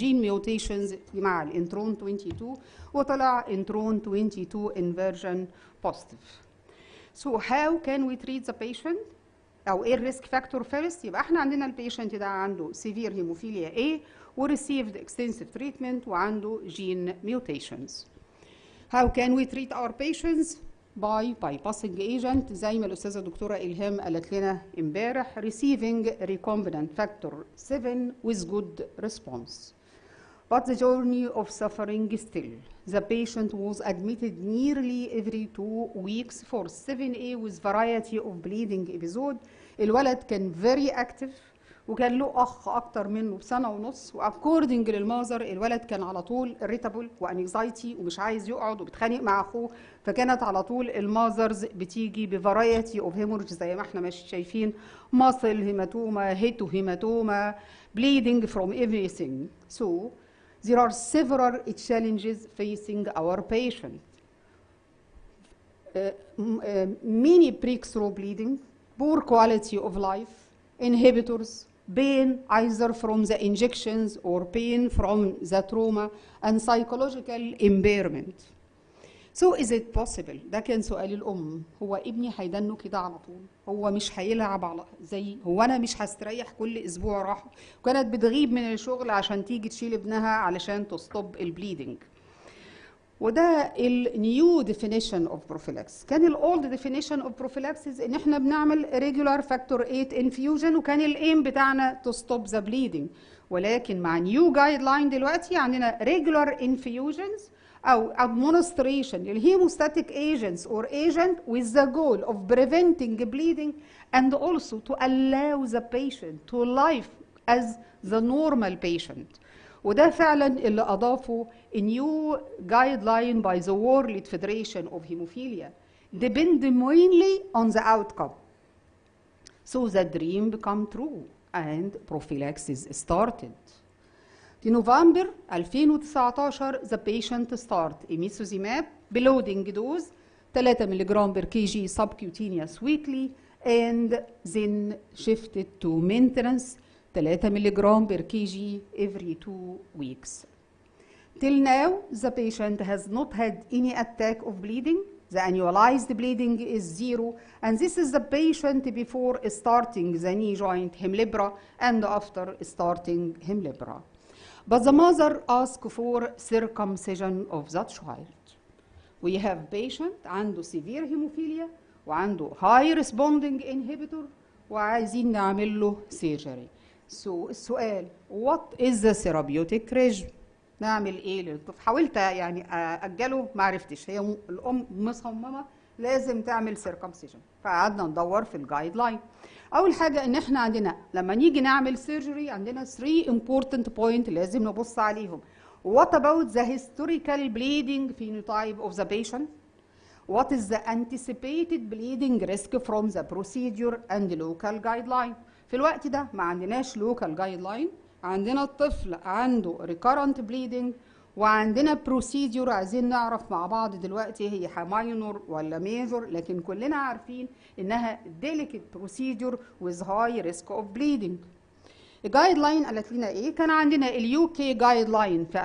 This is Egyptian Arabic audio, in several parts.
الجين ميوتيشنز مع الانترون 22 وطلع انترون 22 انفيرجن بوزيتيف So how can we treat the patient او ايه الريسك فاكتور فيرست يبقى احنا عندنا البيشنت ده عنده سيفير هيموفيليا A وريسيفد اكستنسيف تريتمنت وعنده جين ميوتيشنز How can we treat our patients? By bypassing agent زي ما الأستاذة الدكتورة إلهام قالت لنا امبارح receiving recombinant factor 7 with good response. But the journey of suffering still. The patient was admitted nearly every two weeks for 7A with variety of bleeding episode. الولد كان very active وكان له اخ اكتر منه بسنه ونص واكوردنج للمازر الولد كان على طول irritable وانكزايتي ومش عايز يقعد وبيتخانق مع اخوه فكانت على طول المازرز بتيجي بفرايتي اوف هيمورج زي ما احنا مش شايفين ماسل هيماتوما هيتو هيماتوما bleeding from everything so there are several challenges facing our patient uh, uh, many breakthrough bleeding poor quality of life inhibitors, pain either from the injections or pain from the trauma, and psychological impairment. So is it possible؟ ده كان سؤال الأم هو ابني هيدنه كده على طول هو مش هيلعب على زي هو أنا مش هستريح كل أسبوع راحة وكانت بتغيب من الشغل عشان تيجي تشيل ابنها علشان تستوب البليدنج وده النيو ديفينيشن اوف بروفيلاكس كان الاولد ديفينيشن اوف بروفيلاكسز ان احنا بنعمل ريجولار فاكتور 8 انفيوجن وكان الايم بتاعنا تو ستوب ذا بليدنج ولكن مع نيو جايد لاين دلوقتي عندنا ريجولار انفيوجنز او administration للهيموستاتيك agents or agent with the goal of preventing bleeding and also to allow the patient to live as the normal patient وده فعلا اللي اضافه a new guideline by the World Federation of Hemophilia depend mainly on the outcome so the dream become true and prophylaxis started في نوفمبر 2019 the patient start emicizumab بلودنج دوز 3 ملغ per kg subcutaneous weekly and then shifted to maintenance 3 ملغ per kg every two weeks. Till now, the patient has not had any attack of bleeding. The annualized bleeding is zero, and this is the patient before starting the knee joint Hemlibra and after starting Hemlibra. But the mother asked for circumcision of that child. We have patient عنده severe hemophilia وعنده high responding inhibitor وعايزين نعمل له surgery. So السؤال what is the therapeutic regimen؟ نعمل ايه للطفل؟ حاولت يعني اجله ما عرفتش هي م- الام مصممه لازم تعمل سيركمسيجن فقعدنا ندور في الجايد لاين. اول حاجه ان احنا عندنا لما نيجي نعمل سيرجري عندنا 3 important point لازم نبص عليهم. What about the historical bleeding phenotype of the patient? What is the anticipated bleeding risk from the procedure and local guideline? في الوقت ده ما عندناش local guideline عندنا الطفل عنده recurrent bleeding وعندنا procedure عايزين نعرف مع بعض دلوقتي هي ماينور ولا ميجور لكن كلنا عارفين انها delicate procedure with high risk of bleeding. الجايد لاين قالت لنا ايه؟ كان عندنا اليو كي جايد لاين في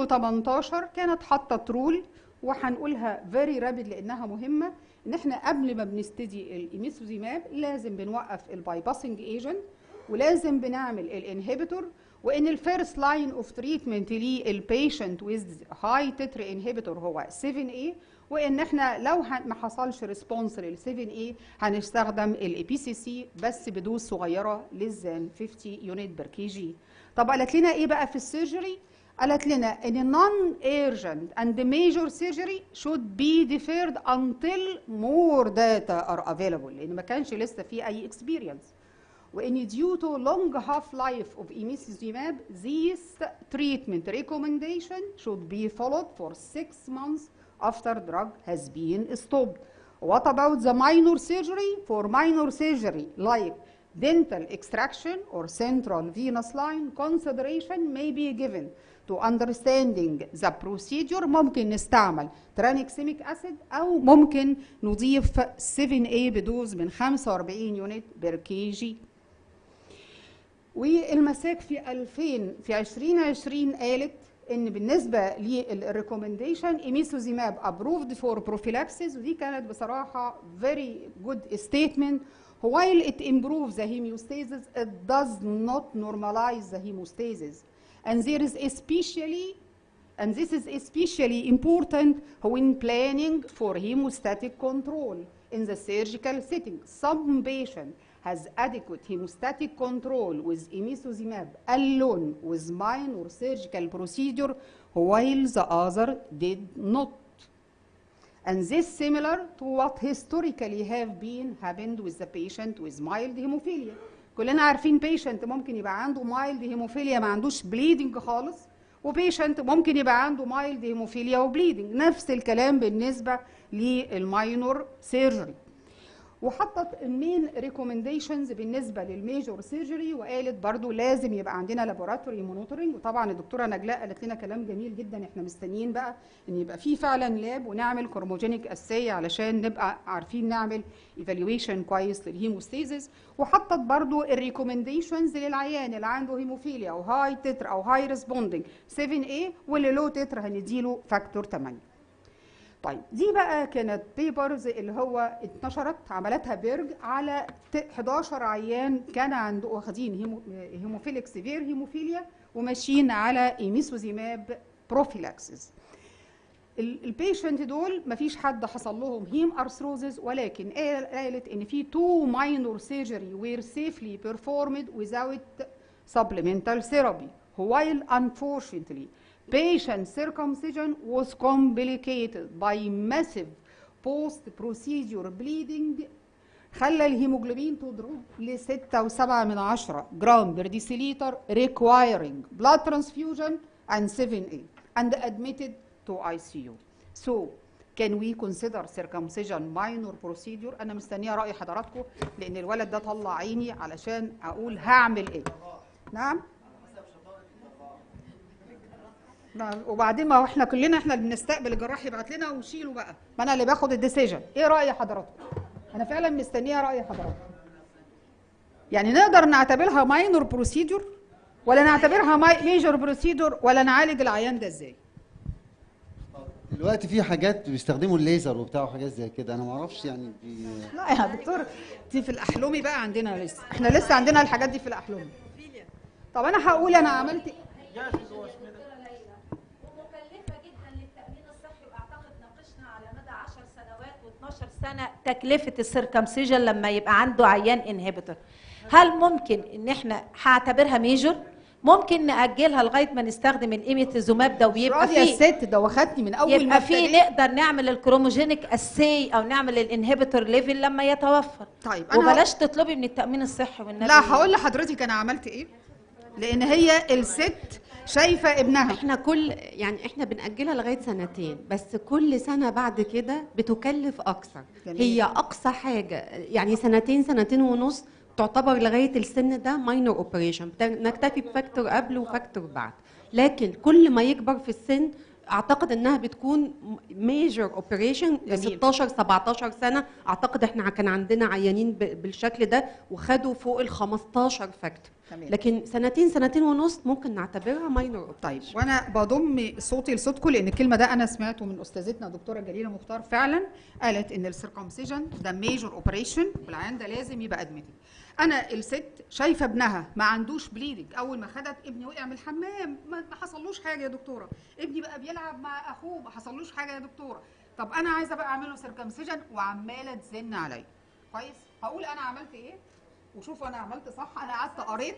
2018 كانت حاطه رول وهنقولها فيري رابيد لانها مهمه ان احنا قبل ما بنستدي الايميسوزيماب لازم بنوقف البايباسنج ايجنت ولازم بنعمل الانهبيتور وان الفيرست لاين اوف تريتمنت للبيشنت ويز هاي تتر انهبيتور هو 7A وان احنا لو ه- ما حصلش ريسبونس لل 7A هنستخدم الاي بي سي سي بس بدوز صغيره للزان 50 يونت بير كي جي طب قالت لنا ايه بقى في السيرجري قالت لنا ان non urgent and major surgery should be deferred until more data are available لان ما كانش لسه في اي experience وان due to long half life of emicizumab this treatment recommendation should be followed for six months after drug has been stopped. What about the minor surgery? For minor surgery like dental extraction or central venous line consideration may be given to understanding the procedure ممكن نستعمل ترانكسيميك اسيد او ممكن نضيف 7A بدوز من 45 يونت بير كي جي والمساك في 2000 في 2020 قالت ان بالنسبه للريكومنديشن ايميسوزيماب ابروفد فور بروفيلاكسيس ودي كانت بصراحه very good statement while it improves the hemostasis it does not normalize the hemostasis and there is especially and this is especially important when planning for hemostatic control in the surgical setting some patient has adequate hemostatic control with imicizumab alone with minor surgical procedure while the other did not. And this similar to what historically have been happened with the patient with mild hemophilia. كلنا عارفين patient ممكن يبقى عنده mild hemophilia ما عندوش bleeding خالص وبيشنت ممكن يبقى عنده mild hemophilia وبليدنج نفس الكلام بالنسبة للماينور سيرجري وحطت المين ريكومنديشنز بالنسبه للميجور سيرجري وقالت برضو لازم يبقى عندنا لابوراتوري مونيتورنج وطبعا الدكتوره نجلاء قالت لنا كلام جميل جدا احنا مستنيين بقى ان يبقى في فعلا لاب ونعمل كروموجينيك اساي علشان نبقى عارفين نعمل ايفالويشن كويس للهيموستيزيس وحطت برضو الريكومنديشنز للعيان اللي عنده هيموفيليا او هاي تتر او هاي ريسبوندنج 7A واللي لو تتر هنديله فاكتور 8 طيب دي بقى كانت بيبرز اللي هو اتنشرت عملتها بيرج على 11 عيان كان عنده واخدين هيمو هيموفيليك سيفير هيموفيليا وماشيين على ايميسوزيماب بروفيلاكسيس البيشنت دول مفيش حد حصل لهم هيم ارثروزز ولكن قالت ان في تو ماينور سيرجري وير سيفلي بيرفورمد without supplemental therapy while unfortunately patient circumcision was complicated by massive post-procedure bleeding خلى الهيموجلوبين تضرب ل 6.7 من عشرة جرام بر ديسيليتر requiring blood transfusion and 7A and admitted to ICU. So can we consider circumcision minor procedure؟ أنا مستنية رأي حضراتكم لأن الولد ده طلع عيني علشان أقول هعمل إيه. نعم؟ نعم وبعدين ما هو احنا كلنا احنا اللي بنستقبل الجراح يبعت لنا ونشيله بقى ما انا اللي باخد الديسيجن ايه راي حضراتكم انا فعلا مستنيه راي حضراتكم يعني نقدر نعتبرها ماينور بروسيدور ولا نعتبرها ميجور بروسيدور ولا نعالج العيان ده ازاي دلوقتي في حاجات بيستخدموا الليزر وبتاع وحاجات زي كده انا ما اعرفش يعني بي... لا يا دكتور دي في الاحلومي بقى عندنا لسه احنا لسه عندنا الحاجات دي في الاحلومي طب انا هقول انا عملت ايه ومكلفه جدا للتامين الصحي واعتقد ناقشنا على مدى 10 سنوات و12 سنه تكلفه السيركمسيجن لما يبقى عنده عيان انهبيتور هل ممكن ان احنا هعتبرها ميجور ممكن ناجلها لغايه ما نستخدم الايميتيزوماب ده ويبقى راضيه فيه الست دوختني من اول ما يبقى في ابتديت. نقدر نعمل الكروموجينيك اسي او نعمل الانهبيتور ليفل لما يتوفر طيب انا وبلاش تطلبي من التامين الصحي والنبي لا هقول لحضرتك انا عملت ايه لان هي الست شايفه ابنها احنا كل يعني احنا بنأجلها لغاية سنتين بس كل سنة بعد كده بتكلف أكثر جميل. هي أقصى حاجة يعني سنتين سنتين ونص تعتبر لغاية السن ده ماينور اوبريشن نكتفي بفاكتور قبل وفاكتور بعد لكن كل ما يكبر في السن اعتقد انها بتكون ميجر اوبريشن جميل. 16 17 سنه اعتقد احنا كان عندنا عيانين ب- بالشكل ده وخدوا فوق ال 15 فاكتور تمام. لكن سنتين سنتين ونص ممكن نعتبرها ماينور طيب وانا بضم صوتي لصوتكم لان الكلمه ده انا سمعته من استاذتنا دكتوره جليله مختار فعلا قالت ان السيركمسيجن ده ميجور اوبريشن والعيان ده لازم يبقى ادمتد انا الست شايفه ابنها ما عندوش بليدنج اول ما خدت ابني وقع من الحمام ما ما حصلوش حاجه يا دكتوره ابني بقى بيلعب مع اخوه ما حصلوش حاجه يا دكتوره طب انا عايزه بقى اعمل له سيركمسيجن وعماله تزن عليا كويس هقول انا عملت ايه وشوفوا انا عملت صح انا قعدت قريت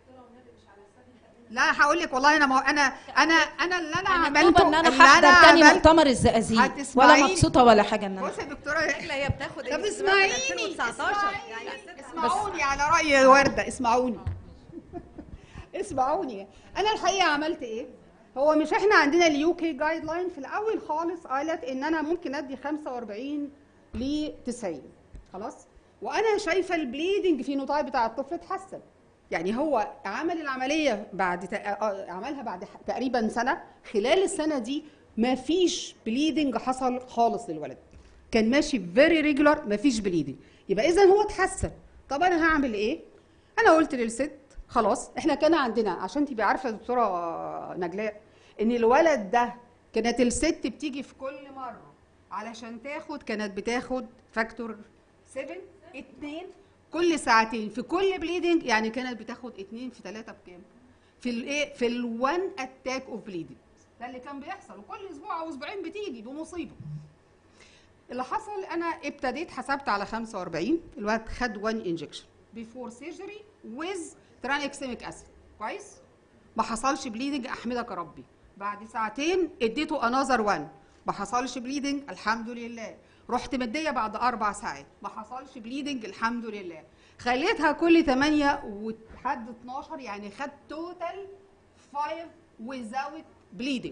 لا هقول لك والله انا ما انا انا انا اللي انا, انا عملته مكتوبه ان انا اللي هحضر تاني عملته- مؤتمر الزقازيق ولا هتسمعيني. مبسوطه ولا حاجه ان انا بصي يا دكتوره هي بتاخد طب الاسبوع اسمعيني من 2019 اسمعيني. يعني الست اسمعوني على رأي وردة اسمعوني اسمعوني انا الحقيقة عملت ايه هو مش احنا عندنا اليو كي جايد لاين في الاول خالص قالت ان انا ممكن ادي 45 ل 90 خلاص وانا شايفه البليدنج فينوتايب بتاع الطفل اتحسن يعني هو عمل العمليه بعد تق- آه، عملها بعد ح- تقريبا سنه خلال السنه دي ما فيش بليدنج حصل خالص للولد كان ماشي فيري ريجولار ما فيش بليدنج يبقى اذا هو اتحسن طب انا هعمل ايه انا قلت للست خلاص احنا كان عندنا عشان تبقى عارفه يا دكتوره نجلاء ان الولد ده كانت الست بتيجي في كل مره علشان تاخد كانت بتاخد فاكتور 7 2 كل ساعتين في كل بليدنج يعني كانت بتاخد 2 في 3 بكام؟ في الايه في الوان اتاك اوف بليدنج ده اللي كان بيحصل وكل اسبوع او اسبوعين بتيجي بمصيبه اللي حصل انا ابتديت حسبت على 45 الوقت خد 1 انجكشن بيفور سيرجري ويز ترانكسيميك اسيد كويس ما حصلش بليدنج احمدك يا ربي بعد ساعتين اديته انذر 1 ما حصلش بليدنج الحمد لله رحت مديه بعد اربع ساعات ما حصلش بليدنج الحمد لله خليتها كل 8 ولحد 12 يعني خد توتال 5 without bleeding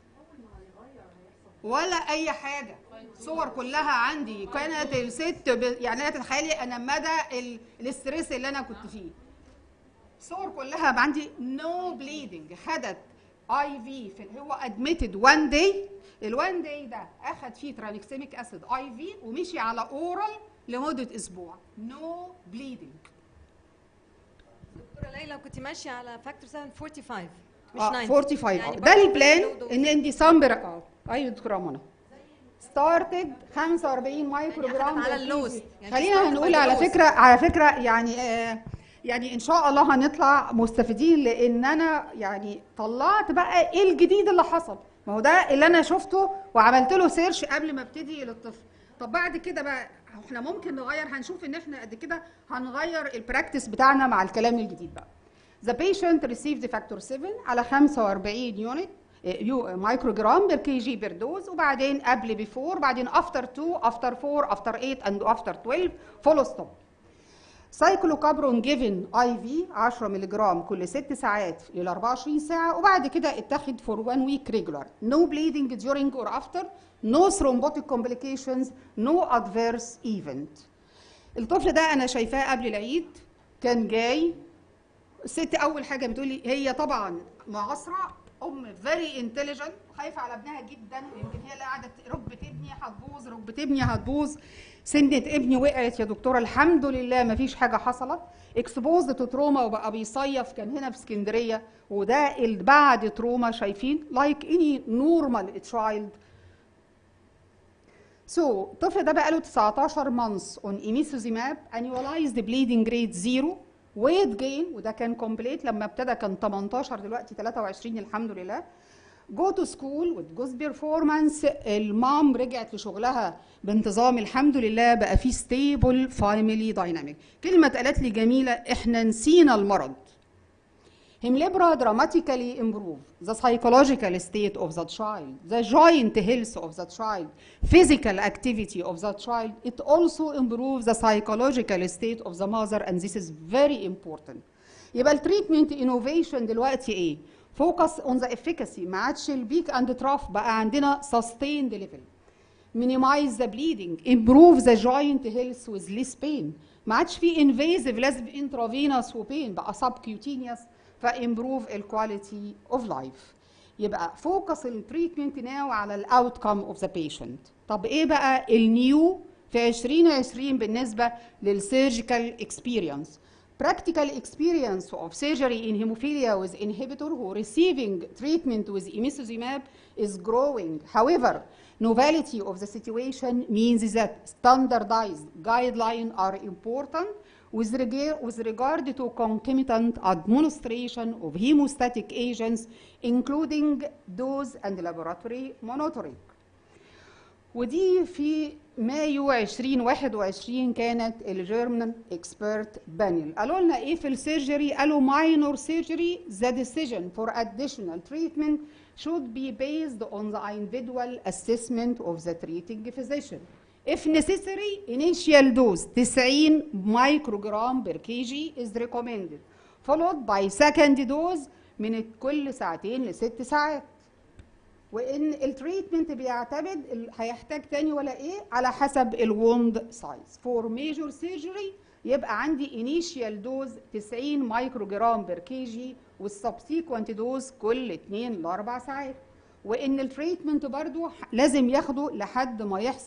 ولا اي حاجه صور كلها عندي كانت الست ب... يعني لا تتخيلي انا مدى ال... الاستريس اللي انا كنت فيه صور كلها عندي نو بليدنج خدت اي في في اللي هو ادميتد وان داي الوان داي ده اخد فيه ترانكسيميك اسيد اي في ومشي على اورال لمده اسبوع نو بليدنج دكتوره ليلى كنت ماشيه على فاكتور 745 مش اه 90 45 يعني اه برضه ده البلان low dose. ان ان ديسمبر اه ايوه دكتوره منى ستارتد 45 مايكرو يعني جرام أخدت على per اللوز. kg. يعني خلينا started هنقول by على the فكره على فكره يعني آه يعني ان شاء الله هنطلع مستفيدين لان انا يعني طلعت بقى ايه الجديد اللي حصل ما هو ده اللي انا شفته وعملت له سيرش قبل ما ابتدي للطفل طب بعد كده بقى احنا ممكن نغير هنشوف ان احنا قد كده هنغير البراكتس بتاعنا مع الكلام الجديد بقى The patient received factor 7 على 45 يونت مايكرو جرام بير كي جي بير دوز وبعدين قبل بيفور بعدين افتر 2 افتر 4 افتر 8 اند افتر 12 فولو ستوب سايكلوكابرون جيفن اي في 10 مللي جرام كل 6 ساعات ل 24 ساعه وبعد كده اتاخد فور 1 ويك ريجولار نو بليدنج during اور افتر نو thrombotic complications نو ادفيرس ايفنت الطفل ده انا شايفاه قبل العيد كان جاي الست اول حاجه بتقولي هي طبعا معاصره ام فيري انتليجنت خايفه على ابنها جدا يمكن هي اللي قاعده ركبه ابني هتبوظ ركبه ابني هتبوظ سنه ابني وقعت يا دكتوره الحمد لله ما فيش حاجه حصلت اكسبوز تو تروما وبقى بيصيف كان هنا في اسكندريه وده اللي بعد تروما شايفين لايك اني نورمال تشايلد So, الطفل ده بقاله 19 months on imicizumab annualized bleeding rate zero weight gain وده كان complete لما ابتدى كان 18 دلوقتي 23 الحمد لله جو تو سكول with good performance المام رجعت لشغلها بانتظام الحمد لله بقى في stable family dynamic كلمة قالت لي جميلة احنا نسينا المرض Hemlibra dramatically improve the psychological state of the child, the joint health of the child, physical activity of the child. It also improves the psychological state of the mother and this is very important. يبقى التريتمنت انوفيشن دلوقتي ايه؟ فوكس اون ذا efficacy ما عادش البيك اند تراف بقى عندنا sustained level. minimize the bleeding improve the joint health with less pain ما عادش في invasive لازم intravenous وبين بقى subcutaneous فامبروف الكواليتي اوف لايف يبقى فوكس التريتمنت ناو على الاوتكم اوف ذا بيشنت طب ايه بقى النيو في 2020 بالنسبه للسيرجيكال اكسبيرينس practical experience of surgery in hemophilia with inhibitor who receiving treatment with imicizumab is growing. However, novelty of the situation means that standardized guidelines are important with regard, with regard to concomitant administration of hemostatic agents, including dose and laboratory monitoring. ودي في مايو 2021 كانت الجيرمان اكسبرت بانل قالوا لنا ايه في السيرجري قالوا minor surgery the decision for additional treatment should be based on the individual assessment of the treating physician if necessary initial dose 90 microgram per kg is recommended followed by second dose من كل ساعتين لست ساعات وان التريتمنت بيعتمد ال- هيحتاج تاني ولا ايه على حسب الوند سايز فور ميجور سيرجري يبقى عندي انيشيال دوز 90 مايكرو جرام بير كي جي والسبسيكوينت دوز كل 2 ل 4 ساعات وان التريتمنت برضو ح- لازم ياخده لحد ما يحصل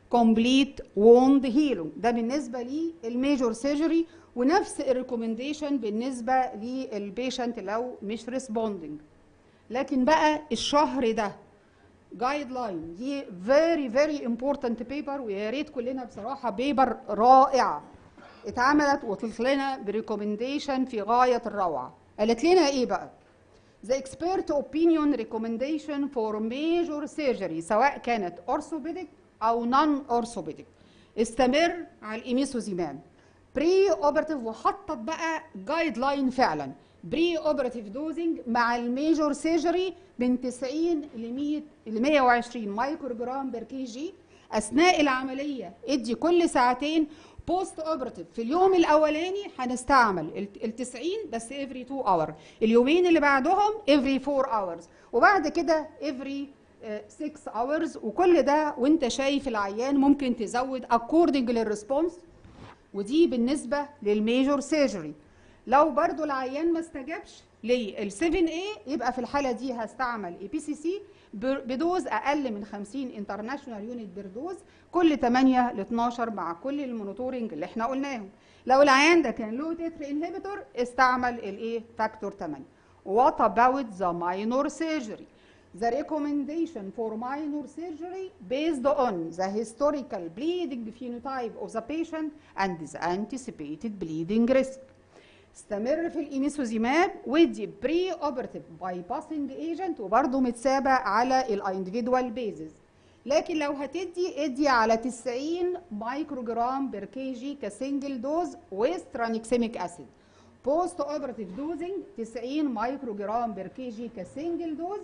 كومبليت ووند هيلينج ده بالنسبه للميجور سيرجري ونفس الريكومنديشن بالنسبه للبيشنت لو مش ريسبوندنج لكن بقى الشهر ده جايد لاين دي فيري فيري امبورتنت بيبر ويا ريت كلنا بصراحه بيبر رائعه اتعملت وطلعت لنا بريكومنديشن في غايه الروعه قالت لنا ايه بقى The expert opinion recommendation for major surgery سواء كانت orthopedic أو non orthopedic استمر على الإيميسوزيمام بري اوبرتيف وحطت بقى جايد لاين فعلا بري اوبرتيف دوزنج مع الميجور سيرجري من 90 ل 100 ل 120 مايكرو جرام بير كي جي اثناء العمليه ادي كل ساعتين بوست اوبرتيف في اليوم الاولاني هنستعمل ال 90 بس افري 2 اور اليومين اللي بعدهم افري 4 اورز وبعد كده افري 6 اورز وكل ده وانت شايف العيان ممكن تزود اكوردنج للريسبونس ودي بالنسبه للميجور سيرجري لو برضو العيان ما استجابش لل 7 a يبقى في الحاله دي هستعمل اي بي سي سي بدوز اقل من 50 انترناشونال يونت بير دوز كل 8 ل 12 مع كل المونيتورنج اللي احنا قلناهم لو العيان ده كان لو تتر انهبيتور استعمل الايه فاكتور 8 وات اباوت ذا ماينور سيرجري The recommendation for minor surgery based on the historical bleeding phenotype of the patient and the anticipated bleeding risk. استمر في الإيميسوزيماب ودي بري اوبرتيف باي باسنج ايجنت وبرضه متسابع على الاندفيدوال بيزز لكن لو هتدي ادي على 90 مايكرو جرام بير كي جي كسنجل دوز وسترانكسيميك اسيد بوست اوبرتيف دوزنج 90 مايكرو جرام بير كي جي كسنجل دوز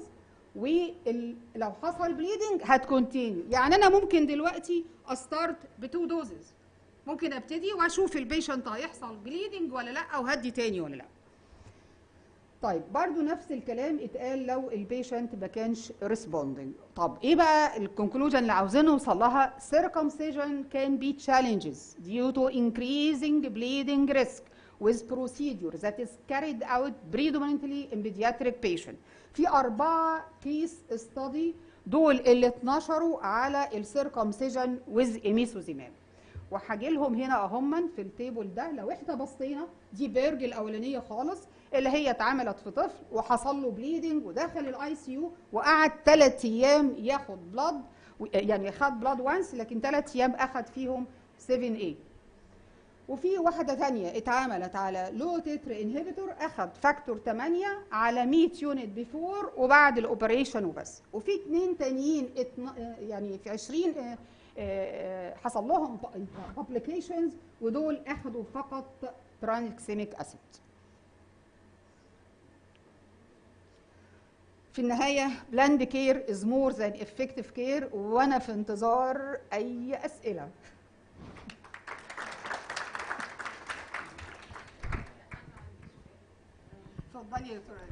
ولو حصل بليدنج هتكونتينيو يعني انا ممكن دلوقتي استارت بتو دوزز ممكن ابتدي واشوف البيشنت هيحصل بليدنج ولا لا او هدي تاني ولا لا طيب برضو نفس الكلام اتقال لو البيشنت ما كانش ريسبوندنج طب ايه بقى الكونكلوجن اللي عاوزين نوصل لها circumcision can be challenges due to increasing bleeding risk with procedure that is carried out predominantly in pediatric patient في أربعة كيس ستادي دول اللي اتنشروا على السيركمسيجن ويز ايميسوزيماب وهاجي لهم هنا اهما في التيبل ده لو احنا بصينا دي بيرج الاولانيه خالص اللي هي اتعملت في طفل وحصل له بليدنج ودخل الاي سي يو وقعد ثلاث ايام ياخد بلاد يعني خد بلاد وانس لكن ثلاث ايام اخد فيهم 7 a وفي واحدة تانية اتعملت على لو تتر انهبيتور اخد فاكتور 8 على 100 يونت بيفور وبعد الاوبريشن وبس وفي اتنين تانيين اتنا يعني في 20 اه اه حصل لهم بابليكيشنز ودول اخدوا فقط ترانكسيميك اسيد في النهاية بلاند كير از مور ذان افكتيف كير وانا في انتظار اي اسئلة اتفضلي يا دكتورة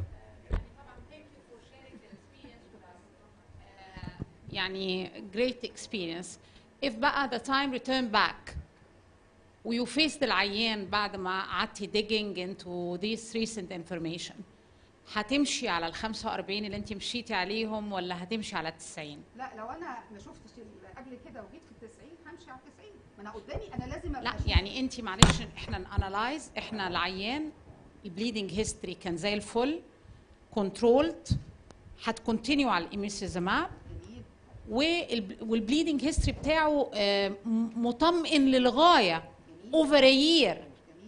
يعني great experience if بقى the time return back و you faced العيان بعد ما قعدتي digging into this recent information هتمشي على ال 45 اللي انت مشيتي عليهم ولا هتمشي على ال 90 لا لو انا ما شفتش ال- قبل كده وجيت في ال 90 همشي على ال 90 ما انا قدامي انا لازم ابقى لا أشوف. يعني انت معلش احنا نانلايز احنا العيان البليدنج هيستوري كان زي الفل كنترولد هتكونتينيو على الايميسيزماب والبليدنج هيستوري بتاعه آه، م- مطمئن للغايه اوفر يير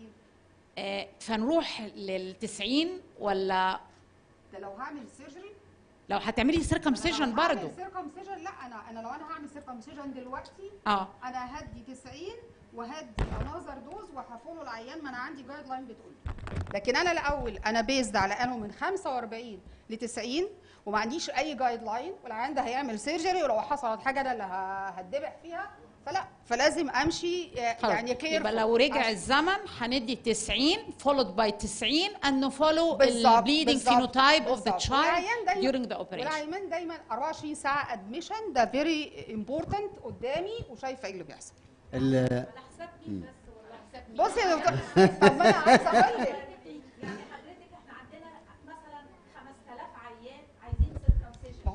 فنروح لل 90 ولا ده لو هعمل سيرجري لو هتعملي سيركمسيجن برضه سيركمسيجن لا انا انا لو انا هعمل سيركمسيجن دلوقتي اه انا هدي 90 وهدي انذر دوز وهفولو العيان ما انا عندي جايد لاين بتقول لكن انا الاول انا بيزد على انه من 45 ل 90 وما عنديش اي جايد لاين والعيان ده هيعمل سيرجري ولو حصلت حاجه انا اللي ه- هتدبح فيها فلا فلازم امشي آه، خلاص. يعني كير يبقى لو رجع الزمن هندي 90 followed by 90 and follow بالظبط، the bleeding بالظبط، phenotype of the بالظبط. child والعيان دايما during the operation والعيان دايما 24 ساعه ادميشن ده فيري امبورتنت قدامي وشايفه ايه اللي بيحصل ال- بصي يا دكتور طب ما انا عايزه اقول لك يعني حضرتك احنا عندنا مثلا 5000 عيان عايزين سيركمسيجن ما هو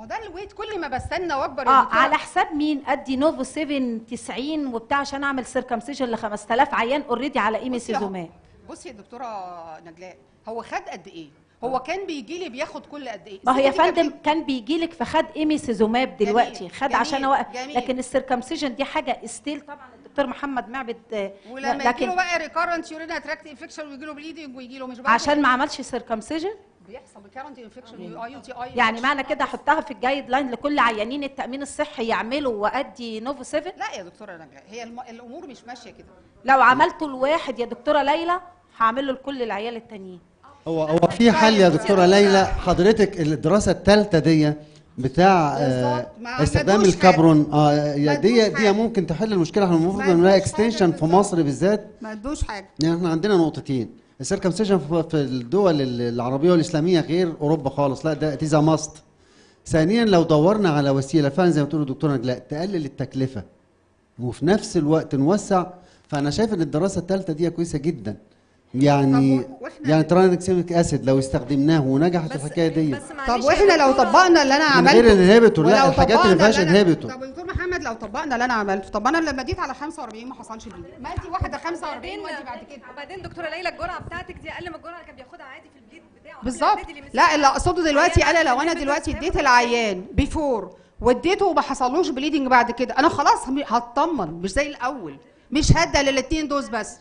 ده الويت كل ما بستنى واكبر اه الدكتورة- على حساب مين ادي نوفو 7 90 وبتاع عشان اعمل سيركمسيجن ل 5000 عيان اوريدي على بصي ايميسيزوماب أهو. بصي يا دكتوره نجلاء هو خد قد ايه هو كان بيجي لي بياخد كل قد ايه ما هو يا الست دي كانت فندم كان بيجي لك فخد ايميسيزوماب دلوقتي خد جميل، عشان اوقف جميل. لكن السيركمسيجن دي حاجه ستيل طبعا الدكتور محمد معبد آه، ولما يجي لكن له بقى ريكارنت يورينا تراكت انفكشن ويجي له بليدنج ويجي له مش برضه عشان ما عملش سيركمسيجن بيحصل ريكارنت انفكشن يو يو تي اي يعني معنى كده احطها في الجايد لاين لكل عيانين التامين الصحي يعملوا وادي نوفو 7 لا يا دكتوره نجلاء هي الم... الامور مش ماشيه كده لو عملته لواحد يا دكتوره ليلى هعمله لكل العيال التانيين هو هو في حل يا دكتوره ليلى حضرتك الدراسه الثالثه دي بتاع آه بالظبط، ما استخدام عملوش الكبرون اه يا ما دي ادوش دي حاجة. ممكن تحل المشكله احنا المفروض ما نعملها ادوش حاجة اكستنشن في بالظبط. مصر بالذات ما ادوش حاجه يعني احنا عندنا نقطتين السيركمسيشن في في الدول العربيه والاسلاميه غير اوروبا خالص لا ده تيزا ماست ثانيا لو دورنا على وسيله فعلا زي ما بتقول الدكتوره نجلاء تقلل التكلفه وفي نفس الوقت نوسع فانا شايف ان الدراسه الثالثه دي كويسه جدا يعني طب و- وإحنا- يعني ترانكسيميك اسيد لو استخدمناه ونجحت بس الحكايه دي بس معلش طب يا واحنا لو دكتورة، طبقنا اللي انا من عملته غير الانهبيتور لا ولو الحاجات اللي طبقنا فيهاش اللي أنا- انهبيتور طب دكتور محمد لو طبقنا اللي انا عملته طب انا لما اديت على 45 ما حصلش بيه ما ادي واحده 45 وادي بعد كده وبعدين دكتوره ليلى الجرعه بتاعتك دي اقل من الجرعه اللي كان بياخدها عادي في البليد بتاعه بالظبط البليد اللي لا اللي اقصده دلوقتي عيان انا لو انا عنده دلوقتي inhibitors اديت هياخد العيان بيفور واديته وما حصلوش بليدنج بعد كده انا خلاص هم- هطمن مش زي الاول مش هدى للاثنين دوز بس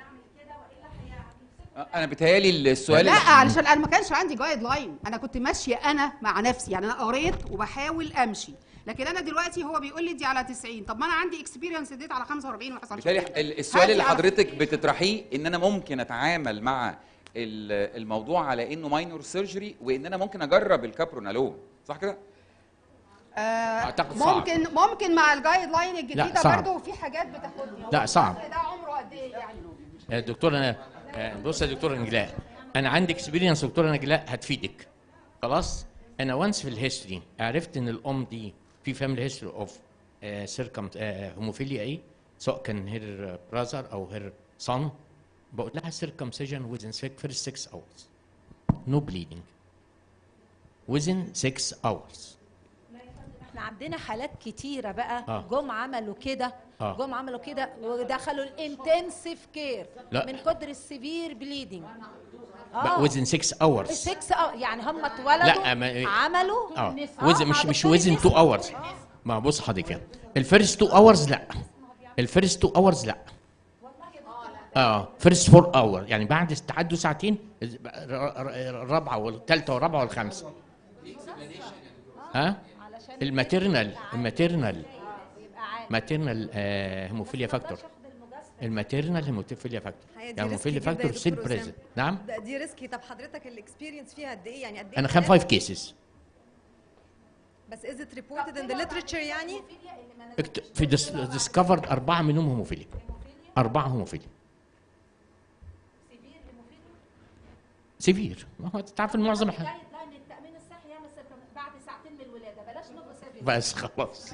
انا بيتهيالي السؤال لا اللي- علشان انا ما كانش عندي جايد لاين انا كنت ماشيه انا مع نفسي يعني انا قريت وبحاول امشي لكن انا دلوقتي هو بيقول لي دي على 90 طب ما انا عندي اكسبيرينس اديت على 45 وما حصلش بالتالي كده. ال- السؤال هاتي اللي على- حضرتك بتطرحيه ان انا ممكن اتعامل مع ال- الموضوع على انه ماينور سيرجري وان انا ممكن اجرب الكابرونالون صح كده؟ آه أعتقد صعب. ممكن ممكن مع الجايد لاين الجديده صعب. برضه في حاجات بتاخدني لا، صعب. ده عمره قد ايه يعني يا دكتور انا آه، بص يا دكتور نجلاء انا عندي اكسبيرينس دكتور نجلاء هتفيدك خلاص انا وانس في الهيستوري عرفت ان الام دي في فاميلي هيستوري اوف سيركم هوموفيليا ايه سواء كان هير براذر او هير صن بقول لها سيركمسيجن within first 6 hours no bleeding within 6 hours احنا عندنا حالات كتيره بقى آه. جم عملوا كده آه. جم عملوا كده ودخلوا الانتنسيف كير لا. من كتر السيفير بليدنج اه within 6 hours 6 اه يعني هم اتولدوا لا، ما- عملوا اه آه، وزن مش مع مش دكتور وزن النساء. 2 اورز ما بص حضرتك الفيرست 2 اورز لا الفيرست 2 اورز لا اه فيرست 4 اور يعني بعد تعدوا ساعتين الرابعه والثالثه والرابعه والخامسه ها الماتيرنال الماتيرنال ماتيرنال هيموفيليا فاكتور الماتيرنال هيموفيليا فاكتور هي دي يعني هيموفيليا ريسكي جدا يا فاكتور ستيل دكتور أسامة. بريزنت نعم ده- دي ريسكي طب حضرتك الاكسبيرينس فيها قد ايه يعني قد ايه انا خام حالات؟ 5 كيسز بس از ات ريبورتد ان ذا ليترشر يعني اكت- في ديسكفرد أربعة منهم هوموفيليا أربعة هوموفيليا سيفير ما هو تعرف إن معظم الحالات جايد لاين التامين الصحي يعمل سيركم- بعد ساعتين من الولاده بلاش نوفو 7 بس خلاص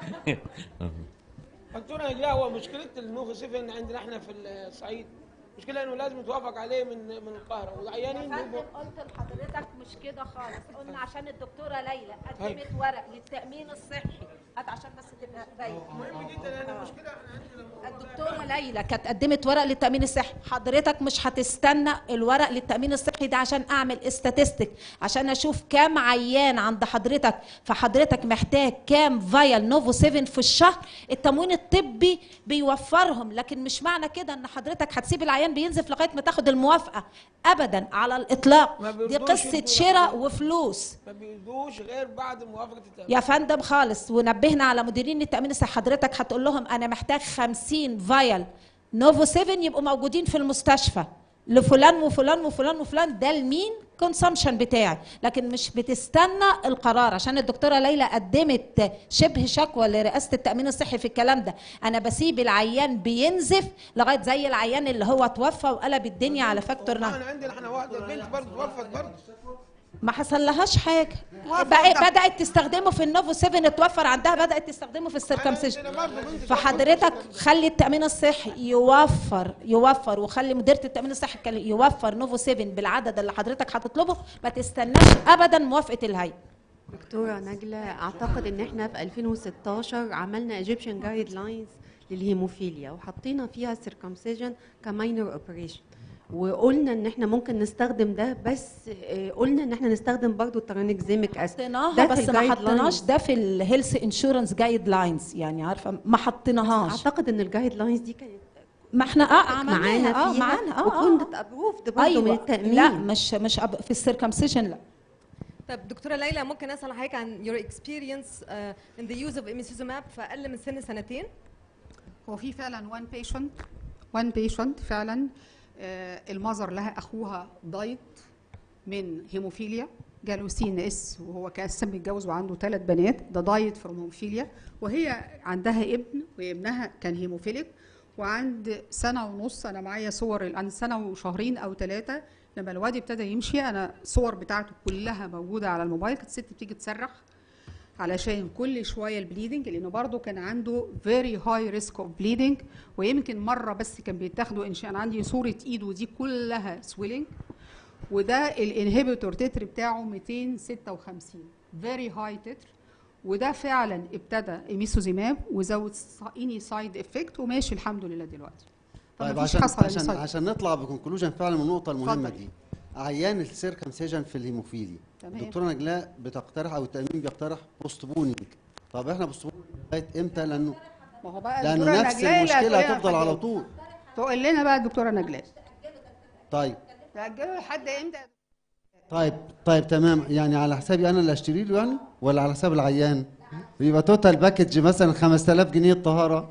دكتور نجلاء هو مشكله النوفو 7 عندنا احنا في الصعيد مشكله انه لازم يتوافق عليه من من القاهره والعيانين فندم بيبقوا قلت لحضرتك مش كده خالص قلنا عشان الدكتوره ليلى قدمت ورق للتامين الصحي هات عشان بس تبقى باين مهم جدا لان المشكله احنا عندنا الدكتوره ليلى كانت قدمت ورق للتامين الصحي حضرتك مش هتستنى الورق للتامين الصحي ده عشان اعمل استاتستيك عشان اشوف كام عيان عند حضرتك فحضرتك محتاج كام فايل نوفو 7 في الشهر التموين الطبي بيوفرهم لكن مش معنى كده ان حضرتك هتسيب العيان بينزف لغايه ما تاخد الموافقه ابدا على الاطلاق ما دي بيرضوش قصه يدوا شراء العيان. وفلوس ما بيدوش غير بعد موافقه التامين يا فندم خالص ونبهنا على مديرين التامين الصحي حضرتك هتقول لهم انا محتاج 50 فايل نوفو 7 يبقوا موجودين في المستشفى لفلان وفلان وفلان وفلان ده المين كونسامشن بتاعي لكن مش بتستنى القرار عشان الدكتوره ليلى قدمت شبه شكوى لرئاسه التامين الصحي في الكلام ده انا بسيب العيان بينزف لغايه زي العيان اللي هو توفى وقلب الدنيا على فاكتور نهر احنا عندنا احنا واحده البنت برضه توفت برضه ما حصل لهاش حاجه وافق بقى- ده. بدات تستخدمه في النوفو 7 اتوفر عندها بدات تستخدمه في السيركمسيشن عندنا برضه بنت فحضرتك خلي التامين الصحي يوفر يوفر وخلي مديريه التامين الصحي كان يوفر نوفو 7 بالعدد اللي حضرتك هتطلبه ما تستناش ابدا موافقه الهيئه دكتورة نجلة أعتقد إن إحنا في 2016 عملنا Egyptian Guidelines للهيموفيليا وحطينا فيها circumcision كماينر اوبريشن وقلنا ان احنا ممكن نستخدم ده بس آه، قلنا ان احنا نستخدم برضو الترانكزيميك اسيد حطيناها ده في بس ما الجايد حطيناش لاينز. ده في الهيلث انشورنس جايد لاينز يعني عارفه ما حطيناهاش اعتقد ان الجايد لاينز دي كانت ما احنا اه عملناها معانا اه فيها معانا اه اه وكنت ابروفد برضو من التامين لا مش مش أب- في السيركمسيشن لا طب دكتوره ليلى ممكن اسال حضرتك عن your experience uh, in the use of imicizumab في اقل من سن سنتين هو في فعلا وان بيشنت وان بيشنت فعلا آه، المذر لها اخوها دايت من هيموفيليا جاله سي ان اس وهو كان اساسا متجوز وعنده ثلاث بنات ده دايت فروم هيموفيليا وهي عندها ابن وابنها كان هيموفيليك وعند سنه ونص انا معايا صور عند سنه وشهرين او ثلاثه لما الواد ابتدى يمشي انا صور بتاعته كلها موجوده على الموبايل كانت الست بتيجي تصرخ علشان كل شويه البليدنج لانه برضه كان عنده فيري هاي ريسك اوف بليدنج ويمكن مره بس كان بيتاخدوا انشاء انا عندي صوره ايده دي كلها سويلنج وده الانهبيتور تتر بتاعه 256 فيري هاي تتر وده فعلا ابتدى ايميسوزيماب وزود اني سايد افكت وماشي الحمد لله دلوقتي طيب فمفيش عشان حصل عشان للسايد عشان نطلع بكونكلوجن فعلا من النقطه المهمه اتفضل. دي عيان السيركمسيجن في الهيموفيليا تمام. الدكتوره نجلاء بتقترح او التامين بيقترح بوست بونينج طب احنا بوست بونينج لغايه امتى لانه ما هو بقى لانه الدكتورة نفس نجلاء اللي المشكله هتقولنا هتفضل على الحاجات. طول تقول لنا بقى الدكتوره نجلاء طيب تاجلوا لحد امتى طيب طيب تمام يعني على حسابي انا اللي اشتري له يعني ولا على حساب العيان يبقى توتال باكج مثلا 5000 جنيه الطهاره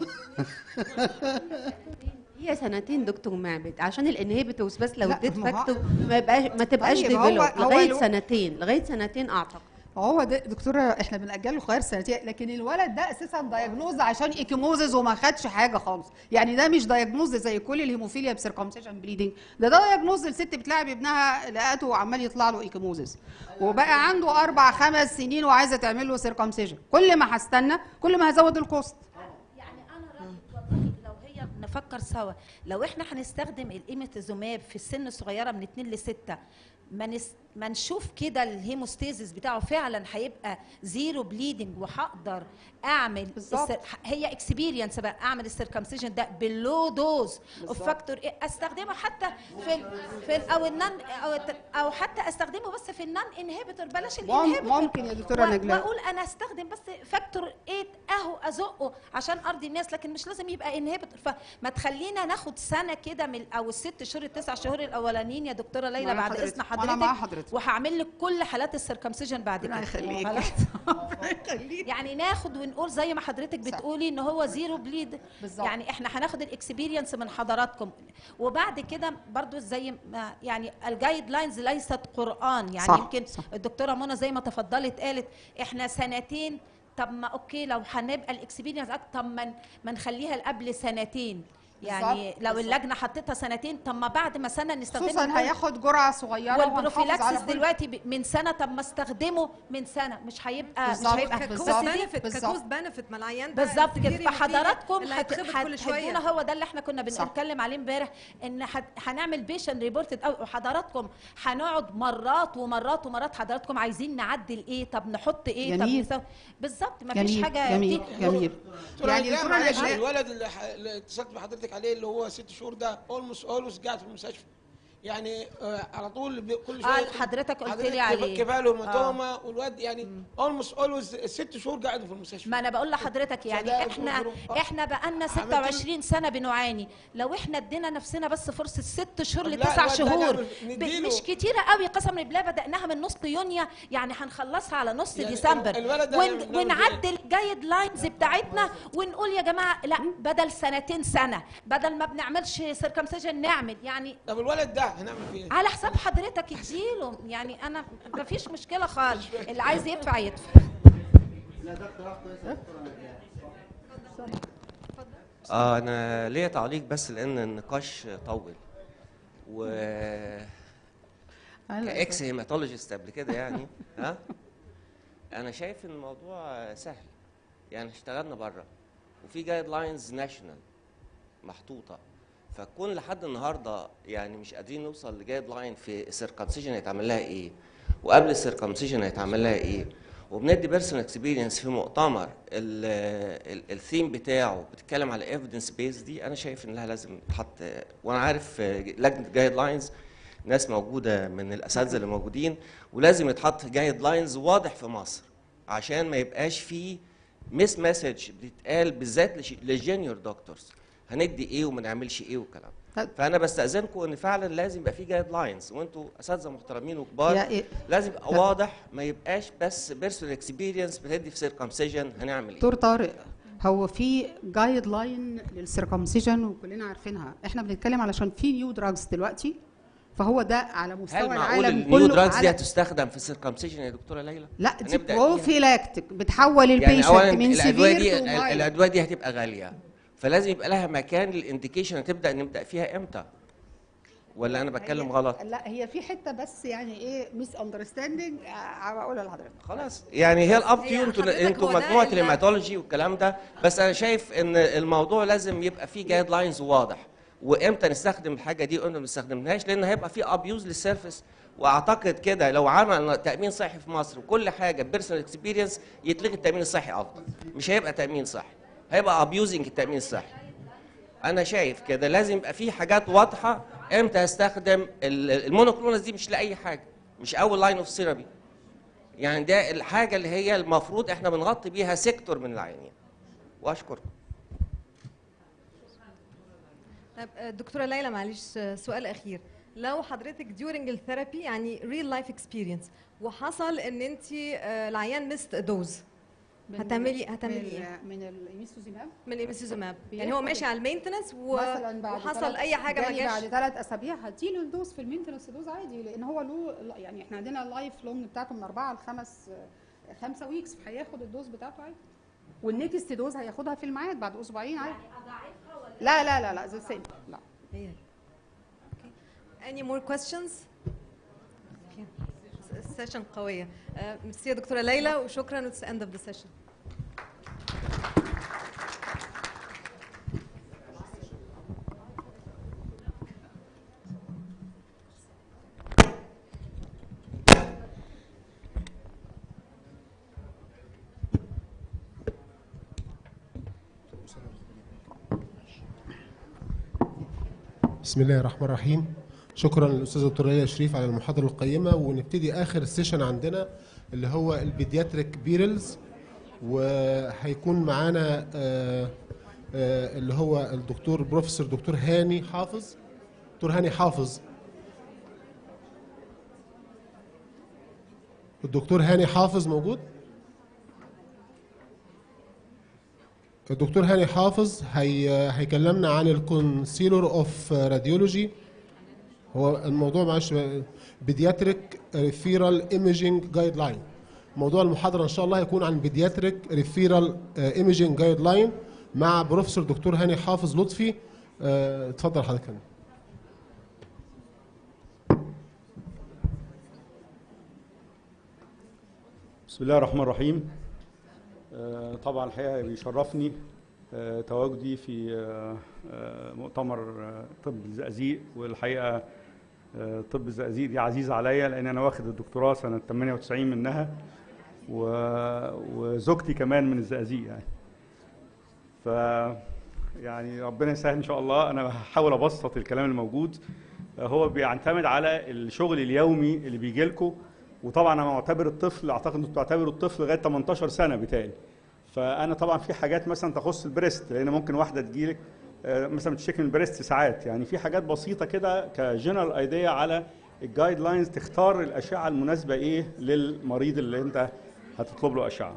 هي سنتين دكتور معبد عشان الانهبيتورز بس لو لا، اديت ما هو- فاكتور ما يبقاش ما تبقاش طيب، هو- ديفلوب هو لغايه لو- سنتين لغايه سنتين اعتقد هو ده دكتوره احنا بنأجله خير سنتين لكن الولد ده اساسا دايجنوز عشان ايكيموزز وما خدش حاجه خالص يعني ده مش دايجنوز زي كل الهيموفيليا بسيركمسيشن بليدنج ده ده دايجنوز الست بتلاعب ابنها لقته وعمال يطلع له ايكيموزز وبقى عنده اربع خمس سنين وعايزه تعمل له سيركمسيشن كل ما هستنى كل ما هزود الكوست يعني انا رايي والله لو هي نفكر سوا لو احنا هنستخدم الايميتازوماب في السن الصغيره من 2 ل 6 ما نس... ما نشوف كده الهيموستيزيس بتاعه فعلا هيبقى زيرو بليدنج وهقدر اعمل بالظبط. السر... هي اكسبيرينس بقى اعمل السيركمسيجن ده باللو دوز اوف بالظبط. فاكتور إيه استخدمه حتى في ال... في ال... او النان او الت- او حتى استخدمه بس في النان انهبيتور بلاش مم- الانهبيتور ممكن يا دكتوره نجلاء واقول انا استخدم بس فاكتور 8 اهو ازقه عشان ارضي الناس لكن مش لازم يبقى انهبيتور فما تخلينا ناخد سنه كده من او الست شهور التسع شهور الاولانيين يا دكتوره ليلى مع بعد حضرتك. اذن وأنا مع حضرتك حضرتك. وهعمل لك كل حالات السيركمسيجن بعد ربنا كده يخليك خلاص؟ ربنا يخليك يعني ناخد ونقول زي ما حضرتك صح. بتقولي ان هو زيرو بليد بالظبط. يعني احنا هناخد الاكسبيرينس من حضراتكم وبعد كده برضو زي ما يعني الجايد لاينز ليست قران يعني صح، يمكن صح. الدكتوره منى زي ما تفضلت قالت احنا سنتين طب ما اوكي لو هنبقى الاكسبيرينس اكتر طب ما ما نخليها قبل سنتين يعني بالظبط، لو بالظبط. اللجنه حطيتها سنتين طب ما بعد ما سنه نستخدمها خصوصا كل- هياخد جرعه صغيره وهنحافظ والبروفيلاكسس على كل دلوقتي ب- من سنه طب ما استخدمه من سنه مش هيبقى مش بالظبط، هيبقى بالظبط. بس دي- بنفيت بالظبط. ككوست بنفيت ما العيان ده بالظبط كده السيفير فحضراتكم اللي هت- هيتخبط كل شويه هتدونا هو ده اللي احنا كنا صح. بنتكلم عليه امبارح ان هت- هنعمل بيشن ريبورتد او وحضراتكم هنقعد مرات ومرات ومرات حضراتكم عايزين نعدل ايه طب نحط ايه جميل. طب نسوي بالظبط ما فيش جميل حاجه جميل دي- جميل دكتورة يعني نجلاء دكتوره معلش نجلاء الولد اللي, ح... اللي اتصلت بحضرتك عليه اللي هو ست شهور ده اولموست اولموست قاعد في المستشفى يعني آه على طول بي- كل شويه آه، حضرتك قلت لي حضرتك عليه. كفاله هيماتوما والواد يعني اولموست اولموست ست شهور قاعد في المستشفى ما انا بقول لحضرتك يعني فده احنا ظروف- آه. احنا بقالنا عملت 26 سنه بنعاني لو احنا ادينا نفسنا بس فرصه ست شهور طب لا، لتسع الواد ده شهور نعمل- ب- نديله. مش كتيره قوي قسما بالله بداناها من نص يونيو يعني هنخلصها على نص يعني ديسمبر الولد ده ون نعمل- نعمل ونعدل الجايد لاينز بتاعتنا ونقول يا جماعه لا بدل سنتين سنه بدل ما بنعملش سيركمسيجن نعمل يعني طب الولد ده هنعمل فيه ايه؟ على حساب حضرتك اديله يعني انا ما فيش مشكله خالص اللي عايز يدفع يدفع اه انا ليا تعليق بس لان النقاش طول و كاكس هيماتولوجيست قبل كده يعني ها انا شايف ان الموضوع سهل يعني اشتغلنا بره وفي جايد لاينز ناشونال محطوطه فكون لحد النهارده يعني مش قادرين نوصل لجايد لاين في السيركمسيجن هيتعمل لها ايه وقبل السيركمسيجن هيتعمل لها ايه وبندي بيرسونال اكسبيرينس في مؤتمر الثيم بتاعه بتتكلم على ايفيدنس بيس دي انا شايف انها لازم تتحط وانا عارف آه، لجنه جايد لاينز ناس موجوده من الاساتذه اللي موجودين ولازم يتحط جايد لاينز واضح في مصر عشان ما يبقاش فيه مس مسج بتتقال بالذات لش- للجونيور دكتورز هندي ايه وما نعملش ايه والكلام طب- فانا بستاذنكم ان فعلا لازم يبقى في جايد لاينز وانتوا اساتذه محترمين وكبار يا إيه؟ لازم يبقى لا. واضح ما يبقاش بس بيرسونال اكسبيرينس بتدي في سيركمسيجن هنعمل ايه دكتور طارق هو في جايد لاين للسيركمسيجن وكلنا عارفينها احنا بنتكلم علشان في نيو دراجز دلوقتي فهو ده على مستوى هل معقول العالم النيو كله دراجز دي على- هتستخدم في السيركمسيجن يا دكتوره ليلى؟ لا دي هنبدأ بيها. بروفيلاكتيك بتحول يعني البيشنت اولا من الادويه دي سيفير تو ال- مايلد الادويه دي هتبقى غاليه فلازم يبقى لها مكان للانديكيشن هتبدا نبدا فيها امتى؟ ولا انا بتكلم غلط؟ لا هي في حته بس يعني ايه ميس اندرستاندنج بقولها لحضرتك خلاص يعني هي الاب هي تو انتوا حضرتك انتوا هو ده مجموعه ال- الهيماتولوجي والكلام ده بس انا شايف ان الموضوع لازم يبقى فيه جايد لاينز واضح وامتى نستخدم الحاجه دي وامتى ما نستخدمهاش لان هيبقى فيه ابيوز للسيرفيس واعتقد كده لو عمل تامين صحي في مصر وكل حاجه بيرسونال اكسبيرينس يتلغي التامين الصحي افضل مش هيبقى تامين صحي هيبقى ابيوزنج التامين الصحي انا شايف كده لازم يبقى في حاجات واضحه امتى هستخدم ال- المونوكلونالز دي مش لاي حاجه مش اول لاين اوف ثيرابي يعني ده الحاجه اللي هي المفروض احنا بنغطي بيها سيكتور من العيانين واشكركم طيب آه، دكتوره ليلى معلش آه، سؤال اخير لو حضرتك during الثيرابي يعني real life experience وحصل ان انت العيان مست دوز هتعملي هتعملي ايه؟ من الميستوزيماب من الاميسيزوماب يعني بياخد هو ماشي على المينتنس و... مثلا بعد وحصل تلات- اي حاجه ما جالي جاش بعد ثلاث اسابيع هديله الدوز في المينتنس دوز عادي لان هو له يعني احنا عندنا اللايف لونج بتاعته من اربعه لخمس خمسه ويكس فهياخد الدوز بتاعته عادي والنكست دوز هياخدها في الميعاد بعد اسبوعين عادي لا لا لا لا زي السيم لا هي any more questions Okay. السيشن قويه آه، ميرسي يا دكتوره ليلى وشكرا it's the end of the session بسم الله الرحمن الرحيم شكرا للاستاذ دكتور ليلى شريف على المحاضره القيمه ونبتدي اخر السيشن عندنا اللي هو البيدياتريك بيرلز وهيكون معانا آه، آه، اللي هو الدكتور بروفيسور دكتور هاني حافظ دكتور هاني حافظ الدكتور هاني حافظ موجود الدكتور هاني حافظ هي هيكلمنا عن الكونسيلور اوف راديولوجي هو الموضوع معلش بيدياتريك ريفيرال ايميجينج جايد لاين موضوع المحاضره ان شاء الله هيكون عن بيدياتريك ريفيرال ايميجينج جايد لاين مع بروفيسور دكتور هاني حافظ لطفي آه، اتفضل حضرتك هاني. بسم الله الرحمن الرحيم آه، طبعا الحقيقه بيشرفني آه، تواجدي في آه، آه، مؤتمر آه، طب الزقازيق والحقيقه آه، طب الزقازيق دي عزيزه عليا لان انا واخد الدكتوراه سنه 98 منها و- وزوجتي كمان من الزقازيق يعني ف يعني ربنا يسهل ان شاء الله انا هحاول ابسط الكلام الموجود آه، هو بيعتمد على الشغل اليومي اللي بيجي لكم وطبعا انا معتبر الطفل اعتقد انتوا بتعتبروا الطفل لغايه 18 سنه بالتالي فانا طبعا في حاجات مثلا تخص البريست لان ممكن واحده تجيلك آه، مثلا بتشتكي من البريست ساعات يعني في حاجات بسيطه كده كجنرال ايديا على الجايد لاينز تختار الاشعه المناسبه ايه للمريض اللي انت هتطلب له اشعه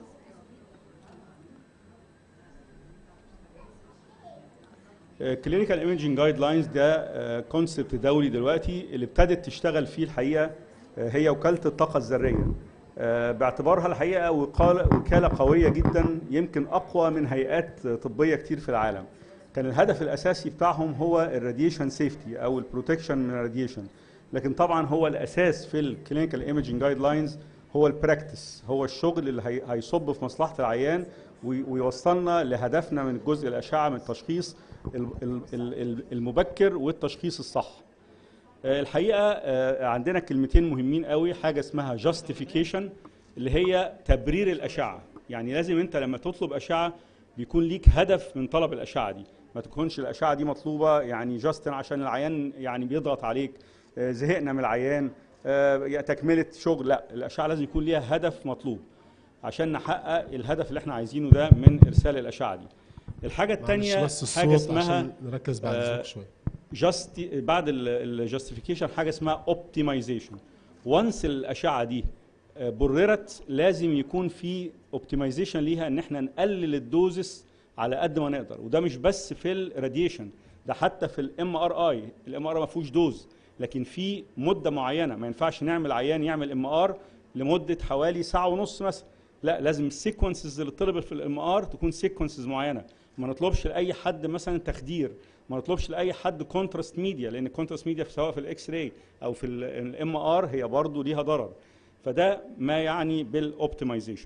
كلينيكال ايمجنج جايد لاينز ده كونسبت دولي دلوقتي اللي ابتدت تشتغل فيه الحقيقه آه، هي وكاله الطاقه الذريه آه، باعتبارها الحقيقه وقال- وكاله قويه جدا يمكن اقوى من هيئات طبيه كتير في العالم كان الهدف الاساسي بتاعهم هو الراديشن سيفتي او البروتكشن من الراديشن لكن طبعا هو الاساس في الكلينيكال ايمجنج جايد لاينز هو البراكتس هو الشغل اللي هي- هيصب في مصلحه العيان وي- ويوصلنا لهدفنا من جزء الاشعه من التشخيص ال- ال- ال- المبكر والتشخيص الصح آه، الحقيقه آه، عندنا كلمتين مهمين قوي حاجه اسمها justification اللي هي تبرير الاشعه يعني لازم انت لما تطلب اشعه بيكون ليك هدف من طلب الاشعه دي ما تكونش الاشعه دي مطلوبه يعني جاست عشان العيان يعني بيضغط عليك آه، زهقنا من العيان آه، تكمله شغل لا الاشعه لازم يكون ليها هدف مطلوب عشان نحقق الهدف اللي احنا عايزينه ده من ارسال الاشعه دي الحاجه معلش الثانيه بس حاجه الصوت اسمها عشان نركز بعد آه، اذنك شويه جاست بعد الجاستيفيكيشن حاجه اسمها اوبتمايزيشن وانس الاشعه دي آه، بررت لازم يكون في اوبتمايزيشن ليها ان احنا نقلل الدوزس على قد ما نقدر وده مش بس في الراديشن ده حتى في الام ار اي الام ار ما فيهوش دوز لكن في مده معينه ما ينفعش نعمل عيان يعمل ام ار لمده حوالي ساعه ونص مثلا لا لازم السيكونسز اللي طلبت في الام ار تكون سيكونسز معينه ما نطلبش لاي حد مثلا تخدير ما نطلبش لاي حد كونتراست ميديا لان الكونتراست ميديا سواء في الاكس راي او في الام ار هي برضه ليها ضرر فده ما يعني بالاوبتمايزيشن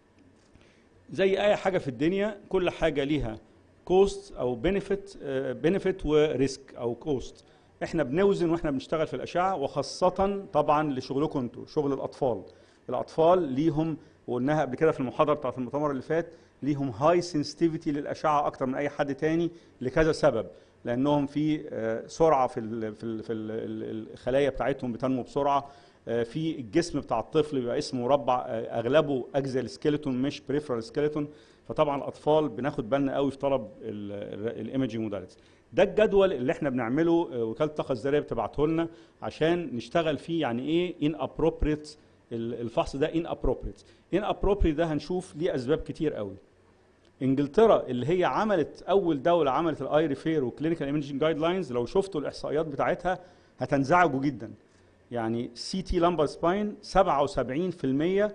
زي اي حاجه في الدنيا كل حاجه ليها كوست او بنفيت بنفيت وريسك او كوست احنا بنوزن واحنا بنشتغل في الاشعه وخاصه طبعا لشغلكم انتوا شغل الاطفال الاطفال ليهم وقلناها قبل كده في المحاضره بتاعت المؤتمر اللي فات ليهم هاي سنسيتيفيتي للاشعه اكتر من اي حد تاني لكذا سبب لانهم في آه، سرعه في ال في ال في ال الخلايا بتاعتهم بتنمو بسرعه آه، في الجسم بتاع الطفل بيبقى اسمه مربع آه، اغلبه اجزاء سكيلتون مش بريفرال سكيلتون فطبعا الاطفال بناخد بالنا قوي في طلب الايمجنج موداليتي ده الجدول اللي احنا بنعمله آه، وكاله الطاقه الذريه بتبعته لنا عشان نشتغل فيه يعني ايه ان ابروبريت الفحص ده ان ابروبريت ان ابروبريت ده هنشوف ليه اسباب كتير قوي انجلترا اللي هي عملت اول دوله عملت الاي ريفير وكلينيكال ايمجنج جايد لاينز لو شفتوا الاحصائيات بتاعتها هتنزعجوا جدا يعني سي تي لامبر سباين 77%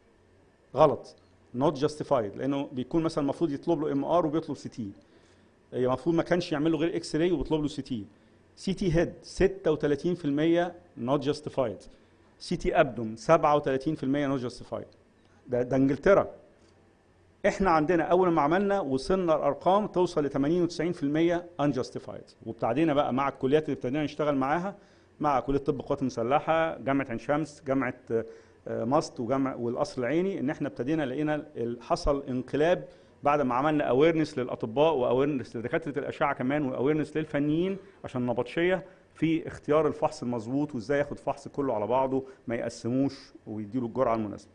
غلط نوت جاستيفايد لانه بيكون مثلا المفروض يطلب له ام ار وبيطلب سي تي هي المفروض ما كانش يعمل له غير اكس راي وبيطلب له سي تي سي تي هيد 36% نوت جاستيفايد سي تي ابدوم 37% نوت جاستيفايد ده ده انجلترا احنا عندنا اول ما عملنا وصلنا الارقام توصل ل 80 و90% unjustified وابتدينا بقى مع الكليات اللي ابتدينا نشتغل معاها مع كليه طب القوات المسلحه جامعه عين شمس جامعه آه، آه، ماست وجامعه والقصر العيني ان احنا ابتدينا لقينا ال- حصل انقلاب بعد ما عملنا اويرنس للاطباء واويرنس لدكاتره الاشعه كمان واويرنس للفنيين عشان نبطشيه في اختيار الفحص المظبوط وازاي ياخد فحص كله على بعضه ما يقسموش ويديله الجرعه المناسبه.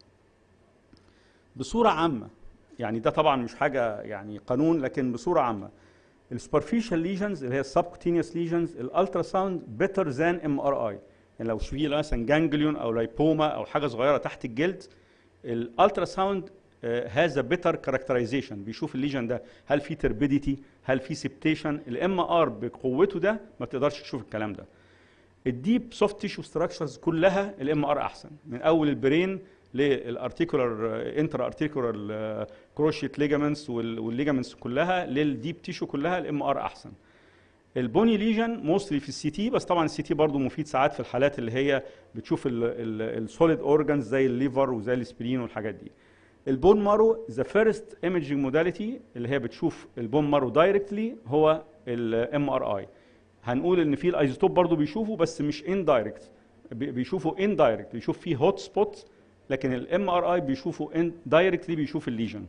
بصوره عامه يعني ده طبعا مش حاجه يعني قانون لكن بصوره عامه السوبرفيشال ليجنز اللي هي السبكوتينيوس ليجنز الالترا ساوند بيتر ذان ام ار اي يعني لو في مثلا جانجليون او لايبوما او حاجه صغيره تحت الجلد الالترا ساوند هذا بيتر كاركترايزيشن بيشوف الليجن ده هل في تربيديتي هل في سبتيشن الام ار بقوته ده ما تقدرش تشوف الكلام ده الديب سوفت تيشو ستراكشرز كلها الام ار احسن من اول البرين للارتيكولار انترا ارتيكولار كروشيت ليجامنتس والليجامنتس كلها للديب تيشو كلها الام ار احسن البوني ليجن موستلي في السي تي بس طبعا السي تي برضه مفيد ساعات في الحالات اللي هي بتشوف السوليد اورجانز زي الليفر وزي السبرين والحاجات دي البون مارو ذا فيرست ايمجنج موداليتي اللي هي بتشوف البون مارو دايركتلي هو الام ار اي هنقول ان في الايزوتوب برضه بيشوفه بس مش ان دايركت بيشوفوا ان دايركت بيشوف فيه هوت سبوت لكن الام ار اي بيشوفوا ان دايركتلي بيشوف الليجن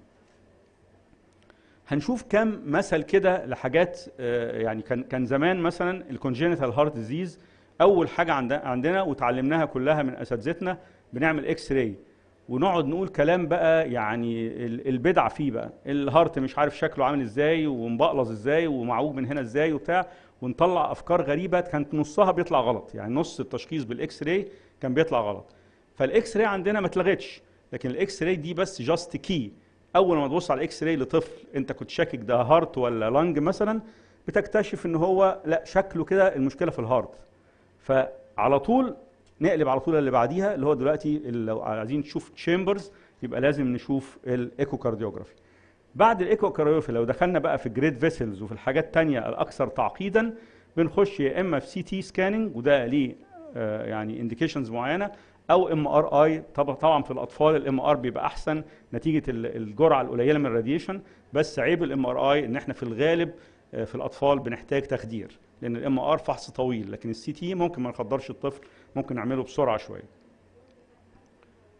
هنشوف كم مثل كده لحاجات آه، يعني كان كان زمان مثلا الكونجينيتال هارت ديزيز اول حاجه عند- عندنا وتعلمناها كلها من اساتذتنا بنعمل اكس راي ونقعد نقول كلام بقى يعني ال- البدع فيه بقى الهارت مش عارف شكله عامل ازاي ومبقلظ ازاي ومعوج من هنا ازاي وبتاع ونطلع افكار غريبه كانت نصها بيطلع غلط يعني نص التشخيص بالاكس راي كان بيطلع غلط فالاكس راي عندنا ما اتلغتش لكن الاكس راي دي بس جاست كي اول ما تبص على الاكس راي لطفل انت كنت شاكك ده هارت ولا لانج مثلا بتكتشف ان هو لا شكله كده المشكله في الهارت فعلى طول نقلب على طول اللي بعديها اللي هو دلوقتي اللي لو عايزين نشوف تشامبرز يبقى لازم نشوف الايكو كارديوجرافي بعد الايكو كارديوجرافي لو دخلنا بقى في جريد فيسلز وفي الحاجات التانية الاكثر تعقيدا بنخش يا اما في سي تي سكاننج وده ليه آه، يعني انديكيشنز معينه او ام ار اي طبعا في الاطفال الام ار بيبقى احسن نتيجه ال- الجرعه القليله من الراديشن بس عيب الام ار اي ان احنا في الغالب آه، في الاطفال بنحتاج تخدير لان الام ار فحص طويل لكن السي تي ممكن ما نخدرش الطفل ممكن نعمله بسرعه شويه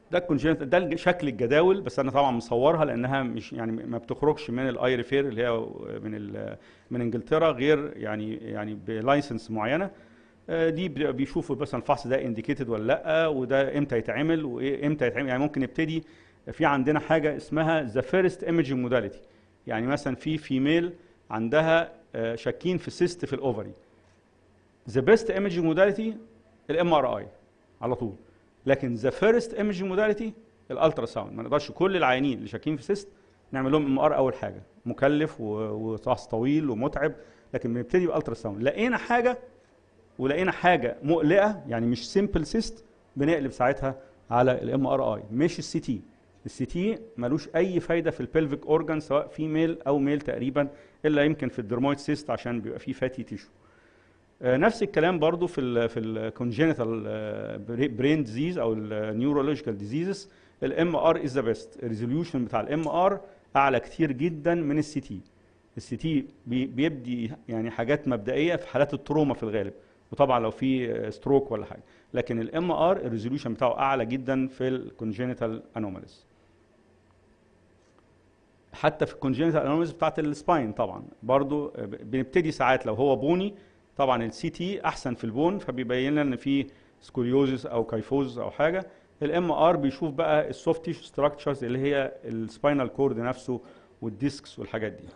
ده الكونجنت ده الج- شكل الجداول بس انا طبعا مصورها لانها مش يعني ما بتخرجش من الاي ريفير اللي هي من ال- من انجلترا غير يعني يعني بلايسنس معينه آه، دي بي- بيشوفوا مثلا الفحص ده انديكيتد ولا لا وده امتى يتعمل وامتى يتعمل يعني ممكن نبتدي في عندنا حاجه اسمها ذا فيرست ايمجنج موداليتي يعني مثلا في فيميل عندها آه، شاكين في سيست في الاوفري ذا بيست ايمجنج موداليتي الام ار اي على طول لكن ذا فيرست ايمجنج موداليتي الالترا ساوند ما نقدرش كل العيانين اللي شاكين في سيست نعمل لهم ام ار اول حاجه مكلف و- وفحص طويل ومتعب لكن بنبتدي بالالترا ساوند لقينا حاجه ولقينا حاجه مقلقه يعني مش سيمبل سيست بنقلب ساعتها على الام ار اي مش السي تي السي تي ملوش اي فايده في البلفيك اورجان سواء فيميل او ميل تقريبا الا يمكن في الدرمويد سيست عشان بيبقى فيه فاتي تيشو آه، نفس الكلام برضو في ال في الكونجينيتال برين ديزيز او النيورولوجيكال ديزيزز الام ار از ذا بيست الريزوليوشن بتاع الام ار اعلى كتير جدا من السي تي السي تي بيبدي يعني حاجات مبدئيه في حالات التروما في الغالب وطبعا لو في ستروك ولا حاجه لكن الام ار الريزوليوشن بتاعه اعلى جدا في الكونجينيتال انوماليز حتى في الكونجينيتال انوماليز بتاعت السباين طبعا برضو بنبتدي ساعات لو هو بوني طبعا السي تي احسن في البون فبيبين لنا ان في سكوليوزس او كايفوز او حاجه الام ار بيشوف بقى السوفت تيشو ستراكشرز اللي هي السباينال كورد نفسه والديسكس والحاجات دي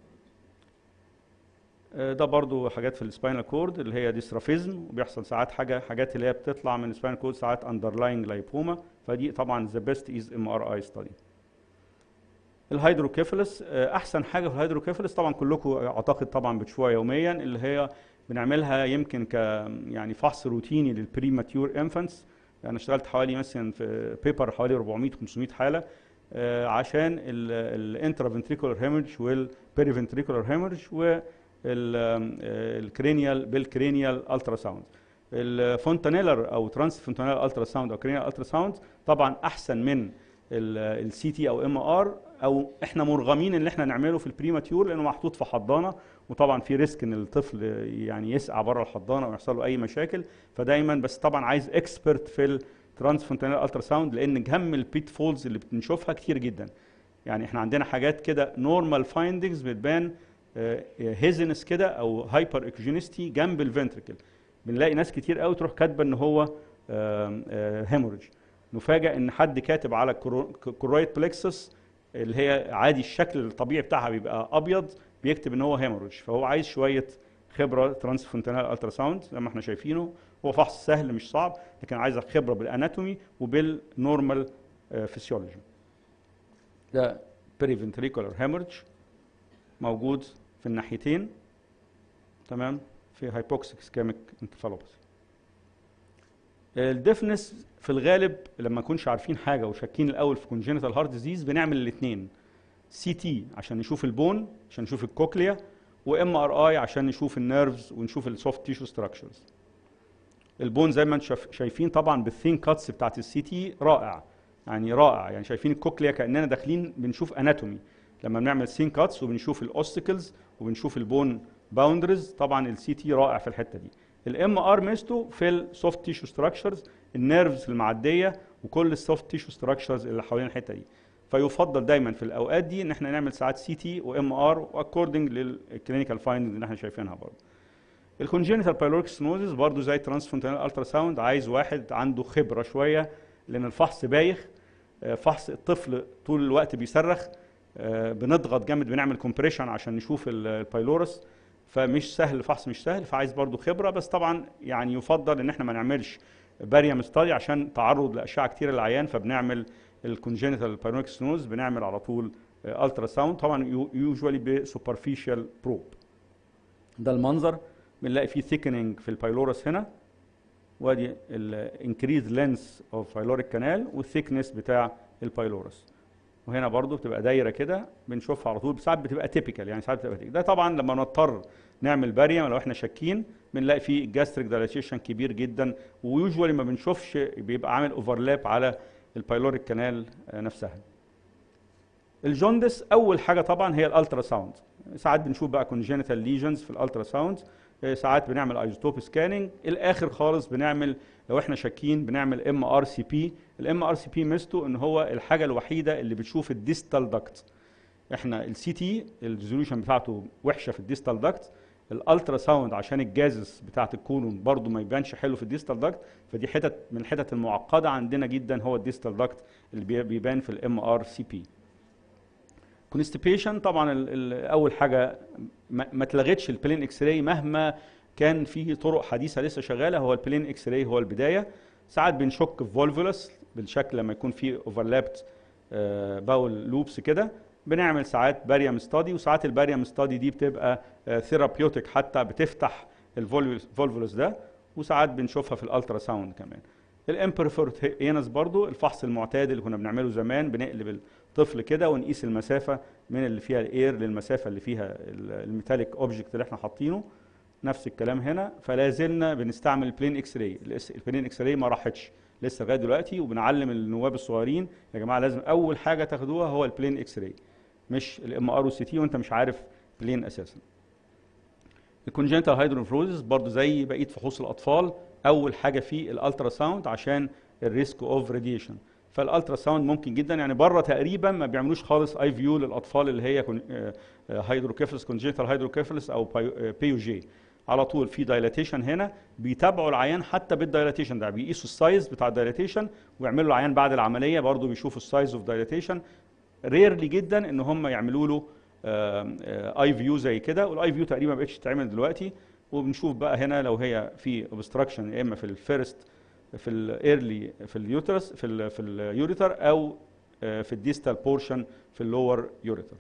آه، ده برضو حاجات في السباينال كورد اللي هي ديسترافيزم وبيحصل ساعات حاجه حاجات اللي هي بتطلع من السباينال كورد ساعات اندرلاينج لايبوما فدي طبعا ذا بيست از ام ار اي ستادي الهيدروكيفالس آه، احسن حاجه في الهيدروكيفالس طبعا كلكم اعتقد طبعا بتشوفوها يوميا اللي هي بنعملها يمكن ك يعني فحص روتيني للبري ماتيور انفانتس انا اشتغلت حوالي مثلا في بيبر حوالي 400 500 حاله آه، عشان الانترافنتريكولار هيمورج والبيريفنتريكولار هيمورج والكرينيال بالكرينيال الترا ساوند الفونتانيلر او ترانس فونتانيلر الترا ساوند او كرينيال الترا ساوند طبعا احسن من السي تي او ام ار او احنا مرغمين ان احنا نعمله في البريماتيور لانه محطوط في حضانه وطبعا في ريسك ان الطفل يعني يسقع بره الحضانه ويحصل له اي مشاكل فدايما بس طبعا عايز اكسبرت في الترانس فونتانيل الترا ساوند لان جم البيت فولز اللي بنشوفها كتير جدا يعني احنا عندنا حاجات كده نورمال فايندنجز بتبان هيزنس كده او هايبر اكوجينيستي جنب الفنتركل بنلاقي ناس كتير قوي تروح كاتبه ان هو هيموريج نفاجئ ان حد كاتب على كورويد بلكسس اللي هي عادي الشكل الطبيعي بتاعها بيبقى ابيض بيكتب ان هو هيموريج فهو عايز شويه خبره ترانس فونتانال الترا ساوند زي ما احنا شايفينه هو فحص سهل مش صعب لكن عايز خبره بالاناتومي وبالنورمال فيسيولوجي ده بريفنتريكولار هيموريج موجود في الناحيتين تمام في هايبوكسيك سكاميك انكفالوباثي الديفنس في الغالب لما نكونش عارفين حاجه وشاكين الاول في كونجينيتال هارت ديزيز بنعمل الاثنين سي تي عشان نشوف البون عشان نشوف الكوكليا وام ار اي عشان نشوف النيرفز ونشوف السوفت تيشو ستراكشرز البون زي ما انتم شايفين طبعا بالثين كاتس بتاعت السي تي رائع يعني رائع يعني شايفين الكوكليا كاننا داخلين بنشوف اناتومي لما بنعمل سين كاتس وبنشوف الاوستيكلز وبنشوف البون باوندرز طبعا السي تي رائع في الحته دي الام ار ميزته في السوفت تيشو ستراكشرز النيرفز المعديه وكل السوفت تيشو ستراكشرز اللي حوالين الحته دي فيفضل دايما في الاوقات دي ان احنا نعمل ساعات سي تي وام ار واكوردنج للكلينيكال فايندنج اللي احنا شايفينها برضه الكونجينيتال بايلوريك ستنوزس برضه زي ترانسفونتانال الترا ساوند عايز واحد عنده خبره شويه لان الفحص بايخ فحص الطفل طول الوقت بيصرخ بنضغط جامد بنعمل كومبريشن عشان نشوف البايلورس فمش سهل الفحص مش سهل فعايز برضو خبره بس طبعا يعني يفضل ان احنا ما نعملش باريوم ستادي عشان تعرض لاشعه كتير للعيان فبنعمل الكونجينيتال بايرونيك ستنوز بنعمل على طول الترا ساوند طبعا يوجوالي بسوبرفيشال بروب ده المنظر بنلاقي فيه ثيكننج في البايلورس هنا وادي الانكريز لينس اوف بايلوريك كانال والثيكنس بتاع البايلورس وهنا برضو بتبقى دايره كده بنشوفها على طول ساعات بتبقى تيبيكال يعني ساعات بتبقى تيبيكال. ده طبعا لما نضطر نعمل باريوم لو احنا شاكين بنلاقي فيه جاستريك دايلاتيشن كبير جدا ويوجوالي ما بنشوفش بيبقى عامل اوفرلاب على البايلوريك كانال نفسها الجوندس اول حاجه طبعا هي الالترا ساوند ساعات بنشوف بقى كونجينيتال ليجنز في الالترا ساوند ساعات بنعمل ايزوتوب سكاننج الاخر خالص بنعمل لو احنا شاكين بنعمل ام ار سي بي الام ار سي بي ميزته ان هو الحاجه الوحيده اللي بتشوف الديستال داكت احنا السي تي الريزوليوشن بتاعته وحشه في الديستال داكت الالترا ساوند عشان الجازس بتاعت الكولون برضو ما يبانش حلو في الديستال داكت فدي حتت من الحتت المعقده عندنا جدا هو الديستال داكت اللي بي- بيبان في الام ار سي بي كونستيبيشن طبعا ال ال اول حاجه ما ما اتلغتش البلين اكس راي مهما كان في طرق حديثه لسه شغاله هو البلين اكس راي هو البدايه ساعات بنشك في فولفولس بالشكل لما يكون في اوفرلابت باول لوبس كده بنعمل ساعات باريوم ستادي وساعات الباريوم ستادي دي بتبقى ثيرابيوتيك حتى بتفتح الفولفولس ده وساعات بنشوفها في الالترا ساوند كمان الامبرفورت اينس برضو الفحص المعتاد اللي كنا بنعمله زمان بنقلب الطفل كده ونقيس المسافه من اللي فيها الاير للمسافه اللي فيها ال- الميتاليك اوبجكت اللي احنا حاطينه نفس الكلام هنا فلا زلنا بنستعمل البلين اكس راي البلين اكس راي ما راحتش لسه لغايه دلوقتي وبنعلم النواب الصغيرين يا جماعه لازم اول حاجه تاخدوها هو البلين اكس راي مش الام ار والسي تي وانت مش عارف بلين اساسا الكونجنتال هيدروفروزس برضو زي بقيه فحوص الاطفال اول حاجه فيه الالترا ساوند عشان الريسك اوف راديشن فالالترا ساوند ممكن جدا يعني بره تقريبا ما بيعملوش خالص اي فيو للاطفال اللي هي هيدروكيفلس كونجنتال هيدروكيفلس او بي جي على طول في دايلاتيشن هنا بيتابعوا العيان حتى بالدايلاتيشن ده بيقيسوا السايز بتاع الدايلاتيشن ويعملوا العيان بعد العمليه برضو بيشوفوا السايز اوف دايلاتيشن ريرلي جدا ان هم يعملوا له اي فيو زي كده والاي فيو تقريبا ما بقتش تتعمل دلوقتي وبنشوف بقى هنا لو هي في اوبستراكشن يا اما في الفيرست في الايرلي في اليوترس في ال في اليوريتر او آه، في الديستال بورشن في اللور يوريتر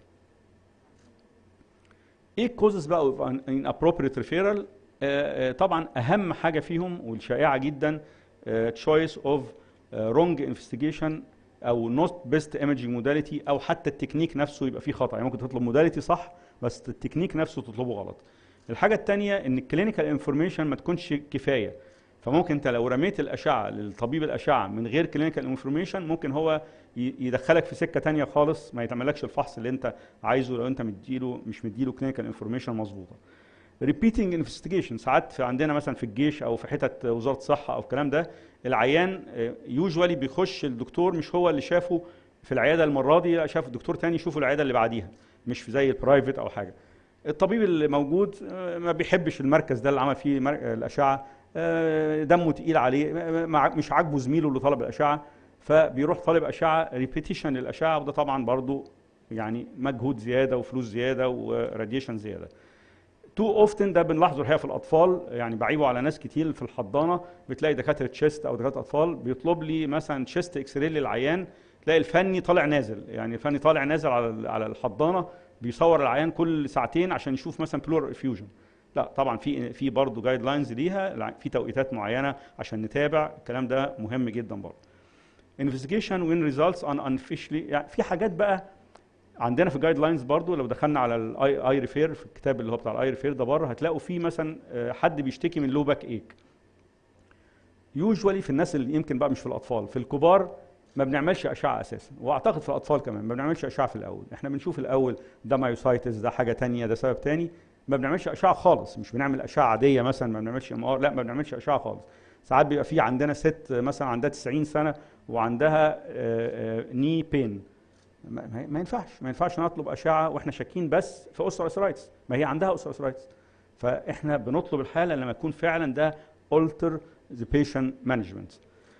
ايه الكوزز بقى اوف ان ابروبريت ريفيرال طبعا اهم حاجه فيهم والشائعه جدا تشويس اوف رونج انفستيجيشن او نوت بيست ايمجنج موداليتي او حتى التكنيك نفسه يبقى فيه خطا يعني ممكن تطلب موداليتي صح بس التكنيك نفسه تطلبه غلط الحاجه الثانيه ان الكلينيكال انفورميشن ما تكونش كفايه فممكن انت لو رميت الاشعه للطبيب الاشعه من غير كلينيكال انفورميشن ممكن هو ي- يدخلك في سكه تانية خالص ما يتعملكش الفحص اللي انت عايزه لو انت مديله مش مديله كلينيكال انفورميشن مظبوطه ريبيتنج انفستيجيشن ساعات في عندنا مثلا في الجيش او في حتت وزاره الصحه او الكلام ده العيان يوجوالي بيخش الدكتور مش هو اللي شافه في العياده المره دي لا شاف الدكتور تاني يشوفه العياده اللي بعديها مش في زي البرايفت او حاجه الطبيب اللي موجود آه، ما بيحبش المركز ده اللي عمل فيه مر- الاشعه آه، دمه تقيل عليه آه، مع- مش عاجبه زميله اللي طلب الاشعه فبيروح طالب اشعه ريبيتيشن للاشعه وده طبعا برضو يعني مجهود زياده وفلوس زياده وراديشن زياده تو اوفتن ده بنلاحظه الحقيقه في الاطفال يعني بعيبه على ناس كتير في الحضانه بتلاقي دكاتره تشيست او دكاتره اطفال بيطلب لي مثلا تشيست اكس راي للعيان تلاقي الفني طالع نازل يعني الفني طالع نازل على على الحضانه بيصور العيان كل ساعتين عشان يشوف مثلا بلور افيوجن لا طبعا في في برضه جايد لاينز ليها الع- في توقيتات معينه عشان نتابع الكلام ده مهم جدا برضه انفستيجيشن وين ريزلتس ان انفيشلي يعني في حاجات بقى عندنا في الجايد لاينز برضو لو دخلنا على الاي اي ريفير في الكتاب اللي هو بتاع الاي ريفير ده بره هتلاقوا فيه مثلا آه، حد بيشتكي من لو باك ايك يوجوالي في الناس اللي يمكن بقى مش في الاطفال في الكبار ما بنعملش اشعه اساسا واعتقد في الاطفال كمان ما بنعملش اشعه في الاول احنا بنشوف الاول ده مايوسايتس ده حاجه تانية ده سبب تاني ما بنعملش اشعه خالص مش بنعمل اشعه عاديه مثلا ما بنعملش ام ار لا ما بنعملش اشعه خالص ساعات بيبقى في عندنا ست مثلا عندها 90 سنه وعندها ني بين ما ما- ما ينفعش ما ينفعش نطلب اشعه واحنا شاكين بس في اوسترايتس ما هي عندها اوسترايتس فاحنا بنطلب الحاله لما يكون فعلا ده alter the patient management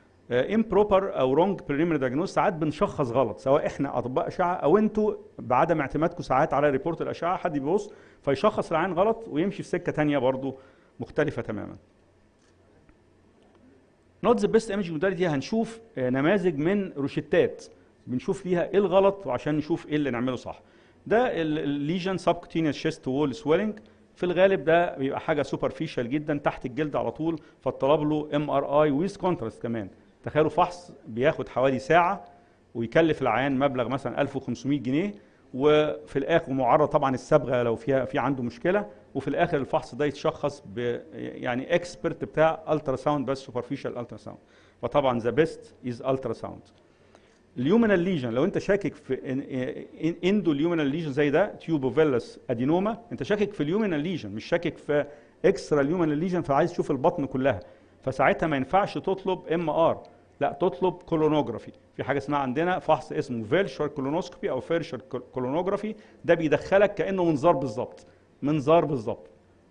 امبروبر او رونج بريليمري دايجنوز ساعات بنشخص غلط سواء احنا اطباء اشعه او انتوا بعدم اعتمادكم ساعات على ريبورت الاشعه حد بيبص فيشخص العين غلط ويمشي في سكه تانية برضو مختلفه تماما نوت ذا بيست ايمج موداليتي هنشوف آه، نماذج من روشتات بنشوف فيها ايه الغلط وعشان نشوف ايه اللي نعمله صح ده الليجن سبكتينيوس شيست وول سويلنج في الغالب ده بيبقى حاجه سوبرفيشال جدا تحت الجلد على طول فالطلب له ام ار اي ويز كونتراست كمان تخيلوا فحص بياخد حوالي ساعه ويكلف العيان مبلغ مثلا 1500 جنيه وفي الاخر معرض طبعا الصبغه لو فيها في عنده مشكله وفي الاخر الفحص ده يتشخص ب يعني اكسبرت بتاع الترا ساوند بس سوبرفيشال الترا ساوند فطبعا ذا بيست از الترا ساوند اليومينال ليجن لو انت شاكك في اندو اليومينال ليجن زي ده تيوبوفيلس ادينوما انت شاكك في اليومينال ليجن مش شاكك في اكسترا اليومينال ليجن فعايز تشوف البطن كلها فساعتها ما ينفعش تطلب ام ار لا تطلب كولونوجرافي في حاجه اسمها عندنا فحص اسمه فيرشر كولونوسكوبي او فيرشر كولونوجرافي ده بيدخلك كانه منظار بالظبط منظار بالظبط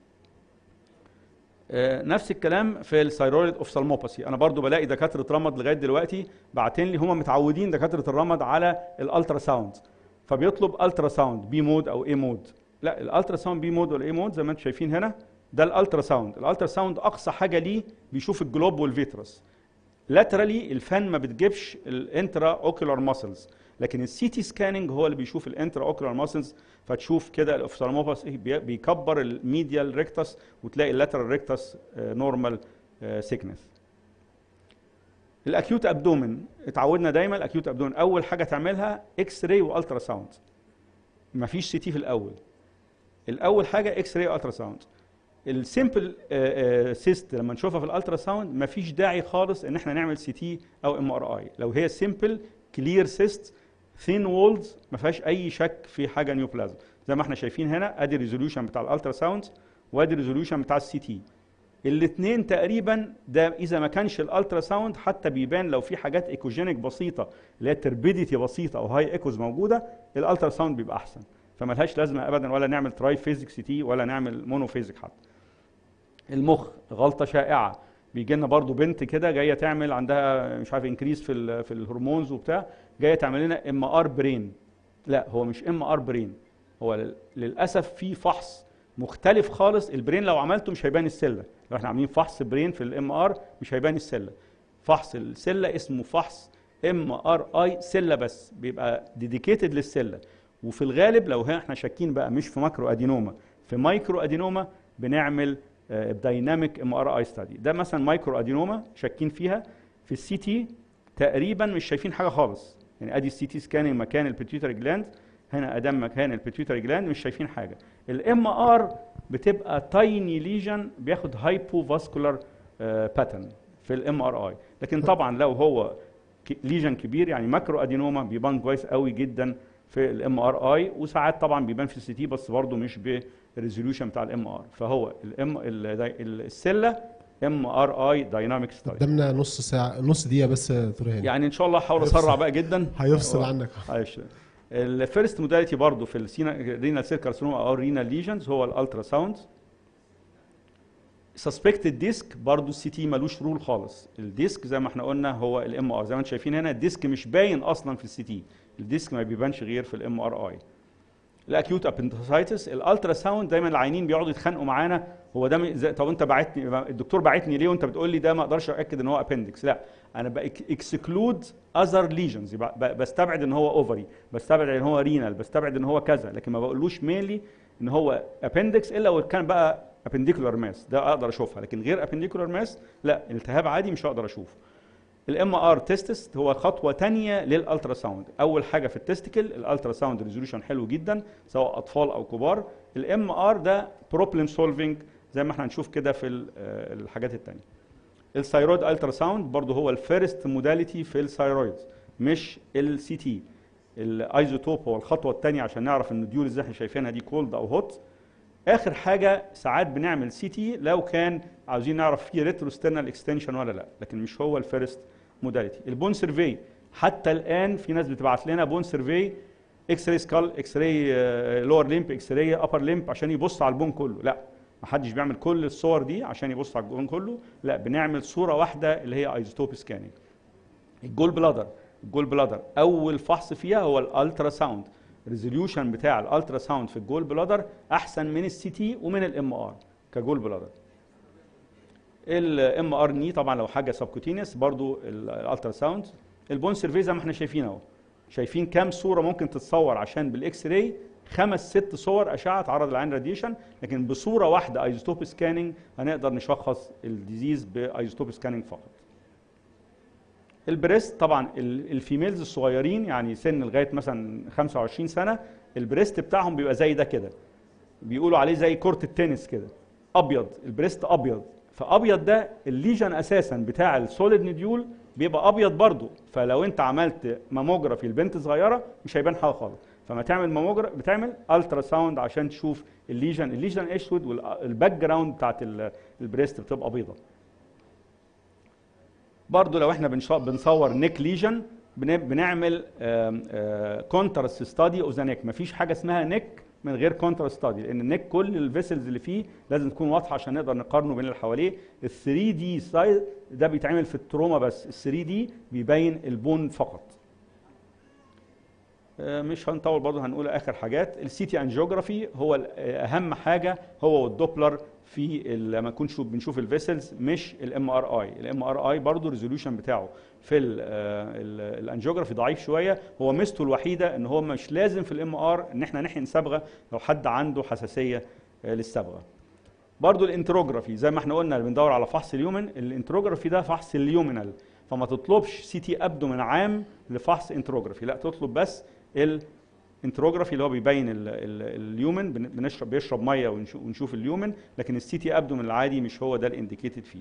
آه، نفس الكلام في الثايرويد اوفثالموباثي انا برضو بلاقي دكاتره رمد لغايه دلوقتي باعتين لي هم متعودين دكاتره الرمد على الالترا ساوند فبيطلب الترا ساوند بي مود او اي مود لا الالترا ساوند بي مود ولا اي مود زي ما انتم شايفين هنا ده الالترا ساوند الالترا ساوند اقصى حاجه ليه بيشوف الجلوب والفيترس لاترالي الفن ما بتجيبش الانترا اوكولار ماسلز لكن السي تي سكاننج هو اللي بيشوف الانترا اوكولار ماسلز فتشوف كده الاوفثالموباث بيكبر الميديال ريكتس وتلاقي اللاترال ريكتس نورمال سيكنس الاكيوت ابدومن اتعودنا دايما الاكيوت ابدومن اول حاجه تعملها اكس راي والترا ساوند مفيش سي تي في الاول الاول حاجه اكس راي والترا ساوند السيمبل سيست لما نشوفها في الالترا ساوند مفيش داعي خالص ان احنا نعمل سي تي او ام ار اي لو هي سيمبل كلير سيست ثين وولز ما فيهاش اي شك في حاجه نيوبلازم زي ما احنا شايفين هنا ادي الريزوليوشن بتاع الالترا ساوند وادي الريزوليوشن بتاع السي تي الاثنين تقريبا ده اذا ما كانش الالترا ساوند حتى بيبان لو في حاجات ايكوجينيك بسيطه اللي هي تربيديتي بسيطه او هاي ايكوز موجوده الالترا ساوند بيبقى احسن فملهاش لازمه ابدا ولا نعمل تراي فيزيك سي تي ولا نعمل مونو فيزيك حتى المخ غلطه شائعه بيجي لنا برضه بنت كده جايه تعمل عندها مش عارف انكريز في ال في الهرمونز وبتاع جايه تعمل لنا ام ار برين لا هو مش ام ار برين هو لل- للاسف في فحص مختلف خالص البرين لو عملته مش هيبان السله لو احنا عاملين فحص برين في الام ار مش هيبان السله فحص السله اسمه فحص ام ار اي سله بس بيبقى ديديكيتد للسله وفي الغالب لو احنا شاكين بقى مش في ماكرو ادينوما في مايكرو ادينوما بنعمل دايناميك ام ار اي ستادي ده مثلا مايكرو ادينوما شاكين فيها في السي تي تقريبا مش شايفين حاجه خالص يعني ادي السي تي سكاننج مكان البيتيوتري جلاند هنا ادام مكان البيتيوتري جلاند مش شايفين حاجه الام ار بتبقى تايني ليجن بياخد هايبو فاسكولار باترن في الام ار اي لكن طبعا لو هو ليجن كبير يعني ماكرو ادينوما بيبان كويس قوي جدا في الام ار اي وساعات طبعا بيبان في السي تي بس برضه مش بالريزوليوشن بتاع الام ار فهو الام السله ام ار اي دايناميك ستادي قدامنا نص ساعه نص دقيقه بس يا دكتور هاني يعني ان شاء الله هحاول هيفصل. اسرع بقى جدا هيفصل عنك. معلش الفيرست موداليتي برضه في السينا رينال سيل كارسينوما او رينال ليجنز هو الالترا ساوند سسبكتد ديسك برضه السي تي ملوش رول خالص الديسك زي ما احنا قلنا هو الام ار زي ما انتم شايفين هنا الديسك مش باين اصلا في السي تي الديسك ما بيبانش غير في الام ار اي الاكيوت ابندسايتس الالترا ساوند دايما العيانين بيقعدوا يتخانقوا معانا هو ده م- زي- طب انت بعتني الدكتور بعتني ليه وانت بتقول لي ده ما اقدرش ااكد ان هو ابندكس لا انا باكسكلود اذر ليجنز بستبعد ان هو اوفري بستبعد ان هو رينال بستبعد ان هو كذا لكن ما بقولوش مينلي ان هو ابندكس الا لو كان بقى ابنديكولار ماس ده اقدر اشوفها لكن غير ابنديكولار ماس لا التهاب عادي مش هقدر اشوفه الام ار تيستس هو خطوه تانية للالترا ساوند اول حاجه في التستيكل الالترا ساوند ريزوليوشن حلو جدا سواء اطفال او كبار الام ار ده بروبلم سولفنج زي ما احنا هنشوف كده في ال- آه، الحاجات التانية الثايرويد الترا ساوند برضه هو الفيرست موداليتي في الثايرويد مش السي تي الايزوتوب هو الخطوه الثانيه عشان نعرف ان الديول اللي احنا شايفينها دي كولد او هوت اخر حاجه ساعات بنعمل سي تي لو كان عاوزين نعرف فيه ريتروسترنال اكستنشن ولا لا لكن مش هو الفيرست موداليتي البون سيرفي حتى الان في ناس بتبعت لنا بون سيرفي اكس راي سكال اكس راي لور ليمب اكس راي ابر ليمب عشان يبص على البون كله لا ما حدش بيعمل كل الصور دي عشان يبص على البون كله لا بنعمل صوره واحده اللي هي ايزوتوب سكاننج الجول بلادر الجول بلادر اول فحص فيها هو الالترا ساوند ريزوليوشن بتاع الالترا ساوند في الجول بلادر احسن من السي تي ومن الام ار كجول بلادر الام ار ني طبعا لو حاجه سبكوتينيوس برضو الالترا ساوند البون سيرفي زي ما احنا شايفين اهو شايفين كام صوره ممكن تتصور عشان بالاكس راي خمس ست صور اشعه تعرض للعين راديشن لكن بصوره واحده ايزوتوب سكاننج هنقدر نشخص الديزيز بايزوتوب سكاننج فقط البريست طبعا ال- الفيميلز الصغيرين يعني سن لغايه مثلا 25 سنه البريست بتاعهم بيبقى زي ده كده بيقولوا عليه زي كره التنس كده ابيض البريست ابيض فابيض ده الليجن اساسا بتاع السوليد نديول بيبقى ابيض برضو فلو انت عملت ماموجرافي لبنت صغيره مش هيبان حاجه خالص فما تعمل ماموجرافي بتعمل الترا ساوند عشان تشوف الليجن الليجن اسود والباك جراوند بتاعت ال- البريست بتبقى بيضه برضو لو احنا بنش- بنصور نيك ليجن بنعمل كونتراست ستادي اوف ذا نيك مفيش حاجه اسمها نيك من غير كونتراست ستادي لان النيك كل الفيسلز اللي فيه لازم تكون واضحه عشان نقدر نقارنه بين اللي حواليه ال 3 دي سايز ده بيتعمل في التروما بس ال 3 دي بيبين البون فقط آه، مش هنطول برضه هنقول اخر حاجات السي تي انجيوجرافي هو ال- آه، اهم حاجه هو والدوبلر في ال- لما نكون شوف بنشوف الفيسلز مش الام ار اي الام ار اي برضه الريزوليوشن بتاعه في الانجيوجرافي ضعيف شويه هو ميزته الوحيده ان هو مش لازم في الام ار ان احنا نحقن صبغه لو حد عنده حساسيه آه، للصبغه برضو الانتروجرافي زي ما احنا قلنا اللي بندور على فحص اليومن الانتروجرافي ده فحص اليومينال فما تطلبش سي تي ابدومن عام لفحص انتروجرافي لا تطلب بس الانتروجرافي اللي هو بيبين ال- ال- اليومن بن- بنشرب بيشرب ميه ونشوف, ونشوف اليومن لكن السي تي ابدومن العادي مش هو ده الانديكيتد فيه